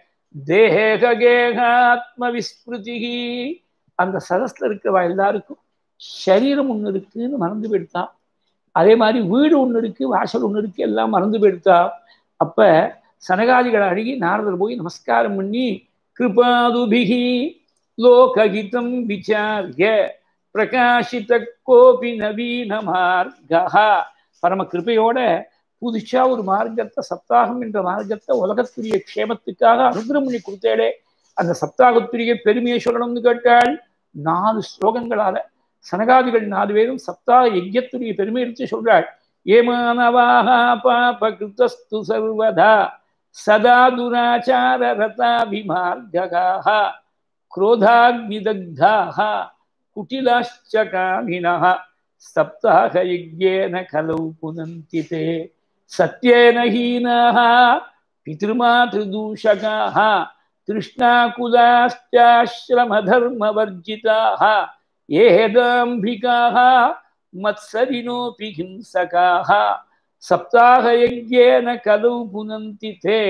தேகேகாத்ம விஸ்மிருதி அந்த சதஸ்ல இருக்கிறவா எல்லாருக்கும் சரீரம் ஒன்று இருக்குன்னு மறந்து போயிடுத்தான் அதே மாதிரி வீடு ஒன்று இருக்கு வாசல் ஒன்று இருக்கு எல்லாம் மறந்து போயிடுத்தா அப்ப சனகாதிகளை அழுகி நாரதர் போய் நமஸ்காரம் பண்ணி கிருபாதுபிகி லோககிதம் விசாரிய பிரகாசித கோபி நவீன மார்கா பரம கிருப்பையோட புதுசா ஒரு மார்க்கத்தை சப்தாகம் என்ற மார்க்கத்தை உலகத்துரிய க்ஷேமத்துக்காக அனுகிரம் பண்ணி கொடுத்தேடே அந்த சப்தாகத்துரிய பெருமையை சொல்லணும்னு கேட்டால் நாலு ஸ்லோகங்களால சனகாதிகள் நாலு பேரும் சப்தாக யஜ்யத்துடைய பெருமை எடுத்து சொல்றாள் ஏமானவாக பாப கிருத்தஸ்து சர்வதா சதா துராச்சார ரதாபிமார்காக क्रोधाग्निदग्धाः कुटिलाश्च कामिनः सप्ताहयज्ञेन खलौ पुनन्ति ते सत्येन हीनाः पितृमातृदूषकाः तृष्णाकुलाश्चाश्रमधर्मवर्जिताः येदाम्भिकाः मत्सरिणोऽपि हिंसकाः सप्ताहयज्ञेन खलु पुनन्ति ते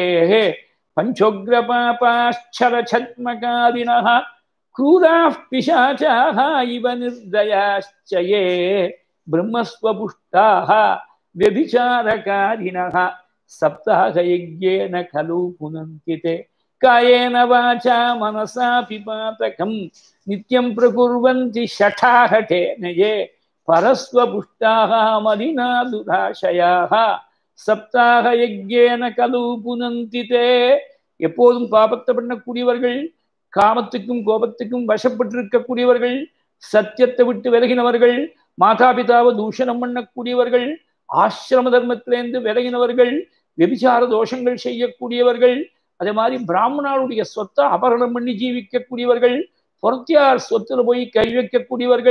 पञ्चोग्रपापाश्चरछद्मकारिणः क्रूराः पिशाचाः इव निर्दयाश्च ये ब्रह्मस्वपुष्टाः व्यभिचारकारिणः सप्ताहयज्ञेन खलु पुनन्ति ते कायेन वाचा मनसापि पातकं नित्यं प्रकुर्वन्ति शठाहठेन ये परस्वपुष्टाः मलिना दुराशयाः சப்தாக யஜ்யேன கலு புனந்திதே எப்போதும் பாபத்தை பண்ணக்கூடியவர்கள் காமத்துக்கும் கோபத்துக்கும் வசப்பட்டிருக்கக்கூடியவர்கள் சத்தியத்தை விட்டு விலகினவர்கள் மாதாபிதாவை தூஷணம் பண்ணக்கூடியவர்கள் ஆசிரம தர்மத்திலேருந்து விலகினவர்கள் வெபிச்சார தோஷங்கள் செய்யக்கூடியவர்கள் அதே மாதிரி பிராமணாளுடைய சொத்தை அபகரணம் பண்ணி ஜீவிக்கக்கூடியவர்கள் பொறத்தியார் சொத்துல போய் கை வைக்கக்கூடியவர்கள்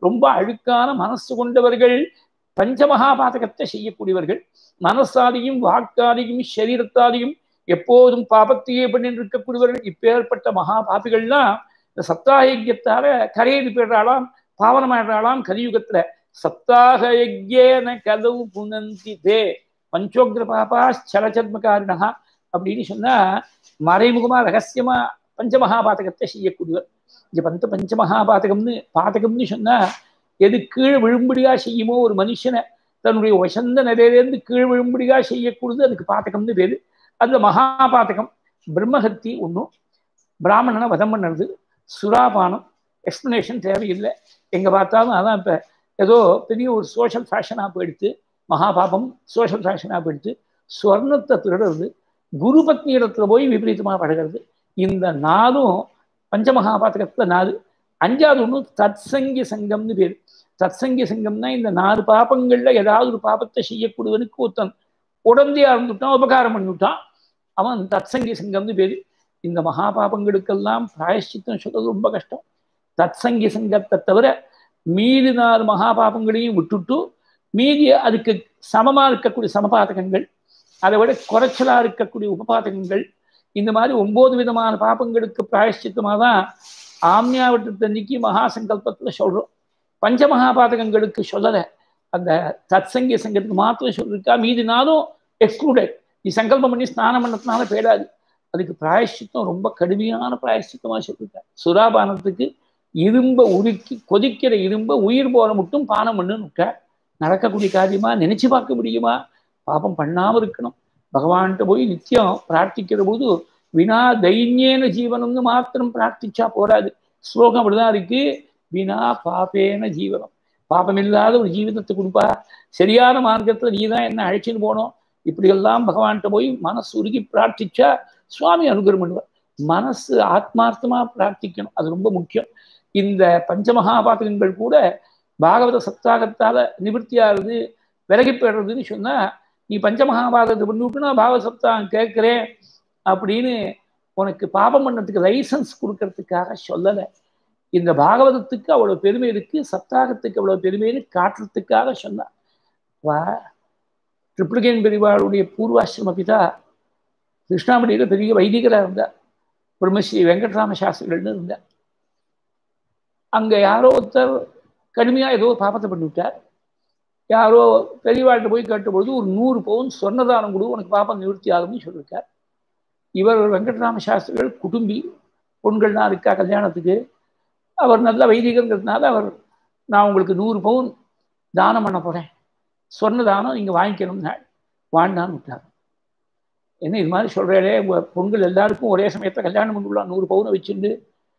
ரொம்ப அழுக்கான மனசு கொண்டவர்கள் பஞ்சமகாபாதகத்தை செய்யக்கூடியவர்கள் மனசாலையும் வாக்காலையும் சரீரத்தாலையும் எப்போதும் பாபத்தையே பண்ணி இருக்கக்கூடியவர்கள் இப்பேற்பட்ட மகா பாபிகள்லாம் இந்த சப்தாயஜத்தால கரையேறி போயிடுறாளாம் பாவனமாயிடுறாளாம் கலியுகத்துல சப்தாக யஜ்யேன கதவு புனந்தி தே பஞ்சோக்ர பாபா சலச்சத்மகாரிணா அப்படின்னு சொன்னா மறைமுகமா ரகசியமா பஞ்சமகாபாதகத்தை செய்யக்கூடியவர் இங்க பஞ்ச பஞ்சமகாபாதகம்னு பாதகம்னு சொன்னா எது கீழே விழும்படியா செய்யுமோ ஒரு மனுஷனை தன்னுடைய வசந்த நிலையிலேருந்து கீழ் விழும்படியா செய்யக்கூடியது அதுக்கு பாதகம்னு பேரு அதுல மகாபாதகம் பிரம்மஹத்தி ஒன்றும் பிராமணனை வதம் பண்ணுறது சுறாபானம் எக்ஸ்பிளனேஷன் தேவையில்லை எங்க பார்த்தாலும் அதான் இப்போ ஏதோ பெரிய ஒரு சோஷியல் ஃபேஷனாக போயிடுத்து மகாபாபம் சோஷியல் ஃபேஷனாக போயிடுத்து ஸ்வர்ணத்தை திருடுறது குரு பத்னி இடத்துல போய் விபரீதமாக பழகிறது இந்த நாளும் பஞ்சமகாபாதகத்தில் நாலு அஞ்சாவது ஒன்று தத்சங்கி சங்கம்னு பேர் தத்சங்கி சங்கம்னா இந்த நாலு பாபங்களில் ஏதாவது ஒரு பாபத்தை செய்யக்கூடியவனுக்கு ஒருத்தன் உடந்தையா இருந்துட்டான் உபகாரம் பண்ணிவிட்டான் அவன் தத்சங்கி சங்கம்னு பேர் இந்த மகாபாபங்களுக்கெல்லாம் பிராயஷ்சித்தம் சொல்றது ரொம்ப கஷ்டம் தத்சங்கி சங்கத்தை தவிர மீதி நாலு மகாபாபங்களையும் விட்டுட்டு மீதி அதுக்கு சமமா இருக்கக்கூடிய சமபாதகங்கள் அதை விட குறைச்சலா இருக்கக்கூடிய உபபாதகங்கள் இந்த மாதிரி ஒன்பது விதமான பாபங்களுக்கு பிராயஷ்சித்தமாக தான் ஆம்யாவட்டத்தன்னைக்கு மகா சங்கல்பத்தில் சொல்றோம் பஞ்ச மகாபாதகங்களுக்கு சொல்லலை அந்த தத்சங்கிய சங்கத்துக்கு மாத்திரம் சொல்லிருக்கா மீதி நாளும் எக்ஸ்க்ளூடட் நீ சங்கல்பம் பண்ணி ஸ்நானம் பண்ணதுனால போயிடாது அதுக்கு பிராயஷ்சித்தம் ரொம்ப கடுமையான பிராயஷ்சித்தமாக சொல்லியிருக்காரு சுறாபானத்துக்கு இரும்ப உருக்கி கொதிக்கிற இரும்ப உயிர் போல மட்டும் பானம் பண்ணுன்னு விட்ட நடக்கக்கூடிய காரியமா நினைச்சு பார்க்க முடியுமா பாபம் பண்ணாம இருக்கணும் பகவான்கிட்ட போய் நித்தியம் பிரார்த்திக்கிற போது வினா தைன்யேன ஜீவனம்னு மாத்திரம் பிரார்த்திச்சா போராது ஸ்லோகம் அப்படிதான் இருக்கு வினா பாப்பேன ஜீவனம் பாபம் இல்லாத ஒரு ஜீவிதத்தை கொடுப்பா சரியான மார்க்கத்துல நீ தான் என்ன அழைச்சின்னு போனோம் இப்படியெல்லாம் பகவான்கிட்ட போய் மனசு உருகி பிரார்த்திச்சா சுவாமி அனுகிரம் பண்ணுவார் மனசு ஆத்மார்த்தமா பிரார்த்திக்கணும் அது ரொம்ப முக்கியம் இந்த பஞ்சமகாபாதகங்கள் கூட பாகவத சப்தாகத்தால நிவர்த்தியாகிறது விலகி போயிடுறதுன்னு சொன்னா நீ பஞ்சமகாபாதகத்தை பண்ணிவிட்டுனா பாகவத சப்தாகம் கேட்கிறேன் அப்படின்னு உனக்கு பாபம் பண்ணதுக்கு லைசன்ஸ் கொடுக்கறதுக்காக சொல்லலை இந்த பாகவதத்துக்கு அவ்வளோ பெருமை இருக்கு சப்தாகத்துக்கு அவ்வளோ பெருமைன்னு காட்டுறதுக்காக சொன்னான் வா ட்ரிப்ளிகேன் பெரிவாளுடைய பூர்வாசிரம பிதா கிருஷ்ணாமணியில் பெரிய வைதிகராக இருந்தார் பிரம்மஸ்ரீ வெங்கட்ராம சாஸ்திரிகள்னு இருந்தார் அங்கே யாரோ ஒருத்தர் கடுமையாக ஏதோ பாப்பத்தை பண்ணிவிட்டார் யாரோ பெரியவாழ்கிட்ட போய் கேட்டபொழுது ஒரு நூறு பவுன் சொன்னதானம் கொடு உனக்கு பாப்பம் நிவர்த்தி ஆகும்னு சொல்லியிருக்கார் இவர் வெங்கட்ராம சாஸ்திரிகள் குடும்பி பொண்கள்லாம் இருக்கா கல்யாணத்துக்கு அவர் நல்ல வைதிகங்கிறதுனால அவர் நான் உங்களுக்கு நூறு பவுன் தானம் பண்ண போகிறேன் சொன்ன தானம் நீங்கள் வாங்கிக்கணும்னா வாண்டான்னு விட்டார் என்ன இது மாதிரி சொல்கிறேனே உங்கள் பொண்கள் எல்லாருக்கும் ஒரே சமயத்தில் கல்யாணம் பண்ணிவிடலாம் நூறு பவுனை வச்சுட்டு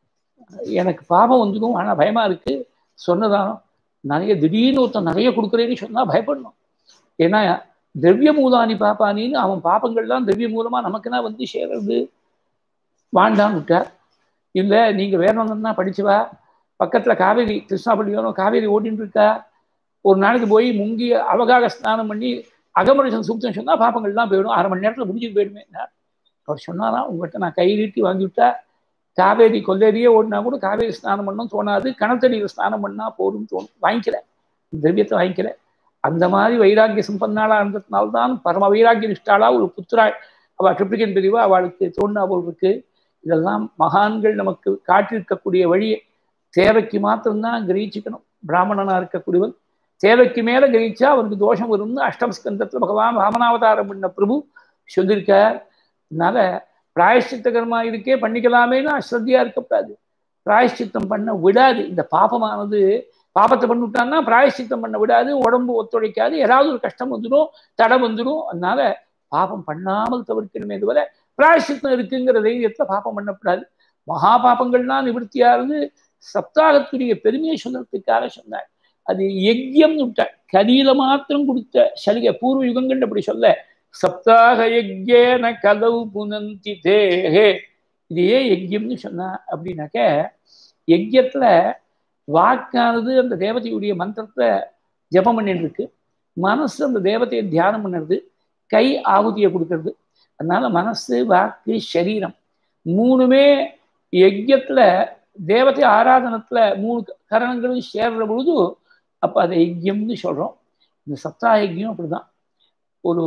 எனக்கு பாபம் வந்துடும் ஆனால் பயமாக இருக்குது சொன்னதானம் நிறைய திடீர்னு ஒருத்தன் நிறைய கொடுக்குறேன்னு சொன்னால் பயப்படணும் ஏன்னா திரவிய மூலானி பாப்பானின்னு அவன் பாப்பங்கள்லாம் திரவிய மூலமாக நமக்குன்னா வந்து சேர்றது வாண்டான்னு விட்டார் இல்லை நீங்கள் வேணும்னா படிச்சுவா பக்கத்தில் காவேரி கிருஷ்ணாபள்ளி வேணும் காவேரி ஓடின்னு இருக்கா ஒரு நாளைக்கு போய் முங்கி அவகாக ஸ்நானம் பண்ணி அகமரசன் சூக்தம் சொன்னால் பாப்பங்கள்லாம் போயிடும் அரை மணி நேரத்தில் முடிஞ்சுட்டு போயிடுமே அவர் சொன்னாராம் உங்கள்கிட்ட நான் கை நீட்டி வாங்கி விட்டா காவேரி கொல்லேரியே ஓடினா கூட காவேரி ஸ்நானம் பண்ணணும் தோணாது கணத்தடியில் ஸ்நானம் பண்ணால் போதும் தோணும் வாங்கிக்கல திரவியத்தை வாங்கிக்கல அந்த மாதிரி வைராக்கிய சம்பன்னாளா இருந்ததுனால்தான் பரம வைராக்கிய நிஷ்டாளா ஒரு புத்திராய் அவள் ட்ரிப்ளிகன் பிரிவா அவளுக்கு தோணுனா போல் இருக்கு இதெல்லாம் மகான்கள் நமக்கு காட்டியிருக்கக்கூடிய வழியை தேவைக்கு மாத்திரம்தான் கிரகிச்சுக்கணும் பிராமணனா இருக்கக்கூடியவன் தேவைக்கு மேல கிரகிச்சா அவனுக்கு தோஷம் வரும்னு அஷ்டமஸ்கந்தத்துல பகவான் ராமனாவதாரம் பண்ண பிரபு சொல்லியிருக்கார் அதனால பிராயஷ்சித்த கர்மா இருக்கே பண்ணிக்கலாமேன்னு அஸ்ரத்தியா இருக்கக்கூடாது பிராயஷ்சித்தம் பண்ண விடாது இந்த பாபமானது பாபத்தை பண்ணிவிட்டான்னா பிராயஷ்சித்தம் பண்ண விடாது உடம்பு ஒத்துழைக்காது ஏதாவது ஒரு கஷ்டம் வந்துடும் தடை வந்துடும் அதனால பாபம் பண்ணாமல் தவிர்க்கணுமே தவிர பிராயஷ்சித்தம் இருக்குங்கிற தைரியத்துல பாபம் பண்ணக்கூடாது மகா பாபங்கள்லாம் நிவர்த்தியாகிறது சப்தாகத்துடைய பெருமையை சொல்றதுக்காக சொன்னார் அது யஜ்யம்னு விட்டார் கதியில மாத்திரம் கொடுத்த சலுகை பூர்வ யுகங்கள் அப்படி சொல்ல சப்தாக யஜ்யேன கதவு புனந்தி தேஹே இது ஏன் யஜ்யம்னு சொன்னா அப்படின்னாக்க யஜ்யத்துல வாக்கானது அந்த தேவதையுடைய மந்திரத்தை ஜபம் பண்ணிட்டு இருக்கு மனசு அந்த தேவதையை தியானம் பண்ணுறது கை ஆகுதியை கொடுக்கறது அதனால மனசு வாக்கு சரீரம் மூணுமே யஜ்யத்துல தேவதை ஆராதனத்துல மூணு கரணங்களும் சேர்ற பொழுது அப்ப அதை யஜ்யம்னு சொல்றோம் இந்த சப்தா யஜ்யம் அப்படிதான் ஒரு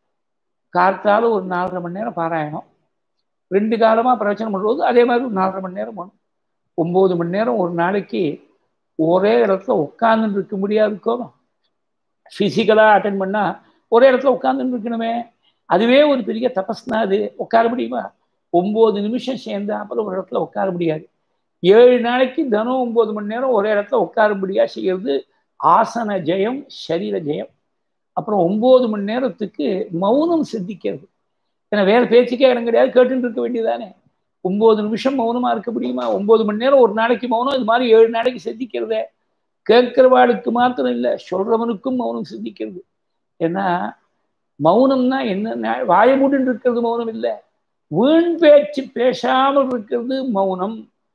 கார்த்தால ஒரு நாலரை மணி நேரம் பாராயணம் ரெண்டு காலமா பிரவச்சனம் பண்ணும்போது அதே மாதிரி ஒரு நாலரை மணி நேரம் பண்ணும் ஒன்பது மணி நேரம் ஒரு நாளைக்கு ஒரே இடத்துல உட்கார்ந்துட்டு இருக்க முடியாதுக்கோ ஃபிசிக்கலாக அட்டன் பண்ணால் ஒரே இடத்துல உட்கார்ந்துட்டு இருக்கணுமே அதுவே ஒரு பெரிய தபஸ்னா அது உட்கார முடியுமா ஒம்பது நிமிஷம் சேர்ந்தா அப்புறம் ஒரு இடத்துல உட்கார முடியாது ஏழு நாளைக்கு தினம் ஒம்பது மணி நேரம் ஒரே இடத்துல உட்கார முடியா செய்யறது ஆசன ஜெயம் சரீர ஜெயம் அப்புறம் ஒம்பது மணி நேரத்துக்கு மௌனம் சித்திக்கிறது ஏன்னா வேற பேச்சுக்கே இடம் கிடையாது கேட்டுட்டு இருக்க வேண்டியதானே ஒம்பது நிமிஷம் மௌனமா இருக்க முடியுமா ஒம்பது மணி நேரம் ஒரு நாளைக்கு மௌனம் இது மாதிரி ஏழு நாளைக்கு சித்திக்கிறதே கேட்கிறவாளுக்கு மாத்திரம் இல்லை சொல்றவனுக்கும் மௌனம் சித்திக்கிறது ஏன்னா மௌனம்னா என்ன வாய மூடின்னு இருக்கிறது மௌனம் இல்லை வீண் பேச்சு பேசாமல் இருக்கிறது மௌனம்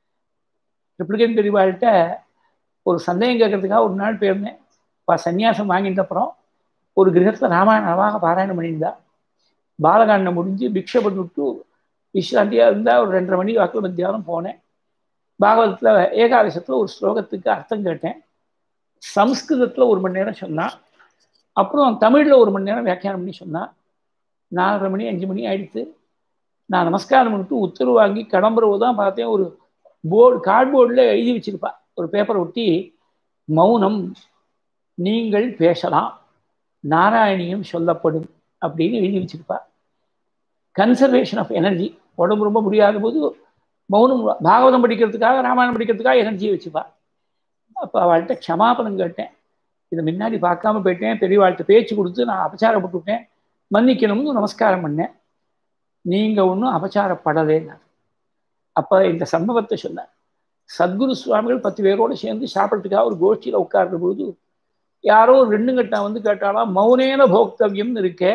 ரிப்ளிகன் பெரியவாள்கிட்ட ஒரு சந்தேகம் கேட்கறதுக்காக ஒரு நாள் போயிருந்தேன் இப்போ சன்னியாசம் வாங்கிட்ட அப்புறம் ஒரு கிரகத்தில் ராமாயண நவாக பாராயணம் பண்ணியிருந்தா பாலகாண்டம் முடிஞ்சு பிக்ஷை பண்ணிவிட்டு விஸ்ராந்தியாக இருந்தால் ஒரு ரெண்டரை மணி வாக்கில் மத்தியானம் போனேன் பாகவதத்தில் ஏகாதசத்தில் ஒரு ஸ்லோகத்துக்கு அர்த்தம் கேட்டேன் சம்ஸ்கிருதத்தில் ஒரு மணி நேரம் சொன்னான் அப்புறம் தமிழில் ஒரு மணி நேரம் வியாக்கியானம் பண்ணி சொன்னான் நாலரை மணி அஞ்சு மணி ஆயிடுத்து நான் நமஸ்காரம் பண்ணிட்டு உத்தரவு வாங்கி கிளம்புறவு தான் பார்த்தேன் ஒரு போர்டு கார்ட்போர்டில் எழுதி வச்சிருப்பா ஒரு பேப்பரை ஒட்டி மௌனம் நீங்கள் பேசலாம் நாராயணியம் சொல்லப்படும் அப்படின்னு எழுதி வச்சிருப்பா கன்சர்வேஷன் ஆஃப் எனர்ஜி உடம்பு ரொம்ப முடியாத போது மௌனம் பாகவதம் படிக்கிறதுக்காக ராமாயணம் படிக்கிறதுக்காக எனர்ஜியை வச்சுப்பா அப்போ அவள்கிட்ட க்ஷமாபணம் கேட்டேன் இதை முன்னாடி பார்க்காம போயிட்டேன் பெரியவாழ்கிட்ட பேச்சு கொடுத்து நான் அபச்சாரப்பட்டுவிட்டேன் மன்னிக்கணும்னு நமஸ்காரம் பண்ணேன் நீங்கள் ஒன்றும் அபச்சாரப்படலைன்னார் அப்போ இந்த சம்பவத்தை சொன்னார் சத்குரு சுவாமிகள் பத்து பேரோடு சேர்ந்து சாப்பிட்றதுக்காக ஒரு கோஷ்டியில் உட்கார்ற பொழுது யாரோ ஒரு ரெண்டு கட்டா வந்து கேட்டாலாம் மௌனேன போக்தவியம்னு இருக்கே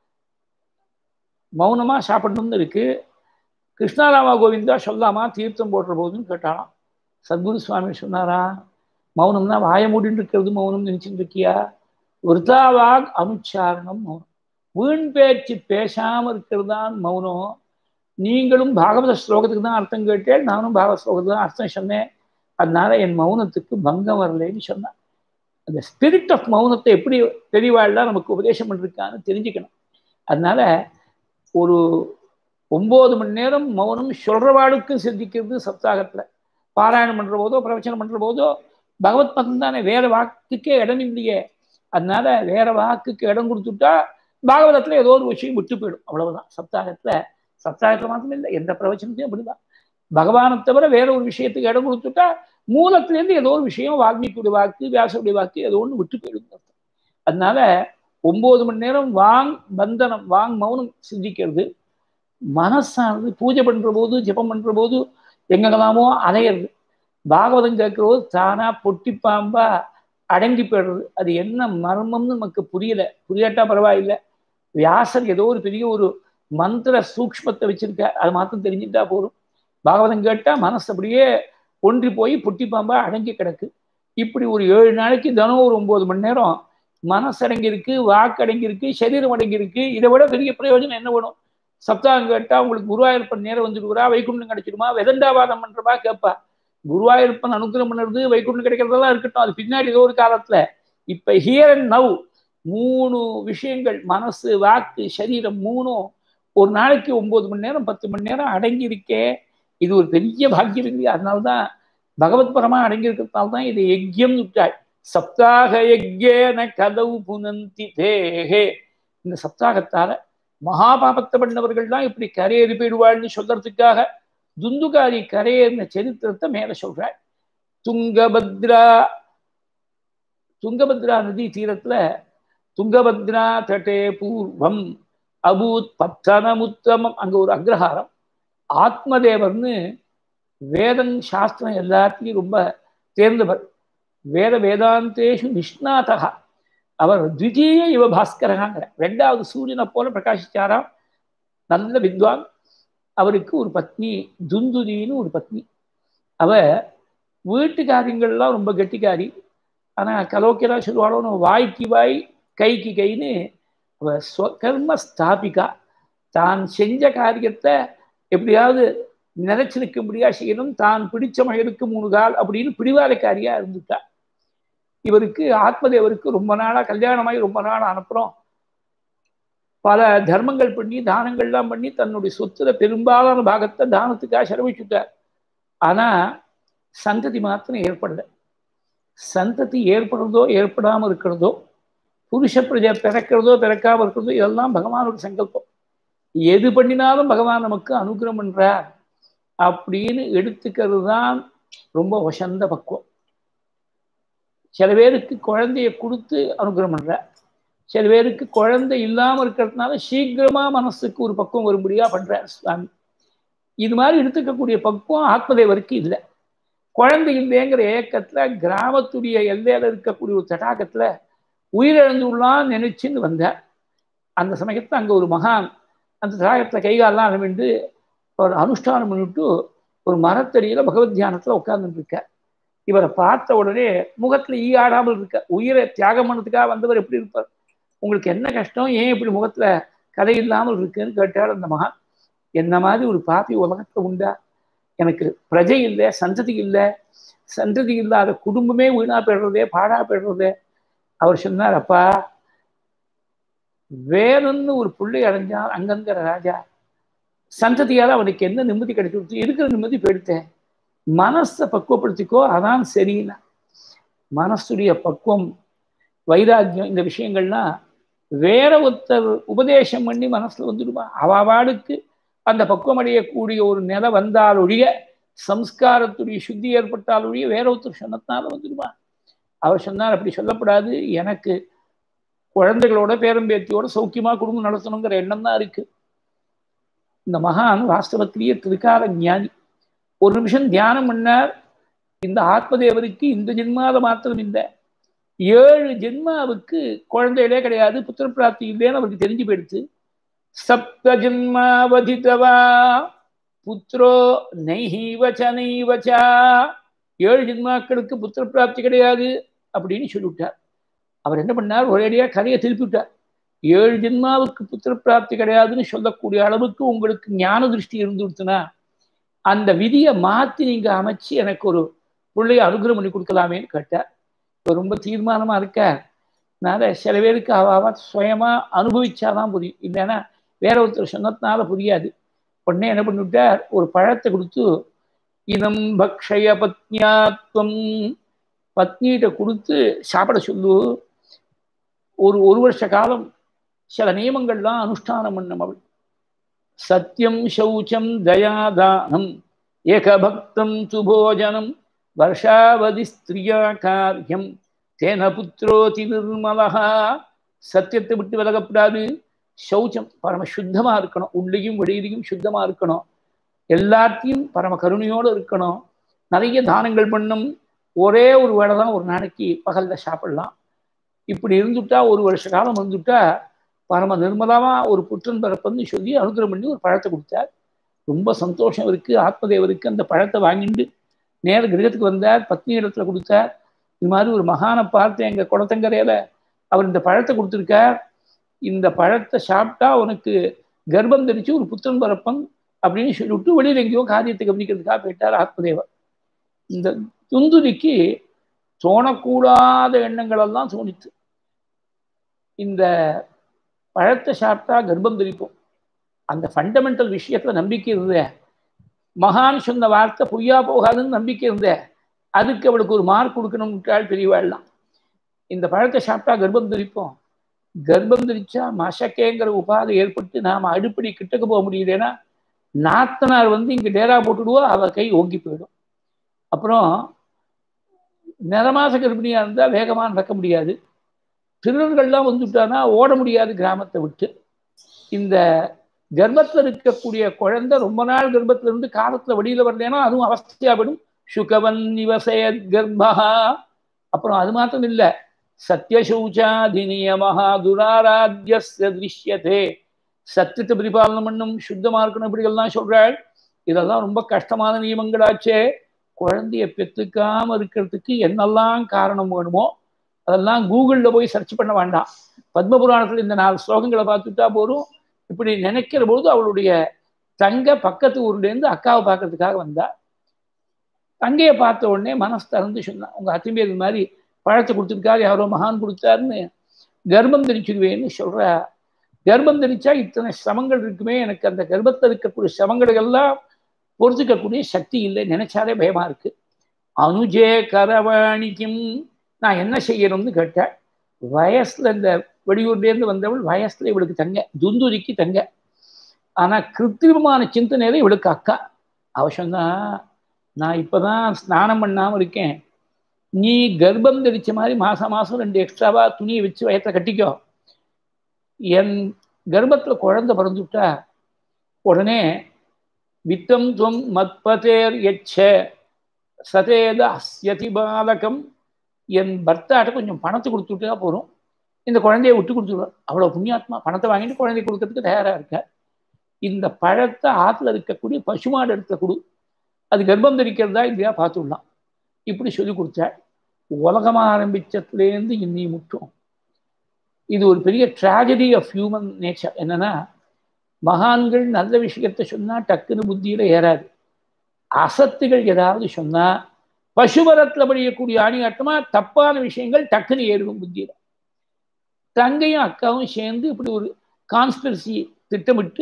மௌனமாக சாப்பிடணும்னு இருக்கு கிருஷ்ணாராமா கோவிந்தா சொல்லாமா தீர்த்தம் போடுற போதுன்னு கேட்டாலாம் சத்குரு சுவாமி சொன்னாரா மௌனம்னா வாய மூடின்னு இருக்கிறது மௌனம் நினைச்சுட்டு இருக்கியா விருத்தாவாக் அனுச்சாரணம் மௌனம் வீண் பேச்சு பேசாம இருக்கிறது தான் மௌனம் நீங்களும் பாகவத ஸ்லோகத்துக்கு தான் அர்த்தம் கேட்டேன் நானும் பாகவத ஸ்லோகத்துக்கு தான் அர்த்தம் சொன்னேன் அதனால என் மௌனத்துக்கு பங்கம் வரலைன்னு சொன்னேன் அந்த ஸ்பிரிட் ஆஃப் மௌனத்தை எப்படி பெரியவாழ்லாம் நமக்கு உபதேசம் பண்ணிருக்கான்னு தெரிஞ்சுக்கணும் அதனால ஒரு ஒன்பது மணி நேரம் மௌனம் சொல்றவாளுக்கும் சிந்திக்கிறது சப்தாகத்துல பாராயணம் பண்ற போதோ பிரவச்சனம் பண்ற போதோ பகவத் பதம் தானே வேற வாக்குக்கே இடம் இல்லையே அதனால வேற வாக்குக்கு இடம் கொடுத்துட்டா பாகவதத்துல ஏதோ ஒரு விஷயம் விட்டு போயிடும் அவ்வளவுதான் சப்தாகத்துல சப்தாகத்துல மாத்திரம் இல்லை எந்த பிரவச்சனத்தையும் அப்படிதான் பகவானை தவிர வேற ஒரு விஷயத்துக்கு இடம் கொடுத்துட்டா மூலத்திலேருந்து ஏதோ ஒரு விஷயம் வால்மீகியுடைய வாக்கு வியாசருடைய வாக்கு ஏதோ ஒன்று விட்டு போயிடும் அதனால ஒன்பது மணி நேரம் வாங் பந்தனம் வாங் மௌனம் சிந்திக்கிறது மனசானது பூஜை பண்ற போது ஜெபம் பண்ற போது எங்கெல்லாமோ அலையிறது பாகவதம் கேட்கிற போது தானா பொட்டி பாம்பா அடங்கி போயிடுறது அது என்ன மர்மம்னு நமக்கு புரியல புரியாட்டா பரவாயில்லை வியாசர் ஏதோ ஒரு பெரிய ஒரு மந்திர சூக்மத்தை வச்சிருக்க அது மாத்திரம் தெரிஞ்சுட்டா போதும் பாகவதம் கேட்டா மனசு அப்படியே ஒன்றி போய் பொட்டி பாம்பா அடங்கி கிடக்கு இப்படி ஒரு ஏழு நாளைக்கு தினம் ஒரு ஒன்பது மணி நேரம் மனசு அடங்கி இருக்கு வாக்கு அடங்கி இருக்கு சரீரம் அடங்கி இருக்கு இதை விட பெரிய பிரயோஜனம் என்ன வேணும் சப்தாகம் கேட்டா உங்களுக்கு குருவாயூரப்பன் நேரம் வந்துடுவா வைகுண்டம் கிடைச்சிடுமா வெதண்டாவாதம் பண்றப்பா கேட்பா குருவாயூரப்பன் அனுகிரகம் பண்ணுறது வைகுண்டம் கிடைக்கிறதெல்லாம் இருக்கட்டும் அது பின்னாடி ஏதோ ஒரு காலத்துல இப்ப ஹியர் அண்ட் நவ் மூணு விஷயங்கள் மனசு வாக்கு சரீரம் மூணும் ஒரு நாளைக்கு ஒன்பது மணி நேரம் பத்து மணி நேரம் அடங்கி இருக்கே இது ஒரு பெரிய பாக்கியம் இல்லையா அதனால்தான் பகவத் பரமா அடங்கி இருக்கிறதுனால தான் இது யஜ்யம் விட்டாள் சப்தாக யஜ்யேன கதவு புனந்தி தேகே இந்த சப்தாகத்தால மகாபாபத்தை பண்ணவர்கள் தான் இப்படி கரையேறி போயிடுவாள்னு சொல்றதுக்காக துந்துகாரி கரையேறின சரித்திரத்தை மேல சொல்றாள் துங்கபத்ரா துங்கபத்ரா நதி தீரத்துல துங்கபத்ரா தட்டே பூர்வம் அபூத் பத்தனமுத்தமம் அங்க ஒரு அக்ரஹாரம் ஆத்மதேவர்னு வேதம் சாஸ்திரம் எல்லாத்துலேயும் ரொம்ப தேர்ந்தவர் வேத வேதாந்தேஷு நிஷ்ணாதகா அவர் த்விதீய இவ பாஸ்கரகாங்கிற ரெண்டாவது சூரியனை போல பிரகாசிச்சாராம் நல்ல வித்வான் அவருக்கு ஒரு பத்னி துந்துதின்னு ஒரு பத்னி அவ வீட்டு காரியங்கள்லாம் ரொம்ப கெட்டிக்காரி ஆனால் கலோக்கியரா சொல்லுவாளோ வாய்க்கு வாய் கைக்கு கைன்னு அவ ஸ்வகர்ம ஸ்தாபிகா தான் செஞ்ச காரியத்தை எப்படியாவது நிலைச்சு நிற்கும்படியா செய்யணும் தான் பிடிச்ச மகளுக்கு மூணு கால் அப்படின்னு பிடிவாதக்காரியா இருந்துட்டா இவருக்கு ஆத்மதேவருக்கு ரொம்ப நாளா கல்யாணமாகி ரொம்ப நாள் அனுப்புறோம் பல தர்மங்கள் பண்ணி தானங்கள்லாம் பண்ணி தன்னுடைய சொத்துல பெரும்பாலான பாகத்தை தானத்துக்காக செலவிச்சுட்டார் ஆனா சந்ததி மாத்திரம் ஏற்படல சந்ததி ஏற்படுறதோ ஏற்படாம இருக்கிறதோ புருஷ பிரஜை பிறக்கிறதோ பிறக்காம இருக்கிறதோ இதெல்லாம் பகவானோட சங்கல்பம் எது பண்ணினாலும் பகவான் நமக்கு அனுகிரகம் பண்றார் அப்படின்னு எடுத்துக்கிறது தான் ரொம்ப வசந்த பக்குவம் சில பேருக்கு குழந்தைய கொடுத்து அனுகிரகம் பண்றார் சில பேருக்கு குழந்தை இல்லாமல் இருக்கிறதுனால சீக்கிரமா மனசுக்கு ஒரு பக்குவம் வரும்படியா பண்றார் சுவாமி இது மாதிரி எடுத்துக்கக்கூடிய பக்குவம் ஆத்மதேவருக்கு இல்லை குழந்தை இல்லைங்கிற ஏக்கத்துல கிராமத்துடைய எல்லையில இருக்கக்கூடிய ஒரு தடாகத்துல உயிரிழந்துள்ளான்னு நினைச்சுன்னு வந்தார் அந்த சமயத்துல அங்க ஒரு மகான் அந்த தடாகத்துல கைகாலெல்லாம் அளவிண்டு ஒரு அனுஷ்டானம் பண்ணிவிட்டு ஒரு மரத்தடியில பகவத் தியானத்துல உட்கார்ந்துட்டு இருக்கார் இவரை பார்த்த உடனே முகத்துல ஈ ஆடாமல் இருக்க உயிரை தியாகம் பண்ணதுக்காக வந்தவர் எப்படி இருப்பார் உங்களுக்கு என்ன கஷ்டம் ஏன் இப்படி முகத்துல கதை இல்லாமல் இருக்குன்னு கேட்டார் அந்த மகான் என்ன மாதிரி ஒரு பாப்பி உலகத்துல உண்டா எனக்கு பிரஜை இல்லை சந்ததி இல்லை சந்ததி இல்லாத குடும்பமே வீணா போயிடுறதே பாடா போயிடுறதே அவர் சொன்னார் அப்பா வேணும்னு ஒரு பிள்ளை அடைஞ்சான் அங்கங்கிற ராஜா சந்ததியால் அவனுக்கு என்ன நிம்மதி கிடைச்சிருச்சு இருக்கிற நிம்மதி போயிடுத்தேன் மனசை பக்குவப்படுத்திக்கோ அதான் சரின்னா மனசுடைய பக்குவம் வைராக்கியம் இந்த விஷயங்கள்லாம் வேற ஒருத்தர் உபதேசம் பண்ணி மனசுல வந்துடுமா அவாவாடுக்கு அந்த பக்குவம் அடையக்கூடிய ஒரு நிலை வந்தால் ஒழிய சம்ஸ்காரத்துடைய சுத்தி ஏற்பட்டால் ஒழிய வேற ஒருத்தர் சொன்னதுனால வந்துடுமா அவர் சொன்னார் அப்படி சொல்லப்படாது எனக்கு குழந்தைகளோட பேரம்பேத்தியோட சௌக்கியமா குடும்பம் நடத்தணுங்கிற எண்ணம் தான் இருக்கு இந்த மகான் வாஸ்தவத்திலேயே திருக்கால ஞானி ஒரு நிமிஷம் தியானம் பண்ணார் இந்த ஆத்மதேவருக்கு இந்த ஜென்மாத மாத்திரம் இல்லை ஏழு ஜென்மாவுக்கு குழந்தைகளே கிடையாது புத்திர பிராப்தி இல்லைன்னு அவருக்கு தெரிஞ்சு போயிடுச்சு சப்த ஜென்மாவதிதவா புத்திரோ நைஹீவச்ச நைவச்சா ஏழு ஜென்மாக்களுக்கு புத்திர பிராப்தி கிடையாது அப்படின்னு சொல்லிவிட்டார் அவர் என்ன பண்ணார் ஒரேடியாக கதையை திருப்பி விட்டார் ஏழு ஜென்மாவுக்கு புத்திர பிராப்தி கிடையாதுன்னு சொல்லக்கூடிய அளவுக்கு உங்களுக்கு ஞான திருஷ்டி இருந்துடுத்துனா அந்த விதியை மாற்றி நீங்க அமைச்சு எனக்கு ஒரு பிள்ளைய அனுகிரகம் பண்ணி கொடுக்கலாமேன்னு கேட்டார் இப்போ ரொம்ப தீர்மானமா இருக்கார் அதனால சில பேருக்கு அவ சுயமா அனுபவிச்சாதான் புரியும் இல்லைன்னா வேற ஒருத்தர் சொன்னதுனால புரியாது உடனே என்ன பண்ணிவிட்டார் ஒரு பழத்தை கொடுத்து இனம் பக்ஷய பத்னியாத்வம் பத்னிகிட்ட கொடுத்து சாப்பிட சொல்லு ஒரு ஒரு வருஷ காலம் சில நியமங்கள்லாம் அனுஷ்டானம் பண்ணும் அவள் சத்தியம் சௌச்சம் தயாதானம் ஏகபக்தம் சுபோஜனம் வருஷாவதி ஸ்திரியா காரியம் தேன புத்திரோதி நிர்மலகா சத்தியத்தை விட்டு விலகப்படாது சௌச்சம் பரம சுத்தமா இருக்கணும் உள்ளேயும் வெளியிலையும் சுத்தமா இருக்கணும் எல்லாத்தையும் பரம கருணையோடு இருக்கணும் நிறைய தானங்கள் பண்ணும் ஒரே ஒரு வேளை தான் ஒரு நாளைக்கு பகல்ல சாப்பிடலாம் இப்படி இருந்துட்டா ஒரு வருஷ காலம் வந்துட்டா பரம நிர்மலமா ஒரு புற்றன் பிறப்பன்னு சொல்லி அனுகிரகம் பண்ணி ஒரு பழத்தை கொடுத்தார் ரொம்ப சந்தோஷம் இருக்கு ஆத்மதேவருக்கு அந்த பழத்தை வாங்கிட்டு நேர கிரகத்துக்கு வந்தார் பத்னி இடத்துல கொடுத்தார் இது மாதிரி ஒரு மகானை பார்த்து எங்க குளத்தங்கரையில அவர் இந்த பழத்தை கொடுத்துருக்கார் இந்த பழத்தை சாப்பிட்டா உனக்கு கர்ப்பம் தெரிச்சு ஒரு புத்தன் பரப்பன் அப்படின்னு சொல்லிவிட்டு வெளியில் எங்கேயோ காரியத்தை கவனிக்கிறதுக்காக போயிட்டார் ஆத்மதேவர் இந்த துந்துரிக்கு தோணக்கூடாத எண்ணங்கள் எல்லாம் தோணித்து இந்த பழத்தை சாப்பிட்டா கர்ப்பம் தெரிப்போம் அந்த ஃபண்டமெண்டல் விஷயத்துல நம்பிக்கை இருந்தே மகான் சொன்ன வார்த்தை பொய்யா போகாதுன்னு நம்பிக்கை இருந்தே அதுக்கு அவளுக்கு ஒரு மார்க் கொடுக்கணும்ட்டாள் பெரியவாள்லாம் இந்த பழத்தை சாப்பிட்டா கர்ப்பம் தெரிப்போம் கர்ப்பம் தெரிச்சா மசக்கேங்கிற உபாதை ஏற்பட்டு நாம அடுப்படி கிட்டக்க போக முடியலன்னா நாத்தனார் வந்து இங்க டேரா போட்டுடுவோ அவ கை ஓங்கி போயிடும் அப்புறம் நிறமாச கர்ப்பிணியா இருந்தா வேகமா நடக்க முடியாது திருடர்கள்லாம் வந்துட்டானா ஓட முடியாது கிராமத்தை விட்டு இந்த கர்ப்பத்தில் இருக்கக்கூடிய குழந்தை ரொம்ப நாள் கர்ப்பத்துல இருந்து காலத்துல வெளியில வரலன்னா அதுவும் அவஸ்தையாவிடும் சுகவன் நிவசய கர்ப்பா அப்புறம் அது மாத்திரம் இல்லை சத்தியசௌச்சாதிநியமஹா துராராத்தியஸ்ய திருஷ்யதே சத்தியத்தை பரிபாலனம் பண்ணும் சுத்தமா இருக்கணும் இப்படிகள்லாம் சொல்றாள் இதெல்லாம் ரொம்ப கஷ்டமான நியமங்களாச்சே குழந்தைய பெற்றுக்காம இருக்கிறதுக்கு என்னெல்லாம் காரணம் வேணுமோ அதெல்லாம் கூகுளில் போய் சர்ச் பண்ண வேண்டாம் பத்மபுராணத்தில் இந்த நாலு ஸ்லோகங்களை பார்த்துட்டா போதும் இப்படி நினைக்கிற பொழுது அவளுடைய தங்க பக்கத்து ஊர்லேருந்து அக்காவை பார்க்கறதுக்காக வந்தா தங்கையை பார்த்த உடனே மனசு திறந்து சொன்னான் உங்க அத்திமேல் இது மாதிரி பழத்தை கொடுத்துருக்காரு யாரோ மகான் கொடுத்தாருன்னு கர்ப்பம் தரிச்சிடுவேன்னு சொல்றா கர்ப்பம் தரிச்சா இத்தனை சிரமங்கள் இருக்குமே எனக்கு அந்த கர்ப்பத்தில் இருக்கக்கூடிய சிரமங்களுக்கெல்லாம் பொறுத்துக்கக்கூடிய சக்தி இல்லை நினைச்சாலே பயமா இருக்கு அனுஜே கரவாணிக்கும் நான் என்ன செய்யணும்னு கேட்டேன் வயசுல இந்த வெளியூர்லேருந்து வந்தவள் வயசுல இவளுக்கு தங்க துந்துரிக்கு தங்க ஆனா கிருத்திரிமமான சிந்தனையில இவளுக்கு அக்கா அவ சொன்னா நான் இப்பதான் ஸ்நானம் பண்ணாம இருக்கேன் நீ கர்ப்பம் தரிச்ச மாதிரி மாசம் மாசம் ரெண்டு எக்ஸ்ட்ராவா துணியை வச்சு வயத்தை கட்டிக்கோ என் கர்ப்பத்துல குழந்தை பிறந்துவிட்டா உடனே வித்தம் துவம் மத்பதேர் எச்ச சதேத அஸ்யதி பாலகம் என் பர்த்தாட்ட கொஞ்சம் பணத்தை கொடுத்துட்டா போகிறோம் இந்த குழந்தைய விட்டு கொடுத்துருவார் அவ்வளோ புண்ணியாத்மா பணத்தை வாங்கிட்டு குழந்தைய கொடுக்கறதுக்கு தயாராக இருக்க இந்த பழத்தை ஆற்றுல இருக்கக்கூடிய பசுமாடு இடத்துல கொடு அது கர்ப்பம் தரிக்கிறதா இல்லையா பார்த்துடலாம் இப்படி சொல்லி கொடுத்தாள் உலகம் ஆரம்பிச்சதுலேருந்து இன்னி முட்டும் இது ஒரு பெரிய ட்ராஜடி ஆஃப் ஹியூமன் நேச்சர் என்னன்னா மகான்கள் நல்ல விஷயத்த சொன்னால் டக்குன்னு புத்தியில் ஏறாது அசத்துகள் ஏதாவது சொன்னால் பசுபரத்தில் படியக்கூடிய ஆணியாட்டமா தப்பான விஷயங்கள் டக்குன்னு ஏறும் புத்தியில் தங்கையும் அக்காவும் சேர்ந்து இப்படி ஒரு கான்ஸ்பிரசி திட்டமிட்டு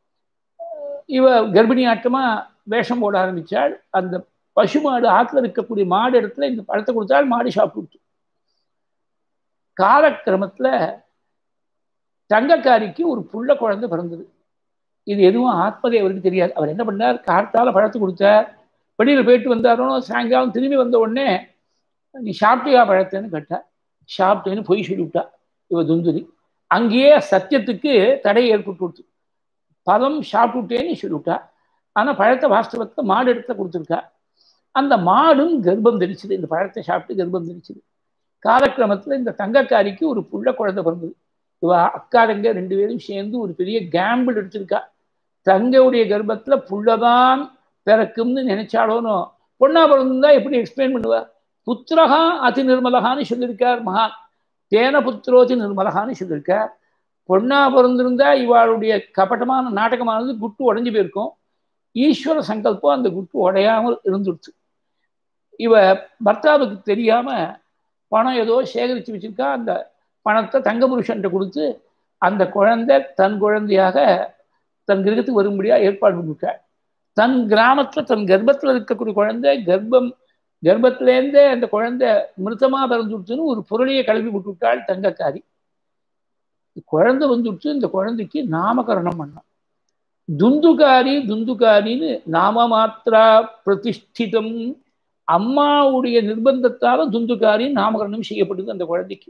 இவ கர்ப்பிணி ஆட்டமா வேஷம் போட ஆரம்பித்தாள் அந்த பசுமாடு ஆற்றுல இருக்கக்கூடிய மாடு இடத்துல இந்த பழத்தை கொடுத்தால் மாடு சாப்பிட்டு காலக்கிரமத்தில் தங்கக்காரிக்கு ஒரு புள்ள குழந்தை பிறந்தது இது எதுவும் ஆத்மதேவருக்கு தெரியாது அவர் என்ன பண்ணார் கார்த்தால பழத்தை கொடுத்தார் வெளியில் போயிட்டு வந்தாரோ சாயங்காலம் திரும்பி வந்த உடனே நீ சாப்பிட்டியா பழத்தைன்னு கேட்டார் சாப்பிட்டேன்னு பொய் சொல்லிவிட்டா இவ துந்துரி அங்கேயே சத்தியத்துக்கு தடை ஏற்பட்டு கொடுத்து பழம் சாப்பிட்டுட்டேன்னு சொல்லிவிட்டா ஆனால் பழத்தை வாஸ்தவத்தை மாடு இடத்துல கொடுத்துருக்கா அந்த மாடும் கர்ப்பம் தரிச்சுது இந்த பழத்தை சாப்பிட்டு கர்ப்பம் தரிச்சுது காலக்கிரமத்தில் இந்த தங்கக்காரிக்கு ஒரு புள்ள குழந்தை பிறந்தது இவ அக்காரங்க ரெண்டு பேரும் சேர்ந்து ஒரு பெரிய கேம்பிள் எடுத்திருக்கா தங்கையுடைய கர்ப்பத்தில் புள்ளதான் பிறக்கும்னு நினைச்சாலோனோ பொண்ணா பிறந்திருந்தா எப்படி எக்ஸ்பிளைன் பண்ணுவா புத்திரகா அதி நிர்மலகான்னு சொல்லியிருக்கார் மகான் தேன புத்திரோதி நிர்மலகான்னு சொல்லியிருக்கார் பொண்ணா பிறந்திருந்தா இவாளுடைய கபட்டமான நாடகமானது குட்டு உடஞ்சி போயிருக்கும் ஈஸ்வர சங்கல்பம் அந்த குட்டு உடையாமல் இருந்துடுச்சு இவ பர்த்தாவுக்கு தெரியாம பணம் ஏதோ சேகரித்து வச்சிருக்கா அந்த பணத்தை தங்க புருஷன்ட்ட கொடுத்து அந்த குழந்தை தன் குழந்தையாக தன் கிரகத்துக்கு வரும்படியாக ஏற்பாடு பண்ணிருக்காள் தன் கிராமத்தில் தன் கர்ப்பத்தில் இருக்கக்கூடிய குழந்தை கர்ப்பம் கர்ப்பத்திலேருந்தே அந்த குழந்தை மிருத்தமா பிறந்துடுச்சுன்னு ஒரு பொருளையை கல்வி விட்டுவிட்டாள் தங்கக்காரி குழந்தை வந்துடுச்சு இந்த குழந்தைக்கு நாமகரணம் பண்ணான் துந்துகாரி துந்துகாரின்னு நாம மாத்திரா பிரதிஷ்டிதம் அம்மாவுடைய நிர்பந்தத்தால துந்துகாரி நாமகரணம் செய்யப்பட்டது அந்த குழந்தைக்கு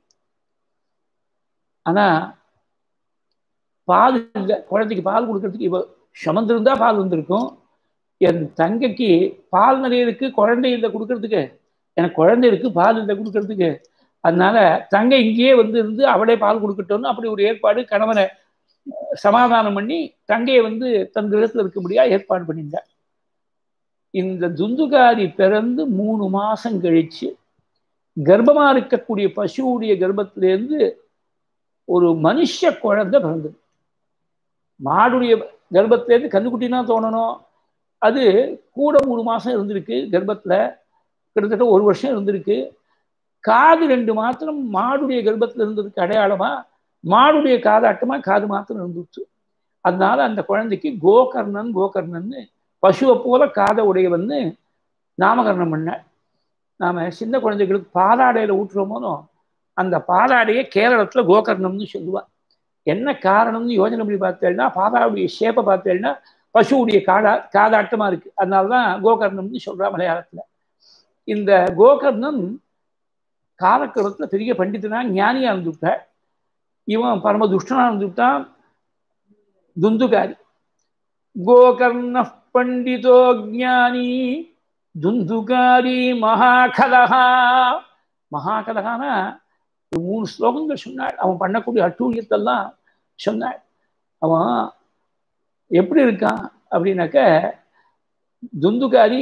ஆனா பால் இல்லை குழந்தைக்கு பால் கொடுக்கறதுக்கு இவ சுமந்திருந்தா பால் வந்திருக்கும் என் தங்கைக்கு பால் நிறைய இருக்கு குழந்தை இல்லை கொடுக்கறதுக்கு எனக்கு குழந்தை இருக்கு பால் இல்லை கொடுக்கறதுக்கு அதனால தங்கை இங்கேயே வந்து இருந்து அவளே பால் கொடுக்கட்டும்னு அப்படி ஒரு ஏற்பாடு கணவனை சமாதானம் பண்ணி தங்கையை வந்து தன் கிரகத்தில் இருக்க முடியா ஏற்பாடு பண்ணியிருந்தார் இந்த துந்துகாரி பிறந்து மூணு மாசம் கழிச்சு கர்ப்பமா இருக்கக்கூடிய பசுவுடைய கர்ப்பத்திலேருந்து ஒரு மனுஷ குழந்தை பிறந்தது மாடுடைய கர்ப்பத்திலேருந்து கண்ணுக்குட்டினா தோணணும் அது கூட மூணு மாதம் இருந்திருக்கு கர்ப்பத்தில் கிட்டத்தட்ட ஒரு வருஷம் இருந்திருக்கு காது ரெண்டு மாத்திரம் மாடுடைய கர்ப்பத்தில் இருந்ததுக்கு அடையாளமா மாடுடைய காதாட்டமா காது மாத்திரம் இருந்துச்சு அதனால அந்த குழந்தைக்கு கோகர்ணன் கோகர்ணன்னு பசுவை போல காதை உடையவன்னு நாமகரணம் பண்ண நாம சின்ன குழந்தைகளுக்கு பாலாடையில ஊற்றுறோமோனோ அந்த பாலாடையை கேரளத்தில் கோகர்ணம்னு சொல்லுவாள் என்ன காரணம்னு யோஜனை பண்ணி பார்த்தேன்னா பாதாவுடைய ஷேப்பை பார்த்தேன்னா பசுவுடைய காடா காதாட்டமாக இருக்கு அதனால தான் கோகர்ணம்னு சொல்கிறா மலையாளத்தில் இந்த கோகர்ணம் காலக்கிரமத்தில் பெரிய பண்டிதனா ஞானியாக இருந்துவிட்ட இவன் பரம துஷ்டனாக இருந்துவிட்டான் துந்துகாரி கோகர்ண பண்டிதோ ஜானி துந்துகாரி மகாகலகா மகாகலகானா ஒரு மூணு ஸ்லோகங்கள் சொன்னாள் அவன் பண்ணக்கூடிய அட்டூழியத்தெல்லாம் சொன்னாள் அவன் எப்படி இருக்கான் அப்படின்னாக்க துந்துகாரி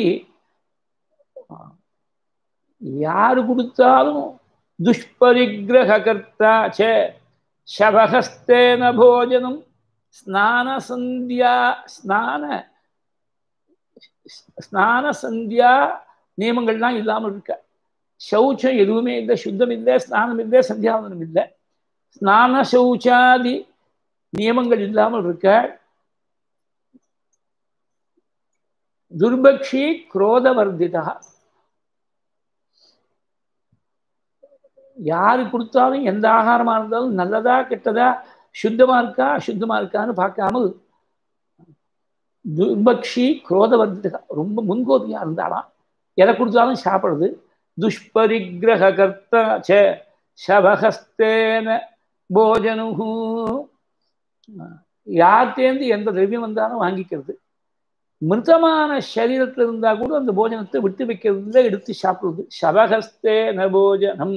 யாரு கொடுத்தாலும் துஷ்பரிகிரக கர்த்தா சே சபகஸ்தேன போஜனம் ஸ்நான சந்தியா ஸ்நான ஸ்நான சந்தியா நியமங்கள்லாம் இல்லாமல் இருக்க சௌச்சம் எதுவுமே இல்லை சுத்தம் இல்லை ஸ்நானம் இல்லை சந்தியாவனம் இல்லை ஸ்நான சௌச்சாதி நியமங்கள் இல்லாமல் இருக்க துர்பக்ஷி குரோதவர்திதா யாரு கொடுத்தாலும் எந்த ஆகாரமா இருந்தாலும் நல்லதா கெட்டதா சுத்தமா இருக்கா அசுத்தமா இருக்கான்னு பார்க்காமல் துர்பக்ஷி குரோதவர்திதா ரொம்ப முன்கோதியா இருந்தாலாம் எதை கொடுத்தாலும் சாப்பிடுறது துஷ்பரிகிரக கர்த்தா ச சபகஸ்தேன போஜனுகு யார்த்தேந்து எந்த திரவியம் வந்தாலும் வாங்கிக்கிறது மிருதமான சரீரத்தில் இருந்தா கூட அந்த போஜனத்தை விட்டு வைக்கிறது எடுத்து சாப்பிடுறது சபகஸ்தேன போஜனம்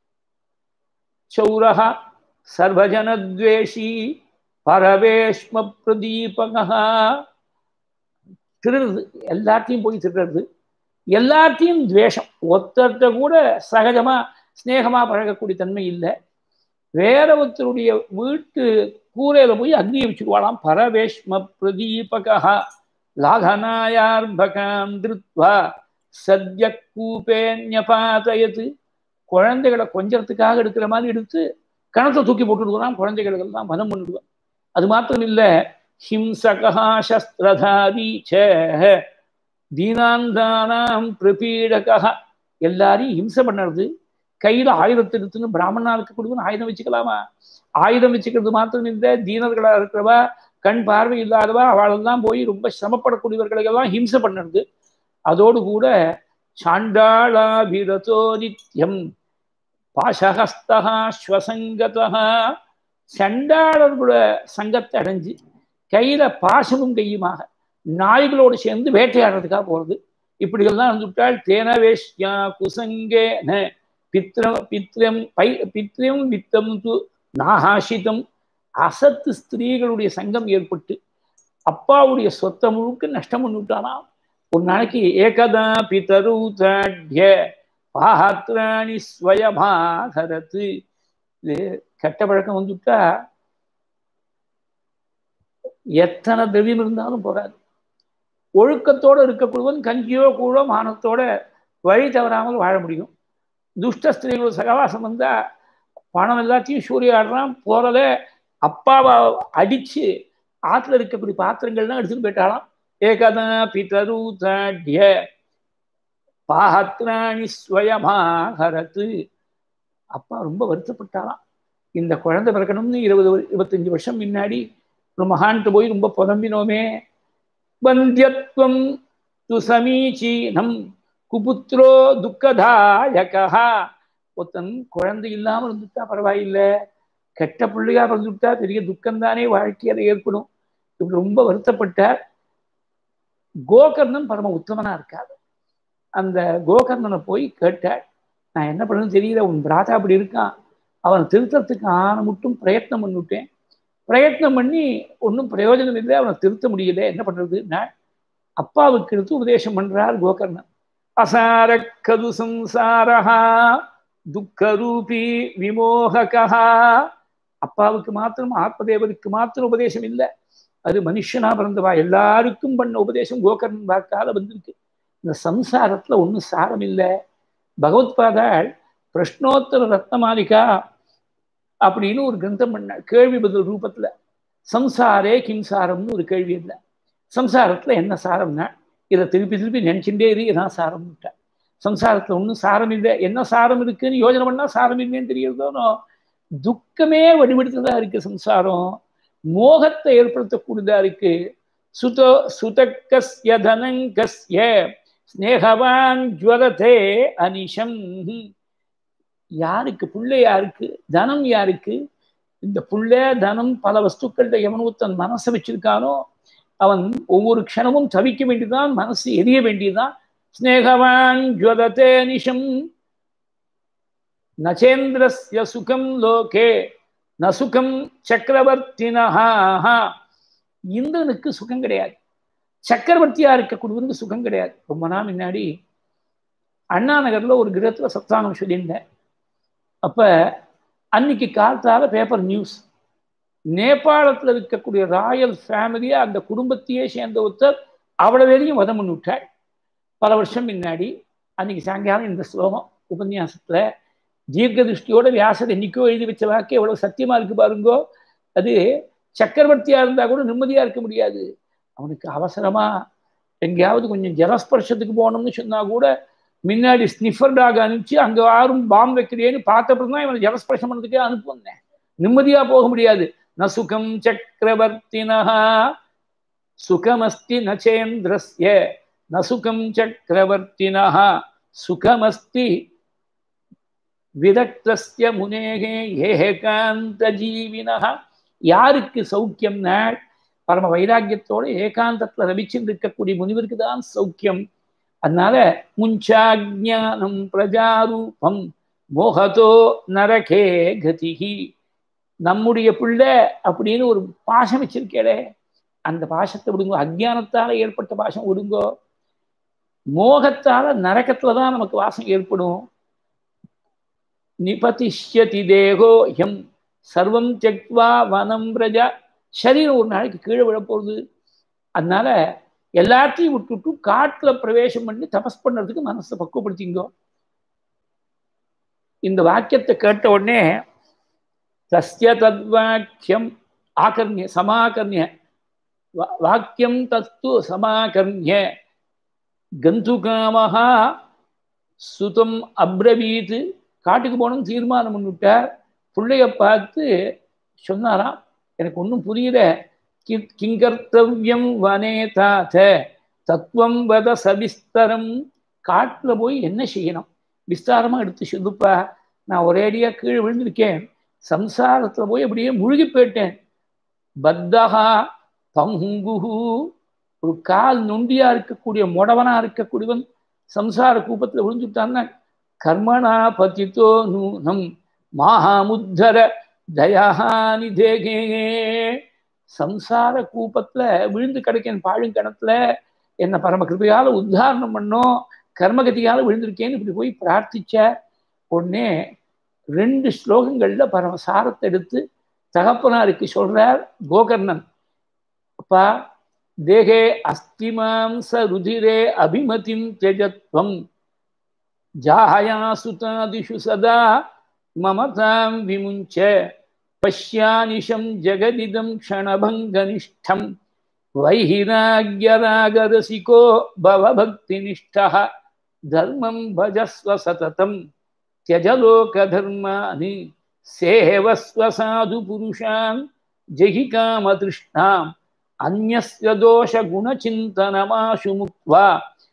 சௌரஹா சர்வஜனத்வேஷி பரவேஷ்ம பிரதீபகா திருடுறது எல்லாத்தையும் போய் திருடுறது எல்லாத்தையும் துவேஷம் ஒருத்தர்கிட்ட கூட சகஜமா ஸ்நேகமா பழகக்கூடிய தன்மை இல்லை வேற ஒருத்தருடைய வீட்டு கூரையில போய் அக்னியை வச்சுக்குவாளாம் பரவேஷ்ம பிரதீபகா லாகனாயார்பகாம் திருத்வா சத்ய கூபேன்யபாதயத்து குழந்தைகளை கொஞ்சறதுக்காக எடுக்கிற மாதிரி எடுத்து கணத்தை தூக்கி போட்டுடுவான் குழந்தைகளுக்கு தான் மதம் பண்ணிடுவான் அது மாத்திரம் இல்லை ஹிம்சகா சஸ்திரதாரி ச தீனாந்தானாம் பிரபீடகா எல்லாரையும் ஹிம்சை பண்ணுறது கையில் ஆயுதத்தை எடுத்துன்னு பிராமணாளுக்கு கொடுக்கணும் ஆயுதம் வச்சுக்கலாமா ஆயுதம் வச்சுக்கிறது மாத்திரம் இல்லை தீனர்களாக இருக்கிறவா கண் பார்வை இல்லாதவா அவளெல்லாம் போய் ரொம்ப சிரமப்படக்கூடியவர்களுக்கெல்லாம் ஹிம்சை பண்ணுறது அதோடு கூட சாண்டாளாபிரதோ நித்யம் பாசகஸ்தகா ஸ்வசங்கதா சண்டாளர்களோட சங்கத்தை அடைஞ்சு கையில பாசமும் கையுமாக நாய்களோடு சேர்ந்து வேட்டையாடுறதுக்காக போறது இப்படிகள்லாம் வந்துவிட்டால் தேனவேஷ்யா குசங்கேன பித்ர பித்ரம் பை பித்ரம் வித்தம் து நாகாஷிதம் அசத்து ஸ்திரீகளுடைய சங்கம் ஏற்பட்டு அப்பாவுடைய சொத்தை முழுக்க நஷ்டம் பண்ணிவிட்டானா ஒரு நாளைக்கு ஏகதா பிதரு தாட்ய பாத்திராணி ஸ்வயமாகரத்து இது கெட்ட பழக்கம் வந்துட்டா எத்தனை திரவியம் இருந்தாலும் போகாது ஒழுக்கத்தோடு இருக்கக்கூடியவன் கஞ்சியோ கூழோ மானத்தோட வழி தவறாமல் வாழ முடியும் துஷ்ட ஸ்திரீகள் சகவாசம் வந்தா பணம் எல்லாத்தையும் சூறையாடுறான் போறத அப்பாவை அடிச்சு ஆற்றுல இருக்கக்கூடிய பாத்திரங்கள்லாம் எடுத்துட்டு போயிட்டாலாம் ஏகதா பிதரு தாட்ய பாத்திராணி ஸ்வயமாகரத்து அப்பா ரொம்ப வருத்தப்பட்டாலாம் இந்த குழந்தை பிறக்கணும்னு இருபது இருபத்தஞ்சு வருஷம் முன்னாடி ஒரு மகான்ட்டு போய் ரொம்ப புதம்பினோமே வந்தியத்வம் து சமீச்சீனம் குபுத்ரோ துக்கதாயகா ஒருத்தன் குழந்தை இல்லாமல் இருந்துட்டா பரவாயில்லை கெட்ட பிள்ளையா பிறந்துட்டா பெரிய துக்கம்தானே வாழ்க்கையில ஏற்படும் இப்படி ரொம்ப வருத்தப்பட்டார் கோகர்ணன் பரம உத்தமனா இருக்காது அந்த கோகர்ணனை போய் கேட்டாள் நான் என்ன பண்ணணும்னு தெரியல உன் பிராதா அப்படி இருக்கான் அவனை திருத்தத்துக்கு ஆன மட்டும் பிரயத்னம் பண்ணிவிட்டேன் பிரயத்னம் பண்ணி ஒன்றும் பிரயோஜனம் இல்லை அவனை திருத்த முடியல என்ன பண்றதுன்னா அப்பாவுக்கு எடுத்து உபதேசம் பண்றார் கோகர்ணன் அசார கது சம்சாரஹா துக்கரூபி விமோககா அப்பாவுக்கு மாத்திரம் ஆத்மதேவருக்கு மாத்திரம் உபதேசம் இல்லை அது மனுஷனா பிறந்தவா எல்லாருக்கும் பண்ண உபதேசம் கோகர்ணன் வாக்கால வந்திருக்கு இந்த சம்சாரத்துல ஒன்றும் சாரம் இல்லை பகவத்பாதாள் பிரஷ்னோத்தர ரத்னமாலிகா அப்படின்னு ஒரு கிரந்தம் பண்ண கேள்வி பதில் ரூபத்துல சம்சாரே கிம்சாரம்னு ஒரு கேள்வி இல்லை சம்சாரத்துல என்ன சாரம்னா இதை திருப்பி திருப்பி நினைச்சுட்டே இரு இதான் சாரம்னுட்டேன் சம்சாரத்துல ஒன்றும் சாரம் இல்லை என்ன சாரம் இருக்குன்னு யோஜனை பண்ணா சாரம் இல்லைன்னு தெரியறதோனோ துக்கமே வடிவெடுத்ததா இருக்கு சம்சாரம் மோகத்தை ஏற்படுத்தக்கூடியதா இருக்கு சுத சுதக்கஸ்ய தனங்கஸ்ய ஸ்னேகவான் ஜுவலதே அனிஷம் யாருக்கு புள்ளை யாருக்கு தனம் யாருக்கு இந்த புள்ள தனம் பல வஸ்துக்கள்ல எவனூத்தன் மனசை வச்சிருக்கானோ அவன் ஒவ்வொரு க்ஷணமும் தவிக்க வேண்டியதுதான் மனசு எரிய வேண்டியதுதான் ஸ்னேகவான் ஜுவலதே நிஷம் நச்சேந்திரஸ்ய சுகம் லோகே ந சுகம் சக்கரவர்த்தினஹா இந்திரனுக்கு சுகம் கிடையாது சக்கரவர்த்தியா இருக்கக்கூடியவனுக்கு சுகம் கிடையாது ரொம்ப நாள் முன்னாடி அண்ணா நகர்ல ஒரு கிரகத்துல சத்தானம் சொல்லியிருந்தேன் அப்ப அன்னைக்கு காலத்தால பேப்பர் நியூஸ் நேபாளத்தில் இருக்கக்கூடிய ராயல் ஃபேமிலியை அந்த குடும்பத்தையே சேர்ந்த ஒருத்தர் அவ்வளோ வேலையும் வதம் பண்ணி விட்டாள் பல வருஷம் முன்னாடி அன்னைக்கு சாயங்காலம் இந்த ஸ்லோகம் உபன்யாசத்தில் தீர்க்க திருஷ்டியோட வியாசர் என்னைக்கோ எழுதி வச்ச வாக்கு எவ்வளோ சத்தியமாக இருக்கு பாருங்கோ அது சக்கரவர்த்தியாக இருந்தால் கூட நிம்மதியாக இருக்க முடியாது அவனுக்கு அவசரமாக எங்கேயாவது கொஞ்சம் ஜலஸ்பர்ஷத்துக்கு போகணும்னு சொன்னால் கூட முன்னாடி ஸ்னிஃபர் டாக் அனுப்பிச்சு அங்கே யாரும் பாம்பு வைக்கிறேன்னு பார்த்தப்பறம் தான் இவனை ஜலஸ்பர்ஷம் பண்ணதுக்கே அனுப்புனேன் நிம்மதியாக போக முடியாது ந சுகம் சக்கரவர்த்தினா சுகமஸ்தி நச்சேந்திரஸ்ய ந சுகம் சக்கரவர்த்தினா சுகமஸ்தி விதக்தஸ்ய முனேகே ஏகாந்த ஜீவினா யாருக்கு சௌக்கியம்னா பரம வைராக்கியத்தோட ஏகாந்தத்துல ரவிச்சுட்டு இருக்கக்கூடிய முனிவருக்கு தான் சௌக்கியம் அதனால முஞ்சாஜானம் பிரஜாரூபம் மோகதோ நரகே கதிகி நம்முடைய பிள்ளை அப்படின்னு ஒரு பாசம் வச்சிருக்கேடே அந்த பாசத்தை விடுங்கோ அஜானத்தால ஏற்பட்ட பாசம் விடுங்கோ மோகத்தால நரகத்துல தான் நமக்கு வாசம் ஏற்படும் நிபதிஷ்யதி தேகோ எம் சர்வம் தெக்வா வனம் பிரஜா சரீரம் ஒரு நாளைக்கு கீழே விழ போகுது அதனால எல்லாத்தையும் விட்டுட்டு காட்டுல பிரவேசம் பண்ணி தபஸ் பண்ணுறதுக்கு மனசை பக்குவப்படுத்திங்கோ இந்த வாக்கியத்தை கேட்ட உடனே தஸ்ய தத்வாக்கியம் ஆகர்ணிய சமாகர்ணிய வாக்கியம் தத்து சமாகர்ணிய கந்துகாமஹா சுதம் அப்ரவீத் காட்டுக்கு போகணும்னு தீர்மானம் பண்ணிவிட்டார் பிள்ளைய பார்த்து சொன்னாராம் எனக்கு ஒன்றும் புரியல கிங்கர்த்தவியம் வனே தாத்த தத்துவம் வத சவிஸ்தரம் காட்டில் போய் என்ன செய்யணும் விஸ்தாரமாக எடுத்து சொல்லுப்பா நான் ஒரேடியாக கீழே விழுந்திருக்கேன் சம்சாரத்தில் போய் அப்படியே முழுகி போயிட்டேன் பத்தகா பங்குஹு ஒரு கால் நொண்டியா இருக்கக்கூடிய முடவனா இருக்கக்கூடியவன் சம்சார கூப்பத்தில் விழுந்துட்டான்னா கர்மணா பதித்தோ நூனம் மாமுத்தர தயானி தேகே சம்சார கூப்பத்துல விழுந்து கிடைக்கேன் பாழுங்கணத்துல என்னை பரம கிருபையால உத்தாரணம் பண்ணோம் கர்மகதியால விழுந்திருக்கேன்னு இப்படி போய் பிரார்த்திச்ச உடனே ரெண்டு ஸ்லோகங்கள்ல பரம சாரத்தை எடுத்து தகப்பனாருக்கு சொல்றார் கோகர்ணன் அப்பா தேகே அஸ்திமாம்ச ருதிரே அபிமதிம் தியஜத்வம் ஜாயா சுதாதிஷு சதா மமதாம் விமுஞ்ச பஷ்யானிஷம் ஜெகதிதம் க்ஷணபங்கனிஷ்டம் வைஹிராகியராகரசிகோ பவபக்தினிஷ்டः தர்மம் பஜஸ்வ சததம் त्यजलोकधर्मानि सेवस्व साधु पुरुषान् जहि कामतृष्णाम् अन्यस्य दोषगुणचिन्तनमाशु मुक्त्वा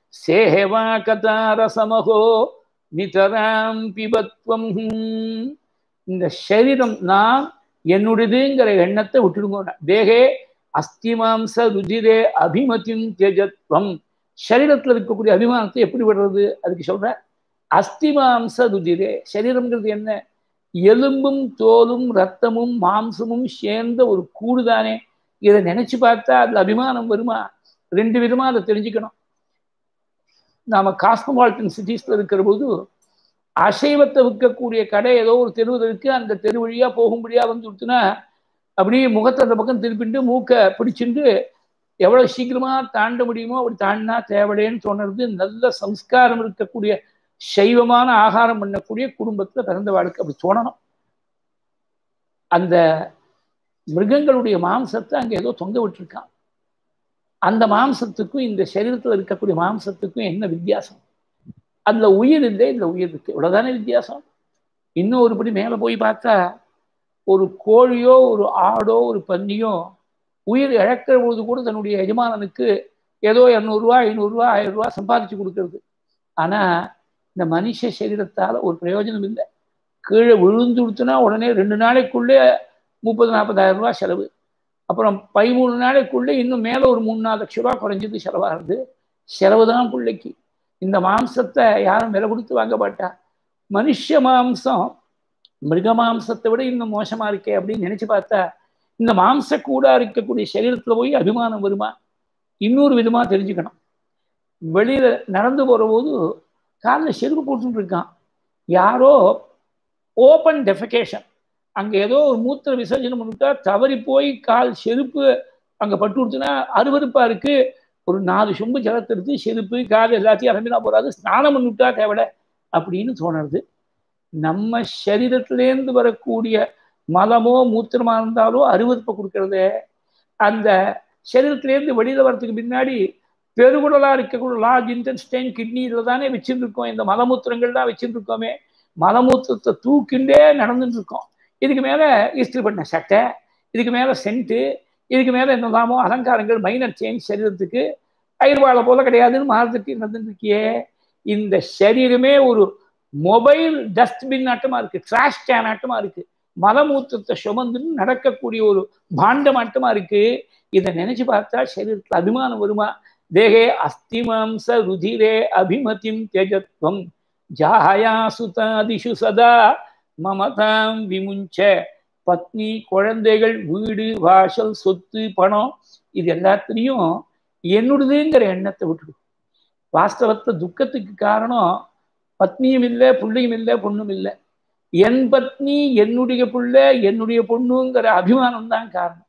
சேவாகதாரசமகோ நிதராம் பிபத்வம் இந்த சரீரம் நான் என்னுடையதுங்கிற எண்ணத்தை விட்டுடுங்க தேகே அஸ்திமாம்ச ருஜிரே அபிமதிம் தியஜத்வம் சரீரத்தில் இருக்கக்கூடிய அபிமானத்தை எப்படி விடுறது அதுக்கு சொல்ற அஸ்திமாம்ச ருஜிரே சரீரம்ங்கிறது என்ன எலும்பும் தோலும் ரத்தமும் மாம்சமும் சேர்ந்த ஒரு கூடு தானே இதை நினைச்சு பார்த்தா அதுல அபிமானம் வருமா ரெண்டு விதமா அதை தெரிஞ்சுக்கணும் நாம காஸ்மோபாலிட்டன் சிட்டிஸ்ல இருக்கிற போது அசைவத்தை விற்கக்கூடிய கடை ஏதோ ஒரு தெருவில் இருக்கு அந்த தெரு வழியா போகும்படியா வந்து கொடுத்துனா அப்படியே முகத்தை அந்த பக்கம் திருப்பிட்டு மூக்க பிடிச்சிட்டு எவ்வளவு சீக்கிரமா தாண்ட முடியுமோ அப்படி தாண்டினா தேவையேன்னு தோணுறது நல்ல சம்ஸ்காரம் இருக்கக்கூடிய சைவமான ஆகாரம் பண்ணக்கூடிய குடும்பத்துல பிறந்த வாழ்க்கை அப்படி தோணணும் அந்த மிருகங்களுடைய மாம்சத்தை அங்க ஏதோ தொங்க விட்டுருக்கான் அந்த மாம்சத்துக்கும் இந்த சரீரத்தில் இருக்கக்கூடிய மாம்சத்துக்கும் என்ன வித்தியாசம் அதுல உயிர் இல்லை இதுல உயிர் இருக்கு இவ்வளவுதானே வித்தியாசம் இன்னும் ஒருபடி மேல போய் பார்த்தா ஒரு கோழியோ ஒரு ஆடோ ஒரு பன்னியோ உயிர் இழக்கிற பொழுது கூட தன்னுடைய எஜமானனுக்கு ஏதோ இரநூறுவா ஐநூறுரூவா ஆயிரம் ரூபா சம்பாதிச்சு கொடுக்கறது ஆனா இந்த மனுஷ சரீரத்தால ஒரு பிரயோஜனம் இல்லை கீழே விழுந்து கொடுத்தனா உடனே ரெண்டு நாளைக்குள்ளே முப்பது நாற்பதாயிரம் ரூபா செலவு அப்புறம் பதிமூணு நாளைக்குள்ளே இன்னும் மேலே ஒரு மூணு நாலு லட்ச ரூபா குறைஞ்சது செலவாகுது செலவு தான் பிள்ளைக்கு இந்த மாம்சத்தை யாரும் விலை கொடுத்து வாங்க மாட்டா மனுஷ மாம்சம் மிருக மாம்சத்தை விட இன்னும் மோசமா இருக்கே அப்படின்னு நினைச்சு பார்த்தா இந்த மாம்ச கூடா இருக்கக்கூடிய சரீரத்துல போய் அபிமானம் வருமா இன்னொரு விதமா தெரிஞ்சுக்கணும் வெளியில நடந்து போற போது காலில் செருப்பு போட்டுட்டு இருக்கான் யாரோ ஓப்பன் டெஃபிகேஷன் அங்க ஏதோ ஒரு மூத்திர விசர்ஜனம் பண்ணிட்டா தவறி போய் கால் செருப்பு அங்க பட்டு விடுச்சுன்னா அருவருப்பா இருக்கு ஒரு நாலு சொம்பு ஜலத்தை எடுத்து செருப்பு கால் எல்லாத்தையும் அலம்பினா போறாது ஸ்நானம் பண்ணிவிட்டா தேவையில்ல அப்படின்னு தோணுறது நம்ம சரீரத்திலேருந்து வரக்கூடிய மலமோ மூத்திரமா இருந்தாலோ அருவருப்பை கொடுக்கறது அந்த சரீரத்திலேருந்து வெளியில வர்றதுக்கு முன்னாடி பெருகுடலா இருக்கக்கூடிய லார்ஜ் இன்டென்ஸ்டைன் கிட்னி இதில் தானே வச்சுருக்கோம் இந்த மலமூத்திரங்கள் தான் வச்சுருக்கோமே மலமூத்திரத்தை தூக்கிண்டே நடந்துட்டு இருக்கோம் இதுக்கு மேல இஸ்திரி பண்ண சட்டை இதுக்கு மேல சென்ட்டு இதுக்கு மேல என்னதாமோ அலங்காரங்கள் மைனர் சேஞ்ச் சரீரத்துக்கு அயிர்வாழை போல கிடையாதுன்னு மாறத்துக்கு நடந்துட்டு இருக்கியே இந்த சரீரமே ஒரு மொபைல் டஸ்ட்பின் ஆட்டமா இருக்கு ட்ராஷ் கேன் ஆட்டமா இருக்கு மலமூத்திரத்தை சுமந்துன்னு நடக்கக்கூடிய ஒரு பாண்டமாட்டமா இருக்கு இதை நினைச்சு பார்த்தா சரீரத்துல அபிமானம் வருமா தேகே அஸ்திமாம்ச ருதிரே அபிமதிம் தேஜத்வம் ஜாயா சுதாதிஷு சதா மமதாம் விமுஞ்ச பத்னி குழந்தைகள் வீடு வாசல் சொத்து பணம் இது எல்லாத்துலேயும் என்னுடையதுங்கிற எண்ணத்தை விட்டுடும் வாஸ்தவத்தை துக்கத்துக்கு காரணம் பத்னியும் இல்லை பிள்ளையும் இல்லை பொண்ணும் இல்லை என் பத்னி என்னுடைய பிள்ளை என்னுடைய பொண்ணுங்கிற அபிமானம் தான் காரணம்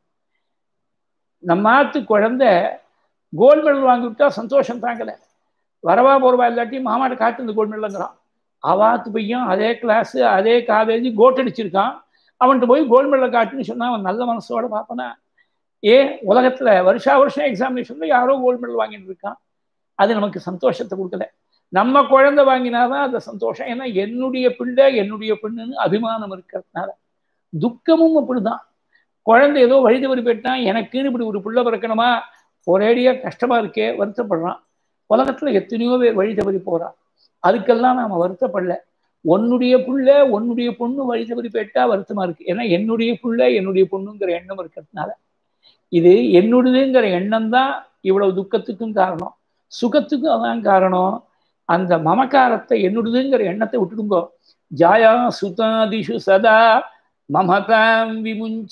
நம்மாத்து குழந்தை கோல்டு மெடல் வாங்கி விட்டா சந்தோஷம் தாங்கலை வரவா போறவா இல்லாட்டி மாமாட்ட காட்டு இந்த கோல்டு மெடலுங்கிறான் அவாத்து பையன் அதே கிளாஸ் அதே காலேஜ் கோட் அடிச்சிருக்கான் அவன்கிட்ட போய் கோல்டு மெடலை காட்டுன்னு சொன்னா அவன் நல்ல மனசோட பார்ப்பனா ஏன் உலகத்துல வருஷா வருஷம் எக்ஸாமினேஷன்ல யாரோ கோல்டு மெடல் வாங்கிட்டு இருக்கான் அது நமக்கு சந்தோஷத்தை கொடுக்கல நம்ம குழந்தை வாங்கினாதான் அந்த சந்தோஷம் ஏன்னா என்னுடைய பிள்ளை என்னுடைய பெண்ணுன்னு அபிமானம் இருக்கிறதுனால துக்கமும் அப்படிதான் குழந்தை ஏதோ வழி தவறி போயிட்டான் எனக்குன்னு இப்படி ஒரு பிள்ளை பிறக்கணுமா ஒரேடியா கஷ்டமா இருக்கே வருத்தப்படுறான் உலகத்துல எத்தனையோ பேர் வழி தவறி போறான் அதுக்கெல்லாம் நாம வருத்தப்படல உன்னுடைய புள்ள உன்னுடைய பொண்ணு வழி தவறி போயிட்டா வருத்தமா இருக்கு ஏன்னா என்னுடைய புள்ள என்னுடைய பொண்ணுங்கிற எண்ணம் இருக்கிறதுனால இது என்னுடையதுங்கிற எண்ணம் தான் இவ்வளவு துக்கத்துக்கும் காரணம் சுகத்துக்கும் அதான் காரணம் அந்த மமக்காரத்தை என்னுடையதுங்கிற எண்ணத்தை விட்டுடுங்கோ ஜாயா சுதாதிஷு சதா மமதாம் விமுஞ்ச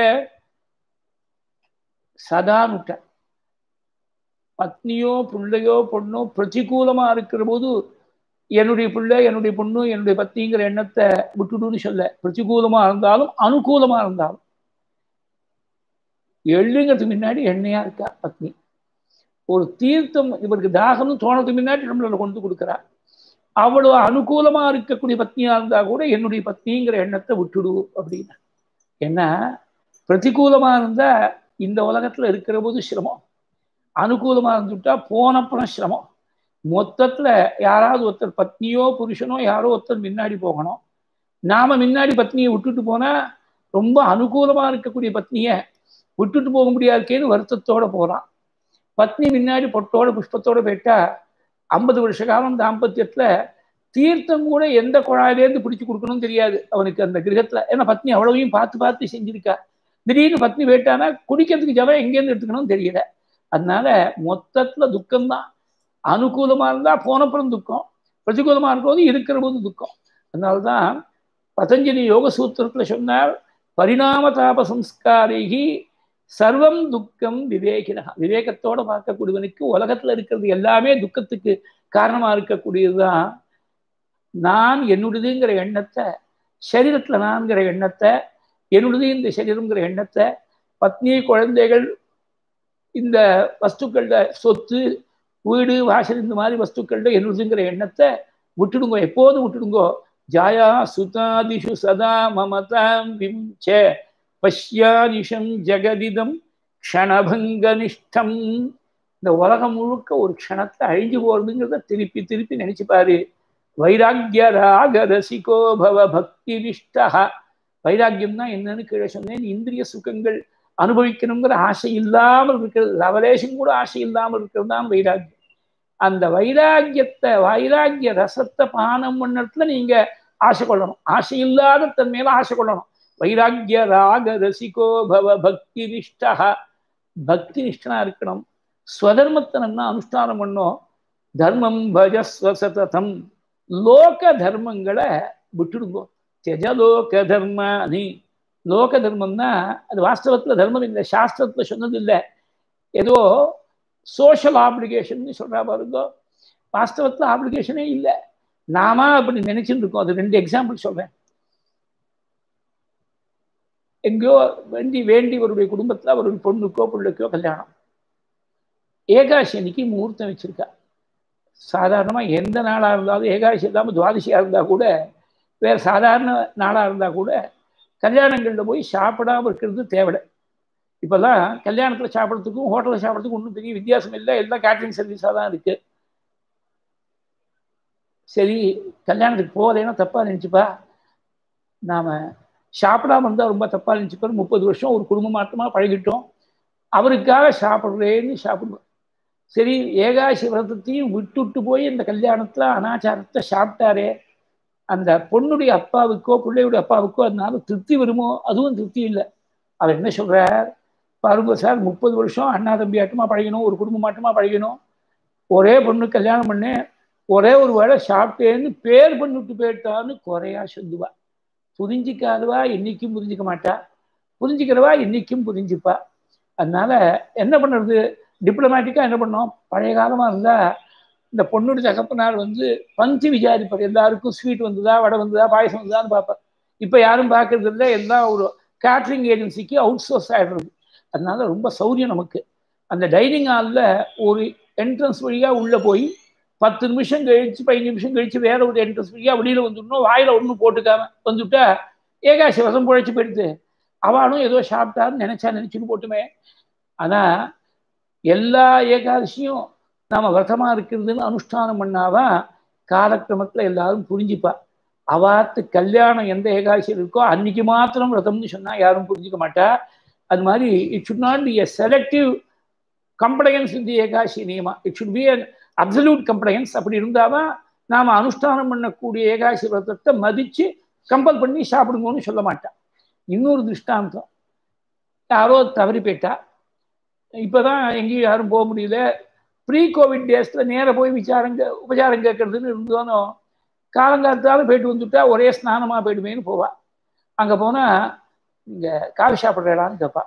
சதானுட்ட பத்னியோ பிள்ளையோ பொண்ணோ பிரதிகூலமா இருக்கிற போது என்னுடைய பிள்ளை என்னுடைய பொண்ணு என்னுடைய பத்திங்கிற எண்ணத்தை விட்டுடுன்னு சொல்ல பிரதிகூலமா இருந்தாலும் அனுகூலமா இருந்தாலும் எள்ளுங்கிறதுக்கு முன்னாடி எண்ணெயா இருக்கா பத்னி ஒரு தீர்த்தம் இவருக்கு தாகம்னு தோணதுக்கு முன்னாடி நம்மள கொண்டு கொடுக்குறா அவ்வளவு அனுகூலமா இருக்கக்கூடிய பத்னியா இருந்தா கூட என்னுடைய பத்னிங்கிற எண்ணத்தை விட்டுடு அப்படின்னு ஏன்னா பிரதிகூலமா இருந்தா இந்த உலகத்துல இருக்கிற போது சிரமம் அனுகூலமா இருந்துட்டா போனப்புறம் சிரமம் மொத்தத்துல யாராவது ஒருத்தர் பத்னியோ புருஷனோ யாரோ ஒருத்தர் முன்னாடி போகணும் நாம முன்னாடி பத்னியை விட்டுட்டு போனா ரொம்ப அனுகூலமா இருக்கக்கூடிய பத்னியை விட்டுட்டு போக முடியாதுக்கேன்னு வருத்தத்தோட போறான் பத்னி முன்னாடி பொட்டோட புஷ்பத்தோட போயிட்டா ஐம்பது வருஷ காலம் தாம்பத்தியத்துல தீர்த்தம் கூட எந்த குழாயிலேருந்து பிடிச்சு கொடுக்கணும்னு தெரியாது அவனுக்கு அந்த கிரகத்துல ஏன்னா பத்னி அவ்வளவையும் பார்த்து பார்த்து செஞ்சிருக்கா திடீர்னு பத்னி போயிட்டானா குடிக்கிறதுக்கு ஜவம் எங்கேருந்து எடுத்துக்கணும்னு தெரியல அதனால மொத்தத்துல துக்கம்தான் அனுகூலமா இருந்தா போனப்புறம் துக்கம் பிரதிகூலமா இருக்கும்போது இருக்கிற போது துக்கம் அதனால்தான் பதஞ்சலி யோக சூத்திரத்துல சொன்னார் பரிணாம தாப சம்ஸ்காரிகி சர்வம் துக்கம் விவேகினா விவேகத்தோட பார்க்கக்கூடியவனுக்கு உலகத்துல இருக்கிறது எல்லாமே துக்கத்துக்கு காரணமா இருக்கக்கூடியதுதான் நான் என்னுடையதுங்கிற எண்ணத்தை சரீரத்துல நான்கிற எண்ணத்தை என்னுடையது இந்த சரீரங்கிற எண்ணத்தை பத்னி குழந்தைகள் இந்த வஸ்துக்கள்ல சொத்து வீடு வாசல் இந்த மாதிரி வஸ்துக்கள்ல என்னுடையதுங்கிற எண்ணத்தை விட்டுடுங்கோ எப்போதும் விட்டுடுங்கோ ஜாயா சுதாதிஷு சதா மமதாம் விம்ச பஷ்யானிஷம் ஜெகதிதம் க்ஷணபங்கனிஷ்டம் இந்த உலகம் முழுக்க ஒரு க்ஷணத்தை அழிஞ்சு போறதுங்கிறத திருப்பி திருப்பி நினைச்சு பாரு வைராக்கிய ராக ரசிகோ பவ பக்தி நிஷ்டா வைராக்கியம்னா என்னன்னு கீழே சொன்னேன் இந்திரிய சுகங்கள் அனுபவிக்கணுங்கிற ஆசை இல்லாமல் இருக்கிறது லவலேஷம் கூட ஆசை இல்லாமல் இருக்கிறது தான் வைராக்கியம் அந்த வைராக்கியத்தை வைராக்கிய ரசத்தை பானம் பண்ணத்துல நீங்க ஆசை கொள்ளணும் ஆசை இல்லாத தன் மேல ஆசை கொள்ளணும் வைராக்கிய ராக ரசிகோ பவ பக்தி நிஷ்டா பக்தி நிஷ்டனா இருக்கணும் ஸ்வதர்மத்தை நல்லா அனுஷ்டானம் பண்ணோம் தர்மம் பஜஸ்வசதம் லோக தர்மங்களை விட்டுடுங்கோ தெஜலோக தர்மானி லோக தர்மம்னா அது வாஸ்தவத்துல தர்மம் இல்லை சாஸ்திரத்துல சொன்னது இல்லை ஏதோ சோஷியல் ஆப்ளிகேஷன் சொல்றா பாருங்க வாஸ்தவத்துல ஆப்ளிகேஷனே இல்லை நாம அப்படி நினைச்சுட்டு இருக்கோம் அது ரெண்டு எக்ஸாம்பிள் சொல்றேன் எங்கேயோ வேண்டி வேண்டியவருடைய குடும்பத்தில் அவருடைய பொண்ணுக்கோ பிள்ளைக்கோ கல்யாணம் ஏகாசி அன்னைக்கு முகூர்த்தம் வச்சிருக்கா சாதாரணமாக எந்த நாளாக இருந்தாலும் ஏகாசி இல்லாமல் துவாதசியாக இருந்தால் கூட வேறு சாதாரண நாளாக இருந்தால் கூட கல்யாணங்களில் போய் சாப்பிடாமல் இருக்கிறது தேவை இப்போல்லாம் கல்யாணத்தில் சாப்பிட்றதுக்கும் ஹோட்டலில் சாப்பிட்றதுக்கும் ஒன்றும் பெரிய வித்தியாசம் இல்லை எல்லாம் கேட்ரிங் சர்வீஸாக தான் இருக்குது சரி கல்யாணத்துக்கு போகலைன்னா தப்பாக நினச்சிப்பா நாம் சாப்பிடாம இருந்தால் ரொம்ப தப்பாக நினச்சிப்போம் முப்பது வருஷம் ஒரு குடும்ப மாற்றமாக பழகிட்டோம் அவருக்காக சாப்பிட்றேன்னு சாப்பிடுவோம் சரி ஏகாசி விரதத்தையும் விட்டுட்டு போய் இந்த கல்யாணத்தில் அனாச்சாரத்தை சாப்பிட்டாரே அந்த பொண்ணுடைய அப்பாவுக்கோ பிள்ளையுடைய அப்பாவுக்கோ அதனால திருப்தி வருமோ அதுவும் திருப்தி இல்லை அவர் என்ன சொல்கிறார் பாருங்க சார் முப்பது வருஷம் அண்ணா தம்பி ஆட்டமாக பழகணும் ஒரு குடும்ப மாட்டமாக பழகணும் ஒரே பொண்ணு கல்யாணம் பண்ணு ஒரே ஒரு வேளை சாப்பிட்டேன்னு பேர் பண்ணிட்டு போயிட்டான்னு குறையா சொல்லுவா புரிஞ்சிக்காதவா என்னைக்கும் புரிஞ்சிக்க மாட்டா புரிஞ்சுக்கிறவா என்னைக்கும் புரிஞ்சுப்பா அதனால என்ன பண்ணுறது டிப்ளமேட்டிக்காக என்ன பண்ணோம் பழைய காலமாக இருந்தால் இந்த பொண்ணுடைய தகப்பனார் வந்து பந்தி விசாரிப்பார் எல்லாருக்கும் ஸ்வீட் வந்ததா வடை வந்ததா பாயசம் வந்ததான்னு பார்ப்பார் இப்போ யாரும் பார்க்கறது இல்லை எல்லாம் ஒரு கேட்ரிங் ஏஜென்சிக்கு அவுட் சோர்ஸ் ஆகிடுறது அதனால ரொம்ப சௌரியம் நமக்கு அந்த டைனிங் ஹாலில் ஒரு என்ட்ரன்ஸ் வழியாக உள்ளே போய் பத்து நிமிஷம் கழிச்சு பதினஞ்சு நிமிஷம் கழிச்சு வேற ஒரு என்ட்ரன்ஸ் வழியாக வெளியில் வந்துடணும் வாயில் ஒன்றும் போட்டுக்காம வந்துட்டா ஏகாசி வசம் புழைச்சி போயிடுது அவளும் ஏதோ சாப்பிட்டாருன்னு நினைச்சா நினைச்சுன்னு போட்டுமே ஆனால் எல்லா ஏகாதசியும் நாம் விரதமாக இருக்கிறதுன்னு அனுஷ்டானம் பண்ணாதான் காலக்கிரமத்தில் எல்லாரும் புரிஞ்சுப்பா அவாத்து கல்யாணம் எந்த ஏகாதசியில் இருக்கோ அன்னைக்கு மாத்திரம் விரதம்னு சொன்னால் யாரும் புரிஞ்சுக்க மாட்டா அது மாதிரி it should not be a selective compliance இந்த ஏகாசி நியமா it should be an absolute compliance அப்படி இருந்தாதான் நாம் அனுஷ்டானம் பண்ணக்கூடிய ஏகாசி விரதத்தை மதித்து கம்பல் பண்ணி சாப்பிடுங்கன்னு சொல்ல மாட்டான் இன்னொரு திருஷ்டாந்தம் யாரோ தவறி போயிட்டா இப்போ தான் எங்கேயும் யாரும் போக முடியல ப்ரீ கோவிட் டேஸில் நேராக போய் விசாரங்க உபச்சாரம் கேட்கறதுன்னு இருந்தோனோ காலங்காலத்தால் போயிட்டு வந்துட்டா ஒரே ஸ்நானமாக போயிடுமேன்னு போவா அங்கே போனால் இங்கே காஃபி சாப்பிட்றடான்னு கேட்பா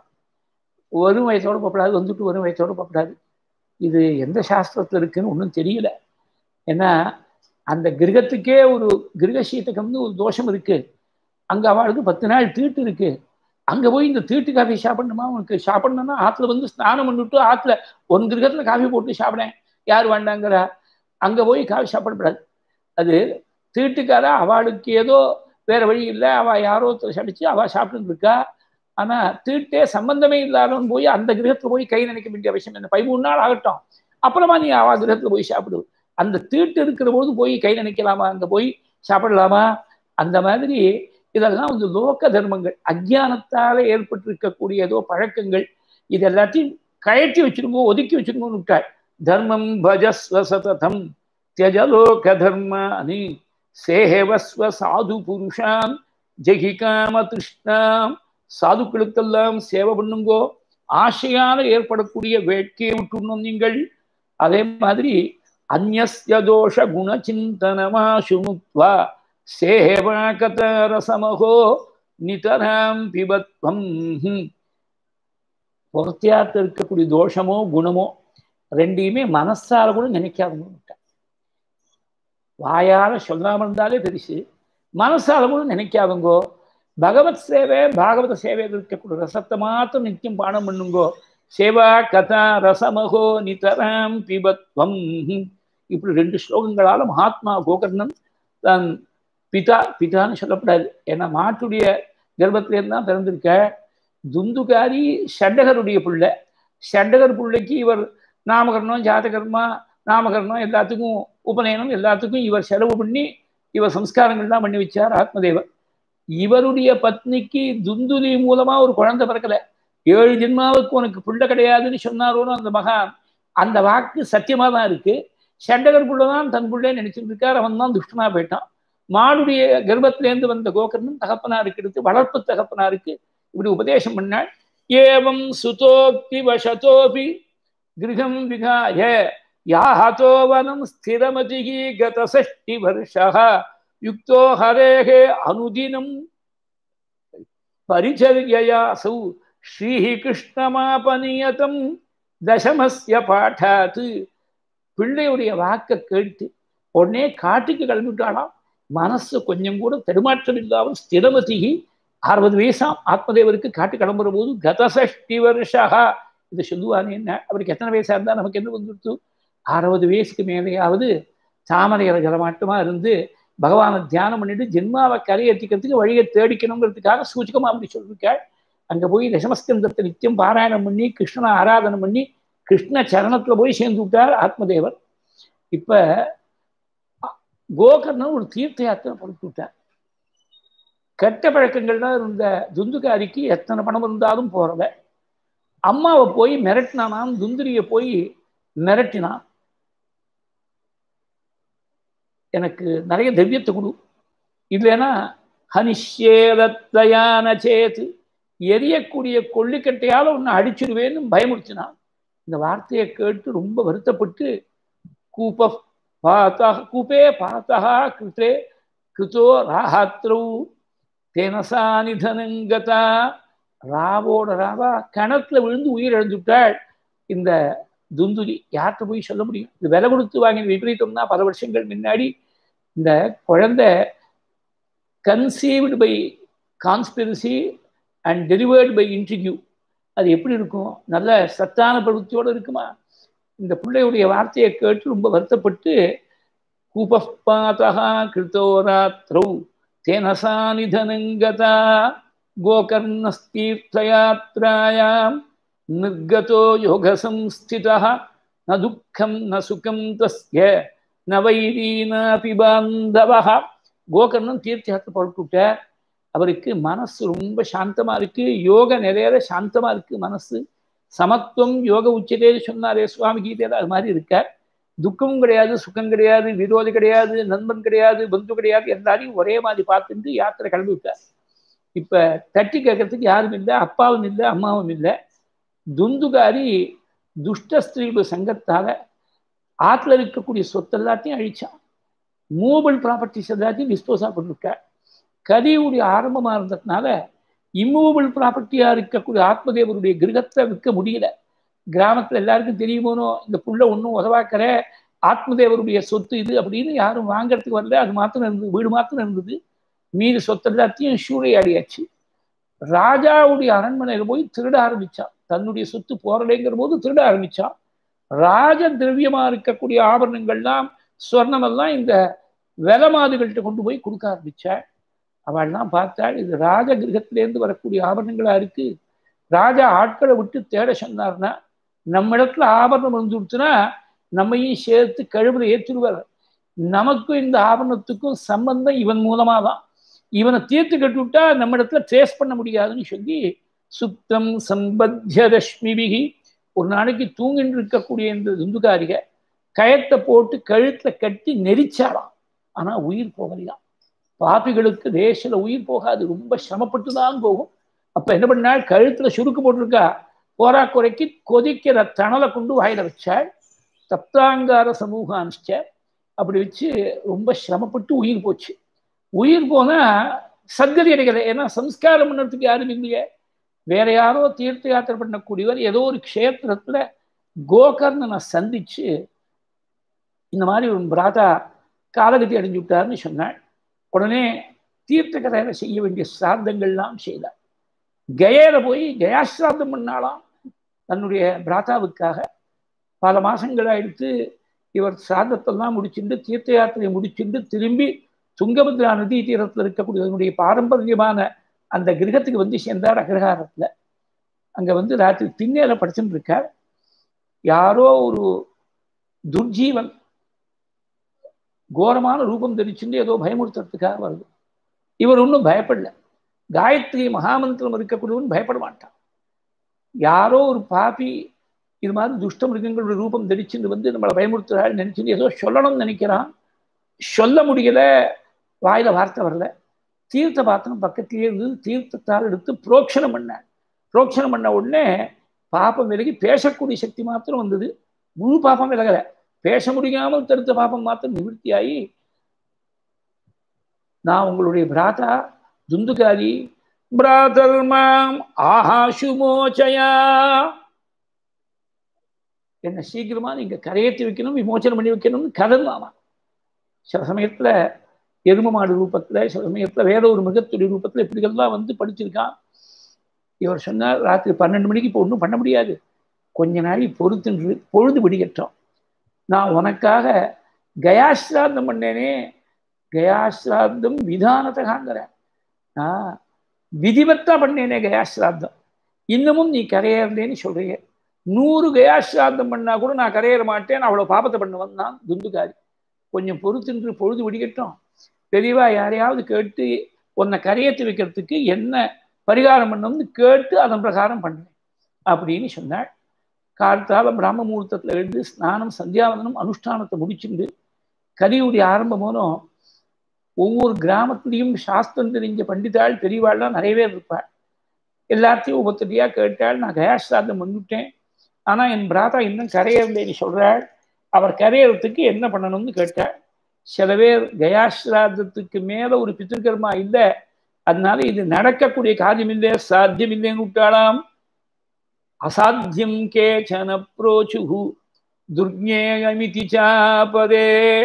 வரும் வயசோடு போகக்கூடாது வந்துட்டு வரும் வயசோடு போகக்கூடாது இது எந்த சாஸ்திரத்தில் இருக்குன்னு ஒன்றும் தெரியல ஏன்னா அந்த கிரகத்துக்கே ஒரு கிரகசீத்தகம்னு ஒரு தோஷம் இருக்குது அங்கே அவளுக்கு பத்து நாள் தீட்டு இருக்குது அங்கே போய் இந்த தீட்டு காஃபி சாப்பிடணுமா உனக்கு சாப்பிடணும்னா ஆற்றுல வந்து ஸ்நானம் பண்ணிவிட்டு ஆற்றுல ஒரு கிரகத்தில் காஃபி போட்டு சாப்பிடேன் யார் வேண்டாங்கிறா அங்கே போய் காஃபி சாப்பிடக்கூடாது அது தீட்டுக்காரா அவளுக்கு ஏதோ வேற வழி இல்லை அவள் யாரோ சடிச்சு அவள் சாப்பிட்டு இருக்கா ஆனால் தீட்டே சம்பந்தமே இல்லாதவன் போய் அந்த கிரகத்தில் போய் கை நினைக்க வேண்டிய அவசியம் என்ன பதிமூணு நாள் ஆகட்டும் அப்புறமா நீ அவ கிரகத்தில் போய் சாப்பிடு அந்த தீட்டு இருக்கிற போது போய் கை நினைக்கலாமா அங்கே போய் சாப்பிடலாமா அந்த மாதிரி இதெல்லாம் வந்து லோக தர்மங்கள் அஜானத்தால் ஏற்பட்டிருக்கக்கூடிய ஏதோ பழக்கங்கள் இது எல்லாத்தையும் கயற்றி வச்சிருங்கோ ஒதுக்கி வச்சிருங்கோன்னு விட்டார் தர்மம் பஜஸ்வ சததம் தியஜலோக தர்மானி சேஹவஸ்வ சாது புருஷாம் ஜெகிகாம திருஷ்ணாம் சாதுக்களுக்கெல்லாம் சேவை பண்ணுங்கோ ஆசையால ஏற்படக்கூடிய வேட்கையை விட்டுணும் நீங்கள் அதே மாதிரி அந்நிய தோஷ குணச்சிந்தனமாசுமுத்வா சேவாகத ரசமகோ நிதராம் பிபத்வம் பொறுத்தியாத்த இருக்கக்கூடிய தோஷமோ குணமோ ரெண்டையுமே மனசால கூட நினைக்காதவங்க வாயால சொல்லாம இருந்தாலே பெருசு மனசால கூட நினைக்காதவங்கோ பகவத் சேவை பாகவத சேவையில் இருக்கக்கூடிய ரசத்தை மாத்திரம் நித்தியம் பானம் பண்ணுங்கோ சேவா கதா ரசமகோ நிதராம் பிபத்வம் இப்படி ரெண்டு ஸ்லோகங்களால மகாத்மா கோகர்ணன் தன் பிதா பிதான்னு சொல்லப்படாது ஏன்னா மாட்டுடைய கர்ப்பத்திலேருந்து தான் பிறந்திருக்க துந்துகாரி ஷண்டகருடைய பிள்ளை ஷண்டகர் பிள்ளைக்கு இவர் நாமகரணம் ஜாதகர்மா நாமகரணம் எல்லாத்துக்கும் உபநயனம் எல்லாத்துக்கும் இவர் செலவு பண்ணி இவர் சம்ஸ்காரங்கள்லாம் பண்ணி வச்சார் ஆத்மதேவர் இவருடைய பத்னிக்கு துந்துலி மூலமா ஒரு குழந்தை பிறக்கல ஏழு ஜென்மாவுக்கு உனக்கு பிள்ளை கிடையாதுன்னு சொன்னாரோன்னு அந்த மகான் அந்த வாக்கு சத்தியமா தான் இருக்கு ஷண்டகர் புள்ள தான் தன் பிள்ளை நினைச்சிட்டு இருக்கார் அவன் தான் துஷ்டனா போயிட்டான் மாடுடைய கர்ப்பத்திலேருந்து வந்த கோகர்ணன் தகப்பனா இருக்கிறது வளர்ப்பு தகப்பனா இருக்கு இப்படி உபதேசம் பண்ணாள் ஏவம் சுதோக்தி வசதோபி கிரகம் விகாய யாஹதோ வனம் ஸ்திரமதிகி கதசஷ்டி வருஷா யுக்தோ ஹரேகே அனுதினம் பரிச்சர்யாசௌ ஸ்ரீகிருஷ்ணமாபனியதம் தசமஸ்ய பாட்டாத்து பிள்ளையுடைய வாக்கை கேட்டு உடனே காட்டுக்கு கிளம்பிட்டாலாம் மனசு கொஞ்சம் கூட தடுமாற்றம் இல்லாமல் ஸ்திரமதிகி அறுபது வயசாம் ஆத்மதேவருக்கு காட்டு கிளம்புற போது கதசஷ்டி வருஷா இதை சொல்லுவானே என்ன அவருக்கு எத்தனை வயசா இருந்தா நமக்கு என்ன வந்துடுத்து அறுபது வயசுக்கு மேலேயாவது தாமரையர ஜலமாட்டமா இருந்து பகவானை தியானம் பண்ணிட்டு ஜென்மாவை கரையேற்றிக்கிறதுக்கு வழியை தேடிக்கணுங்கிறதுக்காக சூச்சகமா அப்படி சொல்லியிருக்காள் அங்க போய் தசமஸ்கந்தத்தை நித்தியம் பாராயணம் பண்ணி கிருஷ்ணனை ஆராதனை பண்ணி கிருஷ்ண சரணத்துல போய் சேர்ந்து விட்டார் ஆத்மதேவர் இப்ப கோகர்ணன் ஒரு தீர்த்த யாத்திரை புறப்பட்டு விட்டார் கெட்ட பழக்கங்கள்லாம் இருந்த துந்துகாரிக்கு எத்தனை பணம் இருந்தாலும் போறத அம்மாவை போய் மிரட்டினானாம் துந்துரிய போய் மிரட்டினான் எனக்கு நிறைய திவ்யத்தை கொடு இல்லைன்னா ஹனிஷேதத்தையான சேத்து எரியக்கூடிய கொல்லிக்கட்டையால் ஒன்று அடிச்சிடுவேன்னு பயமுறுத்தினான் இந்த வார்த்தையை கேட்டு ரொம்ப வருத்தப்பட்டு கூப பார்த்தா கூபே பார்த்தா கிருத்தே கிருத்தோ ராஹாத்ரௌ தேனசா நிதனங்கதா ராவோட ராவா கிணத்துல விழுந்து உயிர் இழந்துவிட்டாள் இந்த துந்துரி யார்கிட்ட போய் சொல்ல முடியும் இது விலை கொடுத்து வாங்கின விபரீதம்னா பல வருஷங்கள் முன்னாடி இந்த குழந்தை conceived by conspiracy and delivered by interview அது எப்படி இருக்கும் நல்ல சத்தான பிரவృத்தியோடு இருக்குமா இந்த பிள்ளையுடைய வார்த்தையை கேட்டு ரொம்ப வருத்தப்பட்டு கூபப்பாதா கிருத்தோராத்ரௌ தேனசா நிதனங்கதா கோகர்ணஸ்தீர்த்தயாத்ராயாம் நிர்கதோ யோகசம்ஸ்திதா ந துக்கம் ந சுகம் தஸ்ய ந வைரீனாபி பாந்தவா கோகர்ணம் தீர்த்த யாத்திரை புறப்பட்டுட்டார் அவருக்கு மனசு ரொம்ப சாந்தமா இருக்கு யோக நிறைய சாந்தமா இருக்கு மனசு சமத்துவம் யோக உச்சதே சொன்னாரே சுவாமி கீதையில அது மாதிரி இருக்கார் துக்கமும் கிடையாது சுகம் கிடையாது விரோதி கிடையாது நண்பன் கிடையாது பந்து கிடையாது எல்லாரையும் ஒரே மாதிரி பார்த்துட்டு யாத்திரை கிளம்பி விட்டார் இப்ப தட்டி கேட்கறதுக்கு யாரும் இல்லை அப்பாவும் இல்லை அம்மாவும் இல்லை துந்துகாரி துஷ்ட ஸ்திரீகள் சங்கத்தால ஆற்றுல இருக்கக்கூடிய சொத்து எல்லாத்தையும் அழிச்சான் மூவபிள் ப்ராப்பர்ட்டிஸ் எல்லாத்தையும் டிஸ்போஸா பண்ணிருக்கார் கதியுடைய ஆரம்பமா இருந்ததுனால இம்மூவபிள் ப்ராப்பர்ட்டியா இருக்கக்கூடிய ஆத்மதேவருடைய கிரகத்தை விற்க முடியல கிராமத்துல எல்லாருக்கும் தெரியுமோனோ இந்த புள்ள ஒன்றும் உதவாக்கிற ஆத்மதேவருடைய சொத்து இது அப்படின்னு யாரும் வாங்கறதுக்கு வரல அது மாத்திரம் இருந்தது வீடு மாத்திரம் இருந்தது மீது சொத்து எல்லாத்தையும் சூறையாடியாச்சு ராஜாவுடைய அரண்மனையில போய் திருட ஆரம்பிச்சான் தன்னுடைய சொத்து போறலைங்கிற போது திருட ஆரம்பிச்சான் ராஜ திரவியமா இருக்கக்கூடிய ஆபரணங்கள்லாம் சொர்ணமெல்லாம் இந்த விலை மாதுகள்கிட்ட கொண்டு போய் கொடுக்க ஆரம்பிச்சாள் அவள்லாம் பார்த்தாள் இது ராஜ கிரகத்திலேருந்து வரக்கூடிய ஆபரணங்களா இருக்கு ராஜா ஆட்களை விட்டு தேட சொன்னார்னா நம்ம இடத்துல ஆபரணம் வந்துடுச்சுன்னா நம்மையும் சேர்த்து கழுவுல ஏற்றுடுவார் நமக்கும் இந்த ஆபரணத்துக்கும் சம்பந்தம் இவன் மூலமா தான் இவனை தீர்த்து கட்டுவிட்டா நம்ம இடத்துல ட்ரேஸ் பண்ண முடியாதுன்னு சொல்லி சுத்தம் சம்பத்திய ரஷ்மிபிகி ஒரு நாளைக்கு தூங்கிட்டு இருக்கக்கூடிய இந்த துந்துகாரிக கயத்தை போட்டு கழுத்துல கட்டி நெரிச்சாலாம் ஆனா உயிர் போகலையாம் பாப்பிகளுக்கு தேசில உயிர் போகாது ரொம்ப சிரமப்பட்டு தான் போகும் அப்ப என்ன பண்ணாள் கழுத்துல சுருக்கு போட்டிருக்கா போரா குறைக்கு கொதிக்கிற தணலை கொண்டு வாயில வச்சாள் தப்தாங்கார சமூகம் அனுப்பிச்ச அப்படி வச்சு ரொம்ப சிரமப்பட்டு உயிர் போச்சு உயிர் போனா சத்கதி அடைக்கல ஏன்னா சம்ஸ்காரம் பண்ணுறதுக்கு யாரும் இல்லையே வேற யாரோ தீர்த்த யாத்திரை பண்ணக்கூடியவர் ஏதோ ஒரு க்ஷேத்திரத்துல கோகர்ணனை சந்திச்சு இந்த மாதிரி ஒரு பிராதா காலகதி அடைஞ்சு விட்டாருன்னு சொன்னாள் உடனே தீர்த்த கதையில செய்ய வேண்டிய சிராத்தங்கள்லாம் செய்தார் கயேல போய் கயாசிராத்தம் பண்ணாலாம் தன்னுடைய பிராதாவுக்காக பல மாசங்களா எடுத்து இவர் சிராதத்தெல்லாம் முடிச்சுட்டு தீர்த்த யாத்திரையை முடிச்சுட்டு திரும்பி துங்கபத்ரா நதி தீரத்தில் இருக்கக்கூடிய அதனுடைய பாரம்பரியமான அந்த கிரகத்துக்கு வந்து சேர்ந்தார் அக்ரஹாரத்துல அங்க வந்து ராத்திரி திண்ணேல படிச்சுட்டு இருக்கார் யாரோ ஒரு துர்ஜீவன் கோரமான ரூபம் தரிச்சுட்டு ஏதோ பயமுறுத்துறதுக்காக வருது இவர் ஒன்றும் பயப்படல காயத்ரி மகாமந்திரம் இருக்கக்கூடியவன் பயப்பட மாட்டான் யாரோ ஒரு பாப்பி இது மாதிரி துஷ்ட மிருகங்களுடைய ரூபம் தரிச்சுட்டு வந்து நம்மளை பயமுறுத்துறாள் நினைச்சுட்டு ஏதோ சொல்லணும்னு நினைக்கிறான் சொல்ல முடியல வாயில வார்த்தை வரல தீர்த்த பாத்திரம் பக்கத்திலே இருந்து தீர்த்தத்தால் எடுத்து புரோக்ஷனம் பண்ண புரோக்ஷனம் பண்ண உடனே பாப்பம் விலகி பேசக்கூடிய சக்தி மாத்திரம் வந்தது முழு பாப்பம் விலகலை பேச முடியாமல் தடுத்த பாப்பம் மாத்திரம் நிவர்த்தியாகி நான் உங்களுடைய பிராதா துந்துகாரி பிராதர் மாம் ஆஹாசுமோச்சயா என்னை சீக்கிரமா நீங்க கரையேற்றி வைக்கணும் விமோச்சனம் பண்ணி வைக்கணும்னு கதந்தாமா சில சமயத்துல எரும மாடு ரூபத்துல சில சமயத்துல வேற ஒரு மிருகத்துடைய ரூபத்துல இப்படிகள்லாம் வந்து படிச்சிருக்கான் இவர் சொன்னார் ராத்திரி பன்னெண்டு மணிக்கு இப்போ ஒன்றும் பண்ண முடியாது கொஞ்ச நாளை பொறுத்துன்று பொழுது விடியற்றோம் நான் உனக்காக கயாஸ்ராந்தம் பண்ணேனே கயாஸ்ராந்தம் விதானத்தகாங்கிறேன் நான் விதிவத்தா பண்ணேனே கயாஸ்ராந்தம் இன்னமும் நீ கரையேறேன்னு சொல்றீங்க நூறு கயாஸ்ராந்தம் பண்ணா கூட நான் கரையேற மாட்டேன் அவ்வளோ பாபத்தை பண்ண வந்தான் துந்துகாரி கொஞ்சம் பொறுத்துன்று பொழுது விடிக்கட்டும் பெரியவா யாரையாவது கேட்டு உன்னை கரையேற்றி வைக்கிறதுக்கு என்ன பரிகாரம் பண்ணணும்னு கேட்டு அதன் பிரகாரம் பண்ணுவேன் அப்படின்னு சொன்னாள் காலத்தால பிராம முகூர்த்தத்தில் எழுந்து ஸ்நானம் சந்தியாவந்தனம் அனுஷ்டானத்தை முடிச்சுண்டு கலியுடைய ஆரம்பம் மூலம் ஒவ்வொரு கிராமத்துலேயும் சாஸ்திரம் தெரிஞ்ச பண்டிதாள் பெரியவாள்லாம் நிறைய பேர் இருப்பாள் எல்லாத்தையும் ஒவ்வொருத்தரையாக கேட்டாள் நான் கயாஸ்ராதம் பண்ணிவிட்டேன் ஆனால் என் பிராதா இன்னும் கரையவில்லைன்னு சொல்கிறாள் அவர் கரையறதுக்கு என்ன பண்ணணும்னு கேட்டாள் சில பேர் கயாஸ்ராதத்துக்கு மேலே ஒரு பித்திருக்கர்மா இல்லை அதனால இது நடக்கக்கூடிய காரியம் இல்லை சாத்தியம் இல்லைன்னு விட்டாளாம் அசாத்தியம் கேச்சன புரோச்சு துர்ஞேயமிதி சாபதே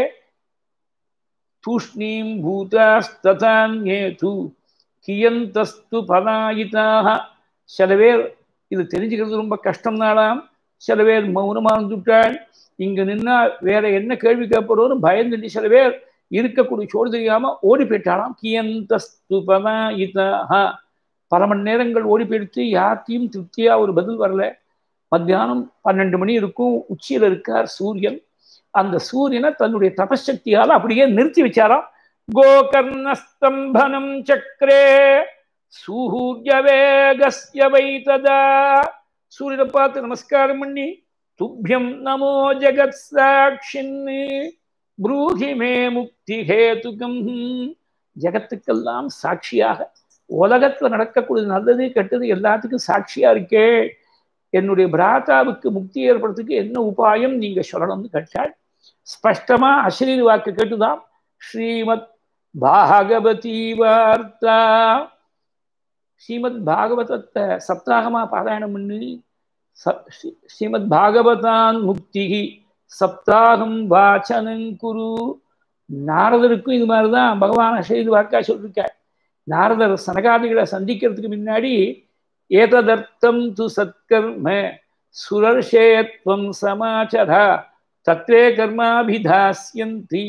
தூஷ்ணீம் பூதாஸ்ததான்யேது கியந்தஸ்து பலாயிதாக சில பேர் இது தெரிஞ்சுக்கிறது ரொம்ப கஷ்டம்னாலாம் சில பேர் மௌனமாக இருந்துட்டாள் இங்க நின்னா வேற என்ன கேள்வி கேட்பறோன்னு பயந்துட்டு சில பேர் இருக்கக்கூடிய சோடு தெரியாம ஓடி போயிட்டாலாம் கியந்தஸ்து பலாயிதாக பல மணி நேரங்கள் ஓடி போயிடுத்து யார்த்தையும் திருப்தியா ஒரு பதில் வரல மத்தியானம் பன்னெண்டு மணி இருக்கும் உச்சியில இருக்கார் சூரியன் அந்த சூரியனை தன்னுடைய தபசக்தியால அப்படியே நிறுத்தி வச்சாராம் கோகர்ணஸ்தம்பனம் சக்கரே சூரிய வேகஸ்ய வைத்ததா சூரியனை பார்த்து நமஸ்காரம் பண்ணி துப்பியம் நமோ ஜெகத் சாட்சின்னு ப்ரூஹி மே முக்தி ஹேதுகம் ஜெகத்துக்கெல்லாம் சாட்சியாக உலகத்துல நடக்கக்கூடிய நல்லது கெட்டது எல்லாத்துக்கும் சாட்சியா இருக்கே என்னுடைய பிராத்தாவுக்கு முக்தி ஏற்படுறதுக்கு என்ன உபாயம் நீங்க சொல்லணும்னு கேட்டாள் ஸ்பஷ்டமா அஸ்ரீர் வாக்கு கேட்டுதான் ஸ்ரீமத் பாகவதி வார்த்தா ஸ்ரீமத் பாகவதத்தை சப்தாகமா பாராயணம் பண்ணி ஸ்ரீமத் பாகவதான் முக்தி சப்தாகம் வாச்சனம் குரு நாரதருக்கும் இது மாதிரிதான் பகவான் அஸ்ரீர் வாக்கா சொல்லியிருக்கார் நாரதர் சனகாதிகளை சந்திக்கிறதுக்கு முன்னாடி ஏததர்த்தம் து சத்கர்ம சுரர்ஷேத்வம் சமாச்சரா தத்ரே கர்மாபிதாஸ்யந்தி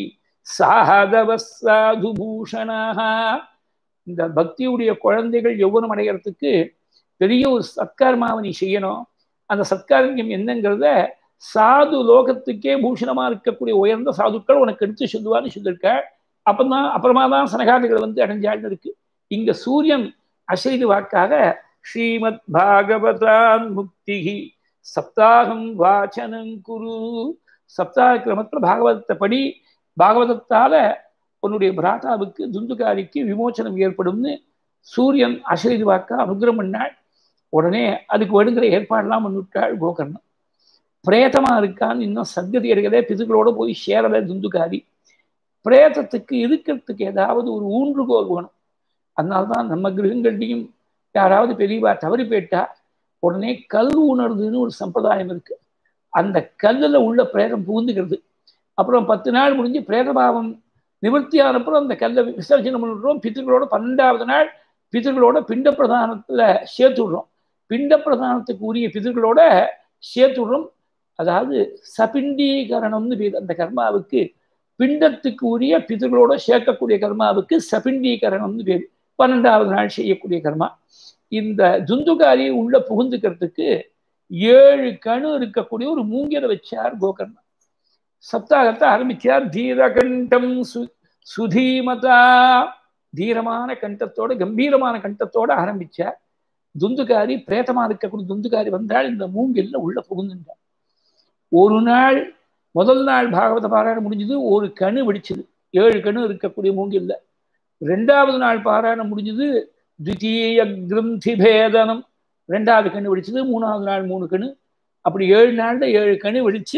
சாதவ சாது பூஷணாக இந்த பக்தியுடைய குழந்தைகள் யௌவனம் அடைகிறதுக்கு பெரிய ஒரு சத்கர்மாவை நீ செய்யணும் அந்த சத்காரியம் என்னங்கிறத சாது லோகத்துக்கே பூஷணமா இருக்கக்கூடிய உயர்ந்த சாதுக்கள் உனக்கு எடுத்து சொல்லுவான்னு சொல்லியிருக்க அப்பதான் அப்புறமா தான் சனகாதிகள் வந்து அடைஞ்சாள்னு இருக்கு இங்க சூரியன் அசைது வாக்காக ஸ்ரீமத் பாகவதான் முக்தி சப்தாகம் வாச்சனம் குரு சப்தாக கிரமத்தில் பாகவதத்தை படி பாகவதத்தால உன்னுடைய பிராதாவுக்கு துந்துகாரிக்கு விமோச்சனம் ஏற்படும்னு சூரியன் அசைது வாக்கா அனுகிரம் பண்ணாள் உடனே அதுக்கு வேணுங்கிற ஏற்பாடெல்லாம் பண்ணிவிட்டாள் கோகர்ணம் பிரேதமா இருக்கான்னு இன்னும் சத்கதி அடைகளே பிதுகளோட போய் சேரல துந்துகாரி பிரேதத்துக்கு இருக்கிறதுக்கு ஏதாவது ஒரு ஊன்றுகோல் வேணும் அதனால்தான் நம்ம கிரகங்கள்லையும் யாராவது பெரியவா தவறி போயிட்டா உடனே கல் உணர்துன்னு ஒரு சம்பிரதாயம் இருக்கு அந்த கல்லில் உள்ள பிரேதம் புகுந்துக்கிறது அப்புறம் பத்து நாள் முடிஞ்சு பிரேதபாவம் நிவர்த்தி ஆனப்புறம் அந்த கல்லை விசர்ஜனம் பண்ணிடுறோம் பித்திருக்களோட பன்னெண்டாவது நாள் பித்திருக்களோட பிண்ட பிரதானத்தில் சேர்த்து விடுறோம் பிண்ட பிரதானத்துக்கு உரிய பித்திருக்களோட சேர்த்து விடுறோம் அதாவது சபிண்டீகரணம்னு பேர் அந்த கர்மாவுக்கு பிண்டத்துக்கு உரிய பிதர்களோட சேர்க்கக்கூடிய கர்மாவுக்கு சபிண்டீகரணம்னு பேர் பன்னெண்டாவது நாள் செய்யக்கூடிய கர்மா இந்த துந்துகாரி உள்ள புகுந்துக்கிறதுக்கு ஏழு கணு இருக்கக்கூடிய ஒரு மூங்கில வச்சார் கோகர்ணா சப்தாகத்தை ஆரம்பிச்சார் தீரகண்டம் சு சுதீமதா தீரமான கண்டத்தோட கம்பீரமான கண்டத்தோட ஆரம்பிச்சார் துந்துகாரி பிரேதமா இருக்கக்கூடிய துந்துகாரி வந்தால் இந்த மூங்கில்ல உள்ள புகுந்துட்டார் ஒரு நாள் முதல் நாள் பாகவத பாராயணம் முடிஞ்சது ஒரு கணு வெடிச்சது ஏழு கணு இருக்கக்கூடிய மூங்கில்ல ரெண்டாவது நாள் பாராயணம் முடிஞ்சது தித்தீய கிரந்தி பேதனம் ரெண்டாவது கணு வெடிச்சது மூணாவது நாள் மூணு கணு அப்படி ஏழு நாள்ல ஏழு கணு வெடிச்சு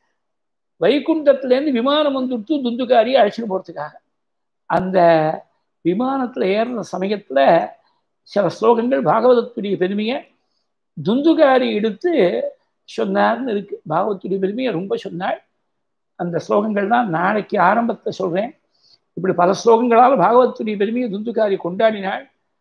வைகுண்டத்துலேருந்து விமானம் வந்துட்டு துந்துக்காரியை அழைச்சிட்டு போகிறதுக்காக அந்த விமானத்தில் ஏறுற சமயத்தில் சில ஸ்லோகங்கள் பாகவதத்துடைய பெருமையை துந்துகாரி எடுத்து சொன்னார்னு இருக்கு பாகவத்துடைய பெருமையை ரொம்ப சொன்னாள் அந்த ஸ்லோகங்கள் தான் நாளைக்கு ஆரம்பத்தை சொல்கிறேன் இப்படி பல ஸ்லோகங்களால் பாகவத்துடைய பெருமையை துந்துக்காரி கொண்டாடினாள்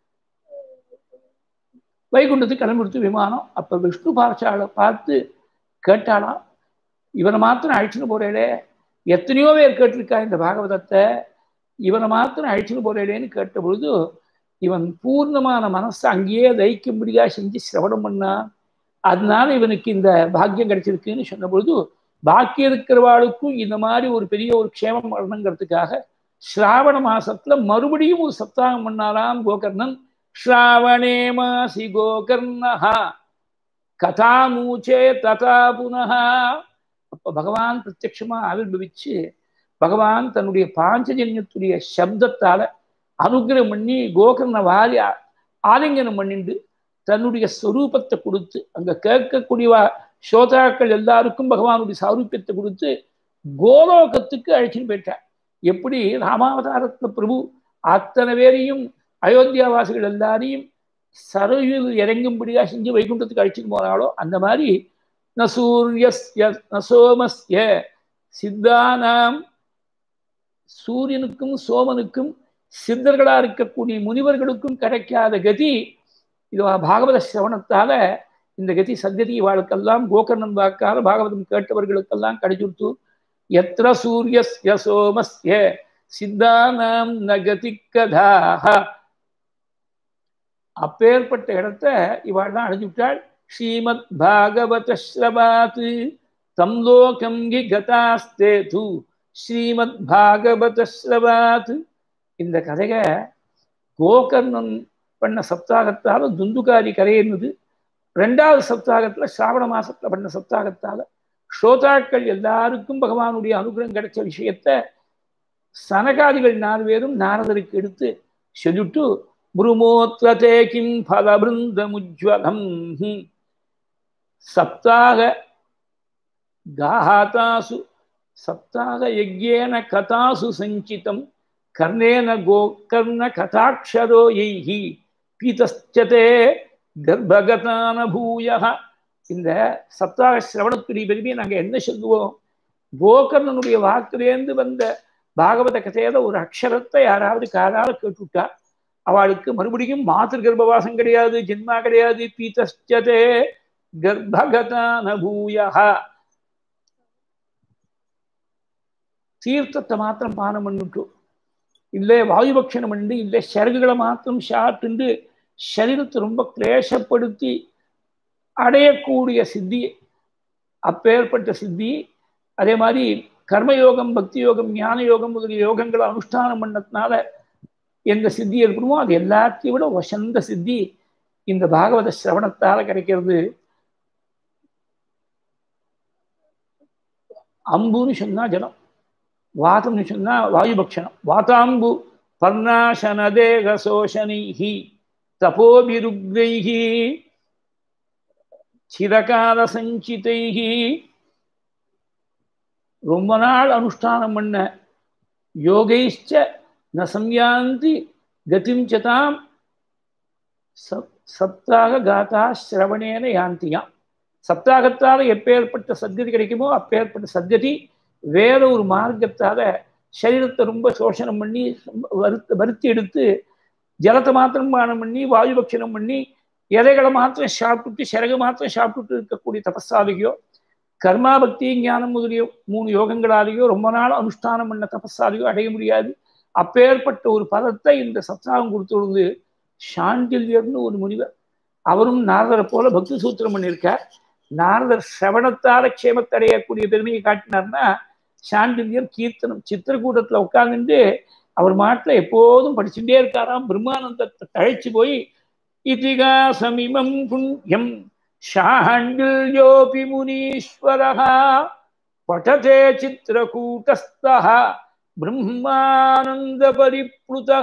வைகுண்டத்துக்கு கிளம்பி கொடுத்து விமானம் அப்ப விஷ்ணு பார்ச்சாலை பார்த்து கேட்டாலாம் இவனை மாத்திரம் அழிச்சுன்னு போறேடே எத்தனையோ பேர் கேட்டிருக்கா இந்த பாகவதத்தை இவனை மாத்திரம் அழிச்சுன்னு போறேடேன்னு கேட்ட பொழுது இவன் பூர்ணமான மனசை அங்கேயே தைக்கும்படியா செஞ்சு சிரவணம் பண்ணான் அதனால இவனுக்கு இந்த பாக்கியம் கிடைச்சிருக்குன்னு சொன்ன பொழுது பாக்கியம் இருக்கிறவாளுக்கும் இந்த மாதிரி ஒரு பெரிய ஒரு க்ஷேமம் வரணுங்கிறதுக்காக ஸ்ராவண மாசத்துல மறுபடியும் ஒரு சப்தாகம் பண்ணாராம் கோகர்ணன் ஸ்ராவணே மாசி கோகர்ணஹா கதாமூச்சே ததா புனஹா அப்ப பகவான் பிரத்யட்சமா ஆவிர்வவிச்சு பகவான் தன்னுடைய பாஞ்சஜன்யத்துடைய சப்தத்தால அனுகிரகம் பண்ணி கோகர்ண வாரி ஆலிங்கனம் பண்ணிண்டு தன்னுடைய ஸ்வரூபத்தை கொடுத்து அங்க கேட்கக்கூடிய சோதாக்கள் எல்லாருக்கும் பகவானுடைய சாரூபியத்தை கொடுத்து கோலோகத்துக்கு அழைச்சிட்டு போயிட்டார் எப்படி ராமாவதாரத்துல பிரபு அத்தனை பேரையும் அயோத்தியாவாசிகள் எல்லாரையும் சரையில் இறங்கும்படியா செஞ்சு வைகுண்டத்துக்கு அழைச்சிட்டு போனாலோ அந்த மாதிரி ந சூரியஸ்ய ந சோமஸ்ய சித்தானாம் சூரியனுக்கும் சோமனுக்கும் சித்தர்களா இருக்கக்கூடிய முனிவர்களுக்கும் கிடைக்காத கதி இது பாகவத சிரவணத்தால இந்த கதி சத்கதி வாழ்க்கெல்லாம் கோகர்ணன் வாக்கால பாகவதம் கேட்டவர்களுக்கெல்லாம் கிடைச்சுடுத்து எத்திர சூரியஸ்ய சோமஸ்ய சித்தானாம் நகதி கதாக அப்பேற்பட்ட இடத்த இவாள் தான் அடைஞ்சுட்டாள் ஸ்ரீமத் பாகவத ஸ்ரவாத் தம் லோகம் கி கதாஸ்தே தூ ஸ்ரீமத் பாகவத ஸ்ரவாத் இந்த கதையை கோகர்ணன் பண்ண சப்தாகத்தால துந்துகாரி கரையினது ரெண்டாவது சப்தாகத்துல ஸ்ராவண மாசத்துல பண்ண சப்தாகத்தால ஸ்ரோதாக்கள் எல்லாருக்கும் பகவானுடைய அனுகிரகம் கிடைச்ச விஷயத்த சனகாதிகள் நாலு பேரும் நாரதருக்கு எடுத்து சொல்லிட்டு புருமோத்ரதே கிம் பலபிருந்தமுஜ்வலம் சப்தாக காஹாதாசு சப்தாக யஜ்யேன கதாசு சஞ்சிதம் கர்ணேன கோகர்ண கதாட்சரோ யைஹி பீதஸ்சதே கர்ப்பகதான பூய இந்த சப்தாக சிரவணத்துடைய பெருமையை நாங்கள் என்ன சொல்லுவோம் கோகர்ணனுடைய வாக்குலேருந்து வந்த பாகவத கதையில ஒரு அக்ஷரத்தை யாராவது காதால கேட்டுவிட்டா அவளுக்கு மறுபடியும் மாத்திரு கர்ப்பவாசம் கிடையாது ஜென்மா கிடையாது பீதஸ்சதே கர்ப்பகதான பூயா தீர்த்தத்தை மாத்திரம் பானம் பண்ணிட்டு இல்லை வாயுபக்ஷணம் பண்ணி இல்லை சருகுகளை மாத்திரம் சாப்பிட்டு சரீரத்தை ரொம்ப கிளேசப்படுத்தி அடையக்கூடிய சித்தி அப்பேற்பட்ட சித்தி அதே மாதிரி கர்மயோகம் பக்தி யோகம் ஞான யோகம் முதலிய யோகங்களை அனுஷ்டானம் பண்ணதுனால எந்த சித்தி ஏற்படுமோ அது எல்லாத்தையும் விட வசந்த சித்தி இந்த பாகவத சிரவணத்தால கிடைக்கிறது அம்புன்னு சொன்னா ஜலம் வாதம்னு சொன்னா வாயுபக்ஷணம் வாதாம்பு பர்ணாசன தேக சோஷனைஹி தபோபிருக்ரைஹி சிரகால சஞ்சிதைஹி ரொம்ப நாள் அனுஷ்டானம் பண்ண யோகைச்ச ந சம்யாந்தி கதிம் சதாம் சப்தாக காத்தா சிரவணேன யாந்தியாம் சப்தாகத்தால் எப்பேற்பட்ட சத்கதி கிடைக்குமோ அப்பேற்பட்ட சத்கதி வேற ஒரு மார்க்கத்தால சரீரத்தை ரொம்ப சோஷனம் பண்ணி வருத்த வருத்தி எடுத்து ஜலத்தை மாத்திரம் பானம் பண்ணி வாயு பட்சணம் பண்ணி இலைகளை மாத்திரம் சாப்பிட்டுட்டு சிறகு மாத்திரம் சாப்பிட்டுட்டு இருக்கக்கூடிய தபஸாலேயோ கர்மா பக்தி ஞானம் முதலிய மூணு யோகங்களாலேயோ ரொம்ப நாள் அனுஷ்டானம் பண்ண தபஸாலேயோ அடைய முடியாது அப்பேற்பட்ட ஒரு பதத்தை இந்த சப்தாகம் கொடுத்துள்ளது சாண்டில்யர்னு ஒரு முனிவர் அவரும் நாரதரை போல பக்தி சூத்திரம் பண்ணியிருக்கார் நாரதர் சிரவணத்தால க்ஷேமத்தை அடையக்கூடிய பெருமையை காட்டினார்னா சாண்டில்யர் கீர்த்தனம் சித்திரக்கூட்டத்துல உட்கார்ந்துட்டு அவர் மாட்டில் எப்போதும் படிச்சுட்டே இருக்காராம் பிரம்மானந்தத்தை தழைச்சு போய் இதிகாசமிமம் புண்ணியம் ஷாண்டில்யோபி முனீஸ்வரா பட்டதே சித்திரக்கூட்டஸ்தா பிரம்மானந்த பரிப்ளுதா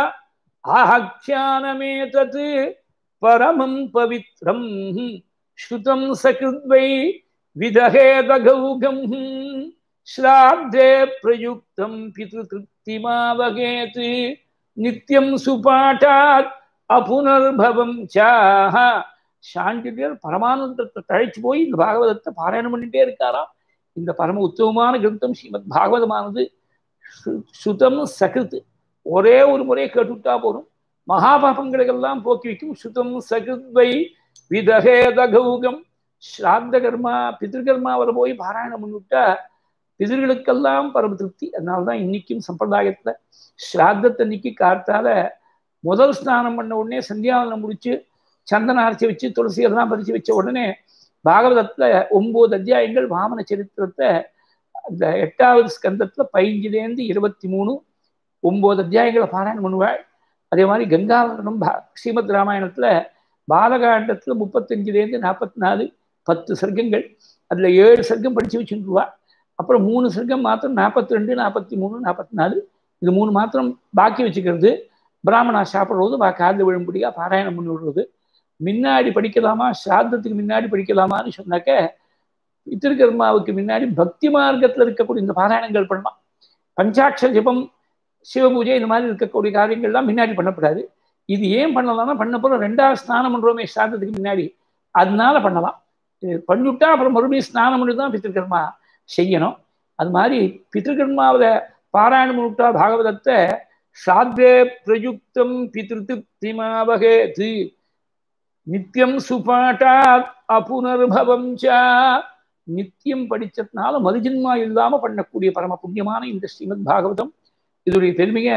ஆஹ்யானமேதத் பரமம் பவித்ரம் ஸ்ருதம் சகிருத்வை விதகேதகௌகம் ஸ்ராத்தே பிரயுக்தம் பிதృతృప్తిமாவகேத் நித்யம் சுபாட்டாத் அபுனர்பவம் சாஹ சாண்டில்யர் பரமானந்தத்தை தழைச்சு போய் இந்த பாகவதத்தை பாராயணம் பண்ணிட்டே இருக்காராம் இந்த பரம உத்தமமான கிரந்தம் ஸ்ரீமத் பாகவதமானது சுதம் சகிருத் ஒரே ஒரு முறையை கேட்டுவிட்டா போதும் மகாபாபங்களுக்கெல்லாம் போக்கி வைக்கும் சுதம் சகிருத்வை விதகேத கௌகம் ஸ்ராத்த கர்மா பிதிருகர்மாவில் போய் பாராயணம் பண்ணிவிட்டா பிதிர்களுக்கெல்லாம் பரம திருப்தி அதனால்தான் இன்னைக்கும் சம்பிரதாயத்துல ஸ்ராத்தத்தன்னைக்கு காத்தால முதல் ஸ்நானம் பண்ண உடனே சந்தியாவனம் முடிச்சு சந்தன அரைச்சி வச்சு துளசி எல்லாம் பறிச்சு வச்ச உடனே பாகவதத்துல ஒன்பது அத்தியாயங்கள் வாமன சரித்திரத்தை அந்த எட்டாவது ஸ்கந்தத்துல பதினஞ்சுலேருந்து இருபத்தி மூணு ஒன்பது அத்தியாயங்களை பாராயணம் பண்ணுவாள் அதே மாதிரி கங்காவரணம் ஸ்ரீமத் ராமாயணத்துல பாலகாண்டத்துல முப்பத்தஞ்சுலேருந்து நாற்பத்தி நாலு பத்து சர்க்கங்கள் அதுல ஏழு சர்க்கம் படிச்சு வச்சுருவா அப்புறம் மூணு சர்க்கம் மாத்திரம் நாற்பத்தி ரெண்டு நாற்பத்தி மூணு நாற்பத்தி நாலு இது மூணு மாத்திரம் பாக்கி வச்சுக்கிறது பிராமணா சாப்பிட்றது பா காது விழும்படியாக பாராயணம் பண்ணி விடுறது முன்னாடி படிக்கலாமா சாத்தத்துக்கு முன்னாடி படிக்கலாமான்னு சொன்னாக்க பித்திருக்கர்மாவுக்கு முன்னாடி பக்தி மார்க்கத்தில் இருக்கக்கூடிய இந்த பாராயணங்கள் பண்ணலாம் பஞ்சாட்ச ஜபம் சிவபூஜை இந்த மாதிரி இருக்கக்கூடிய காரியங்கள்லாம் முன்னாடி பண்ணக்கூடாது இது ஏன் பண்ணலாம்னா பண்ண போகிற ரெண்டாவது ஸ்நானம் பண்ணுறோமே சாதத்துக்கு முன்னாடி அதனால பண்ணலாம் பண்ணிவிட்டா அப்புறம் மறுபடியும் ஸ்நானம் பண்ணி தான் பித்திருக்கர்மா செய்யணும் அது மாதிரி பித்திருக்கர்மாவில் பாராயணம் பண்ணிவிட்டா பாகவதத்தை சாத்தே பிரயுக்தம் பிதிருத்திமாவகேது நித்தியம் சுபாட்டா அபுனர்பவம் சா நித்தியம் படிச்சதுனால மறுஜன்மா இல்லாம பண்ணக்கூடிய பரம புண்ணியமான இந்த ஸ்ரீமத் பாகவதம் இதனுடைய பெருமையை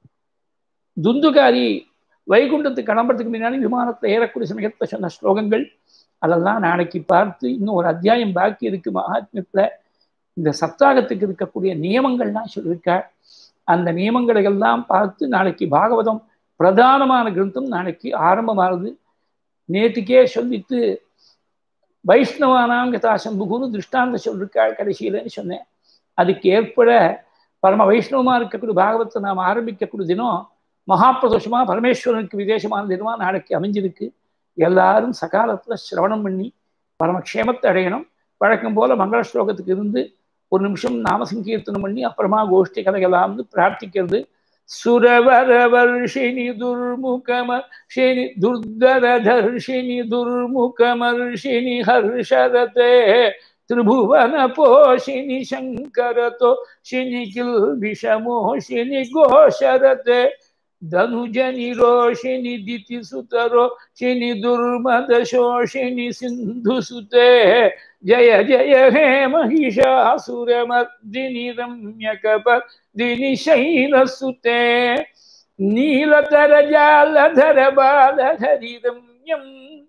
துந்துகாரி வைகுண்டத்துக்கு கிளம்புறதுக்கு முன்னாடி விமானத்தில் ஏறக்கூடிய சமயத்தில் சொன்ன ஸ்லோகங்கள் அதெல்லாம் நாளைக்கு பார்த்து இன்னும் ஒரு அத்தியாயம் பாக்கி இருக்கு மகாத்மியத்தில் இந்த சப்தாகத்துக்கு இருக்கக்கூடிய நியமங்கள்லாம் சொல்லியிருக்காள் அந்த நியமங்களை எல்லாம் பார்த்து நாளைக்கு பாகவதம் பிரதானமான கிரந்தம் நாளைக்கு ஆரம்பமாகுது நேற்றுக்கே சொல்லிட்டு வைஷ்ணவானாம் யதா சம்புகுன்னு திருஷ்டாந்த சொல்லிருக்காள் கடைசியிலன்னு சொன்னேன் அதுக்கு ஏற்பட பரம வைஷ்ணவமா இருக்கக்கூடிய பாகவத்தை நாம் ஆரம்பிக்கக்கூடிய தினம் மகாபிரதோஷமா பரமேஸ்வரனுக்கு விதேசமான தினமா நாளைக்கு அமைஞ்சிருக்கு எல்லாரும் சகாலத்துல சிரவணம் பண்ணி பரமக்ஷேமத்தை அடையணும் வழக்கம் போல மங்கள ஸ்லோகத்துக்கு இருந்து ஒரு நிமிஷம் நாம சங்கீர்த்தனம் பண்ணி அப்புறமா கோஷ்டி கதைகளாம்னு பிரார்த்திக்கிறது சுரவரவர்ஷினி துர்முகமர்ஷினி துர்தரதர்ஷினி துர்முகமர்ஷினி ஹர்ஷரதே திரிபுவன போஷினி சங்கரதோ ஷினி கில் விஷமோஷினி கோஷரதே धनुजनि रोषिणि दितिसुतरो शिनि दुर्मदशोषिणि सिन्धुसुते जय जय हे महिषासुरमर्दिनि रम्यकपर्दिनि शैलसुते नीलतरजालधर बालहरिरम्यं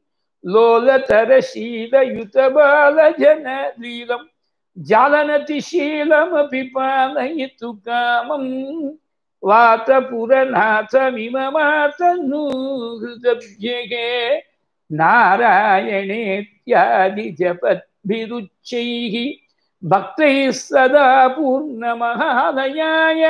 लोलतरशीलयुतबालजनलीलं जालनतिशीलमपि पालयितु कामम् वातपुरनाथमिममातनुहृदभ्यगे नारायणेत्यादिजपद्भिरुच्चैः भक्तैः सदा पूर्णमहालयाय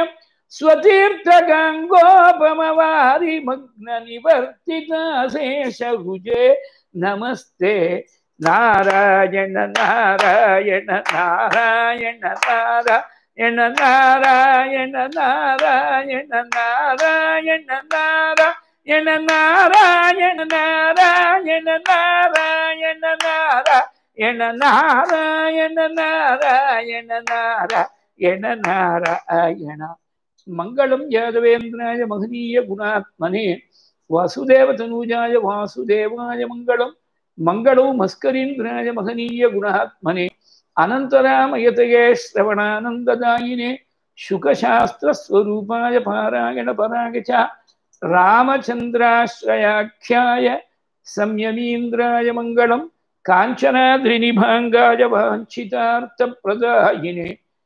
स्वतीर्थगङ्गोपमवारिमग्ननिवर्तिताशेषभुजे नमस्ते नारायण नारायण नारायण नारायण நாராயண நாராயண நாராயண நாராயண நாராயண நாராயண நாராயண நாராயண நாராயண நாராயண நாராயண நாராயண மங்களம் யாதவேந்திராய மகனீய குணாத்மனே வாசுதேவ தனூஜாய வாசுதேவாய மங்களம் மங்களோ மஸ்கரீந்திராய மகனீய குணாத்மனே अनन्तरामयतये श्रवणानन्ददायिने शुकशास्त्रस्वरूपाय पारायणपराय च रामचन्द्राश्रयाख्याय संयमीन्द्राय मङ्गलं काञ्चनाद्रिनिभाङ्गाय वाञ्छितार्थप्रदायिने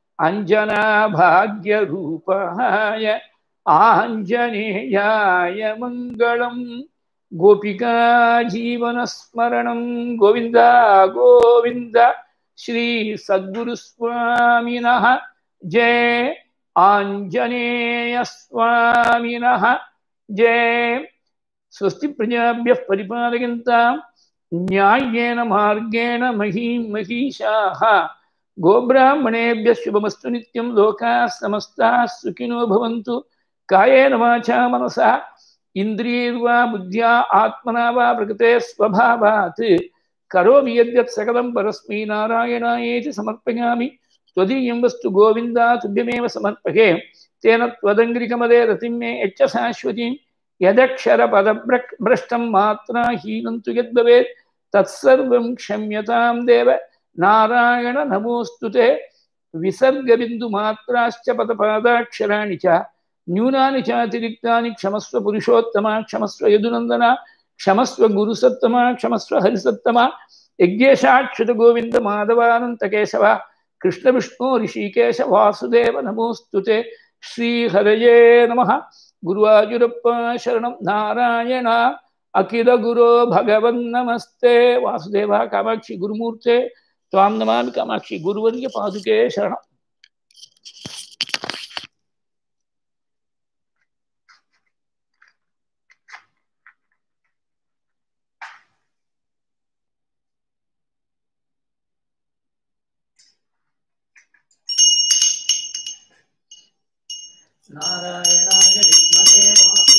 अञ्जनाभाग्यरूपाय आञ्जनेयाय मङ्गलम् गोपिका जीवनस्मरणं गोविन्द गोविन्द श्री सद्गुरु स्वामिनः जय आञ्जनेय स्वामिनः जय स्वस्ति प्रजाभ्यः परिपालयन्तां न्याय्येन मार्गेण महीं महिषाः गोब्राह्मणेभ्यः शुभमस्तु नित्यं लोकाः समस्ताः सुखिनो भवन्तु कायेन वाचा मनसा इन्द्रियैर्वा बुद्ध्या आत्मना वा प्रकृते स्वभावात् करोमि यद्यत् सकलं परस्मै नारायणायेति समर्पयामि त्वदीयं वस्तु गोविन्दा तुभ्यमेव समर्पके तेन त्वदङ्घ्रिकमदे रतिं मे यच्च शाश्वतीं यदक्षरपदभ्रष्टं मात्रा हीनं तु यद्भवेत् तत्सर्वं क्षम्यतां देव नारायण नमोऽस्तु ते विसर्गबिन्दुमात्राश्च पदपादाक्षराणि च न्यूनानि चातिरिक्तानि क्षमस्व पुरुषोत्तमा क्षमस्व यदुनन्दना क्षमस्व गुरुसत्तमा क्षमस्व हरिसत्तमा यज्ञेशाच्युत गोविन्द माधवानन्तकेशव कृष्णविष्णु ऋषिकेश वासुदेव नमोऽस्तु ते श्रीहरये नमः गुरुवायुरप्प शरणं नारायण अखिलगुरो भगवन्नमस्ते वासुदेव कामाक्षि गुरुमूर्ते त्वां नमामि कामाक्षि गुरुवर्य पादुके शरणम् नारायणाय विद्महे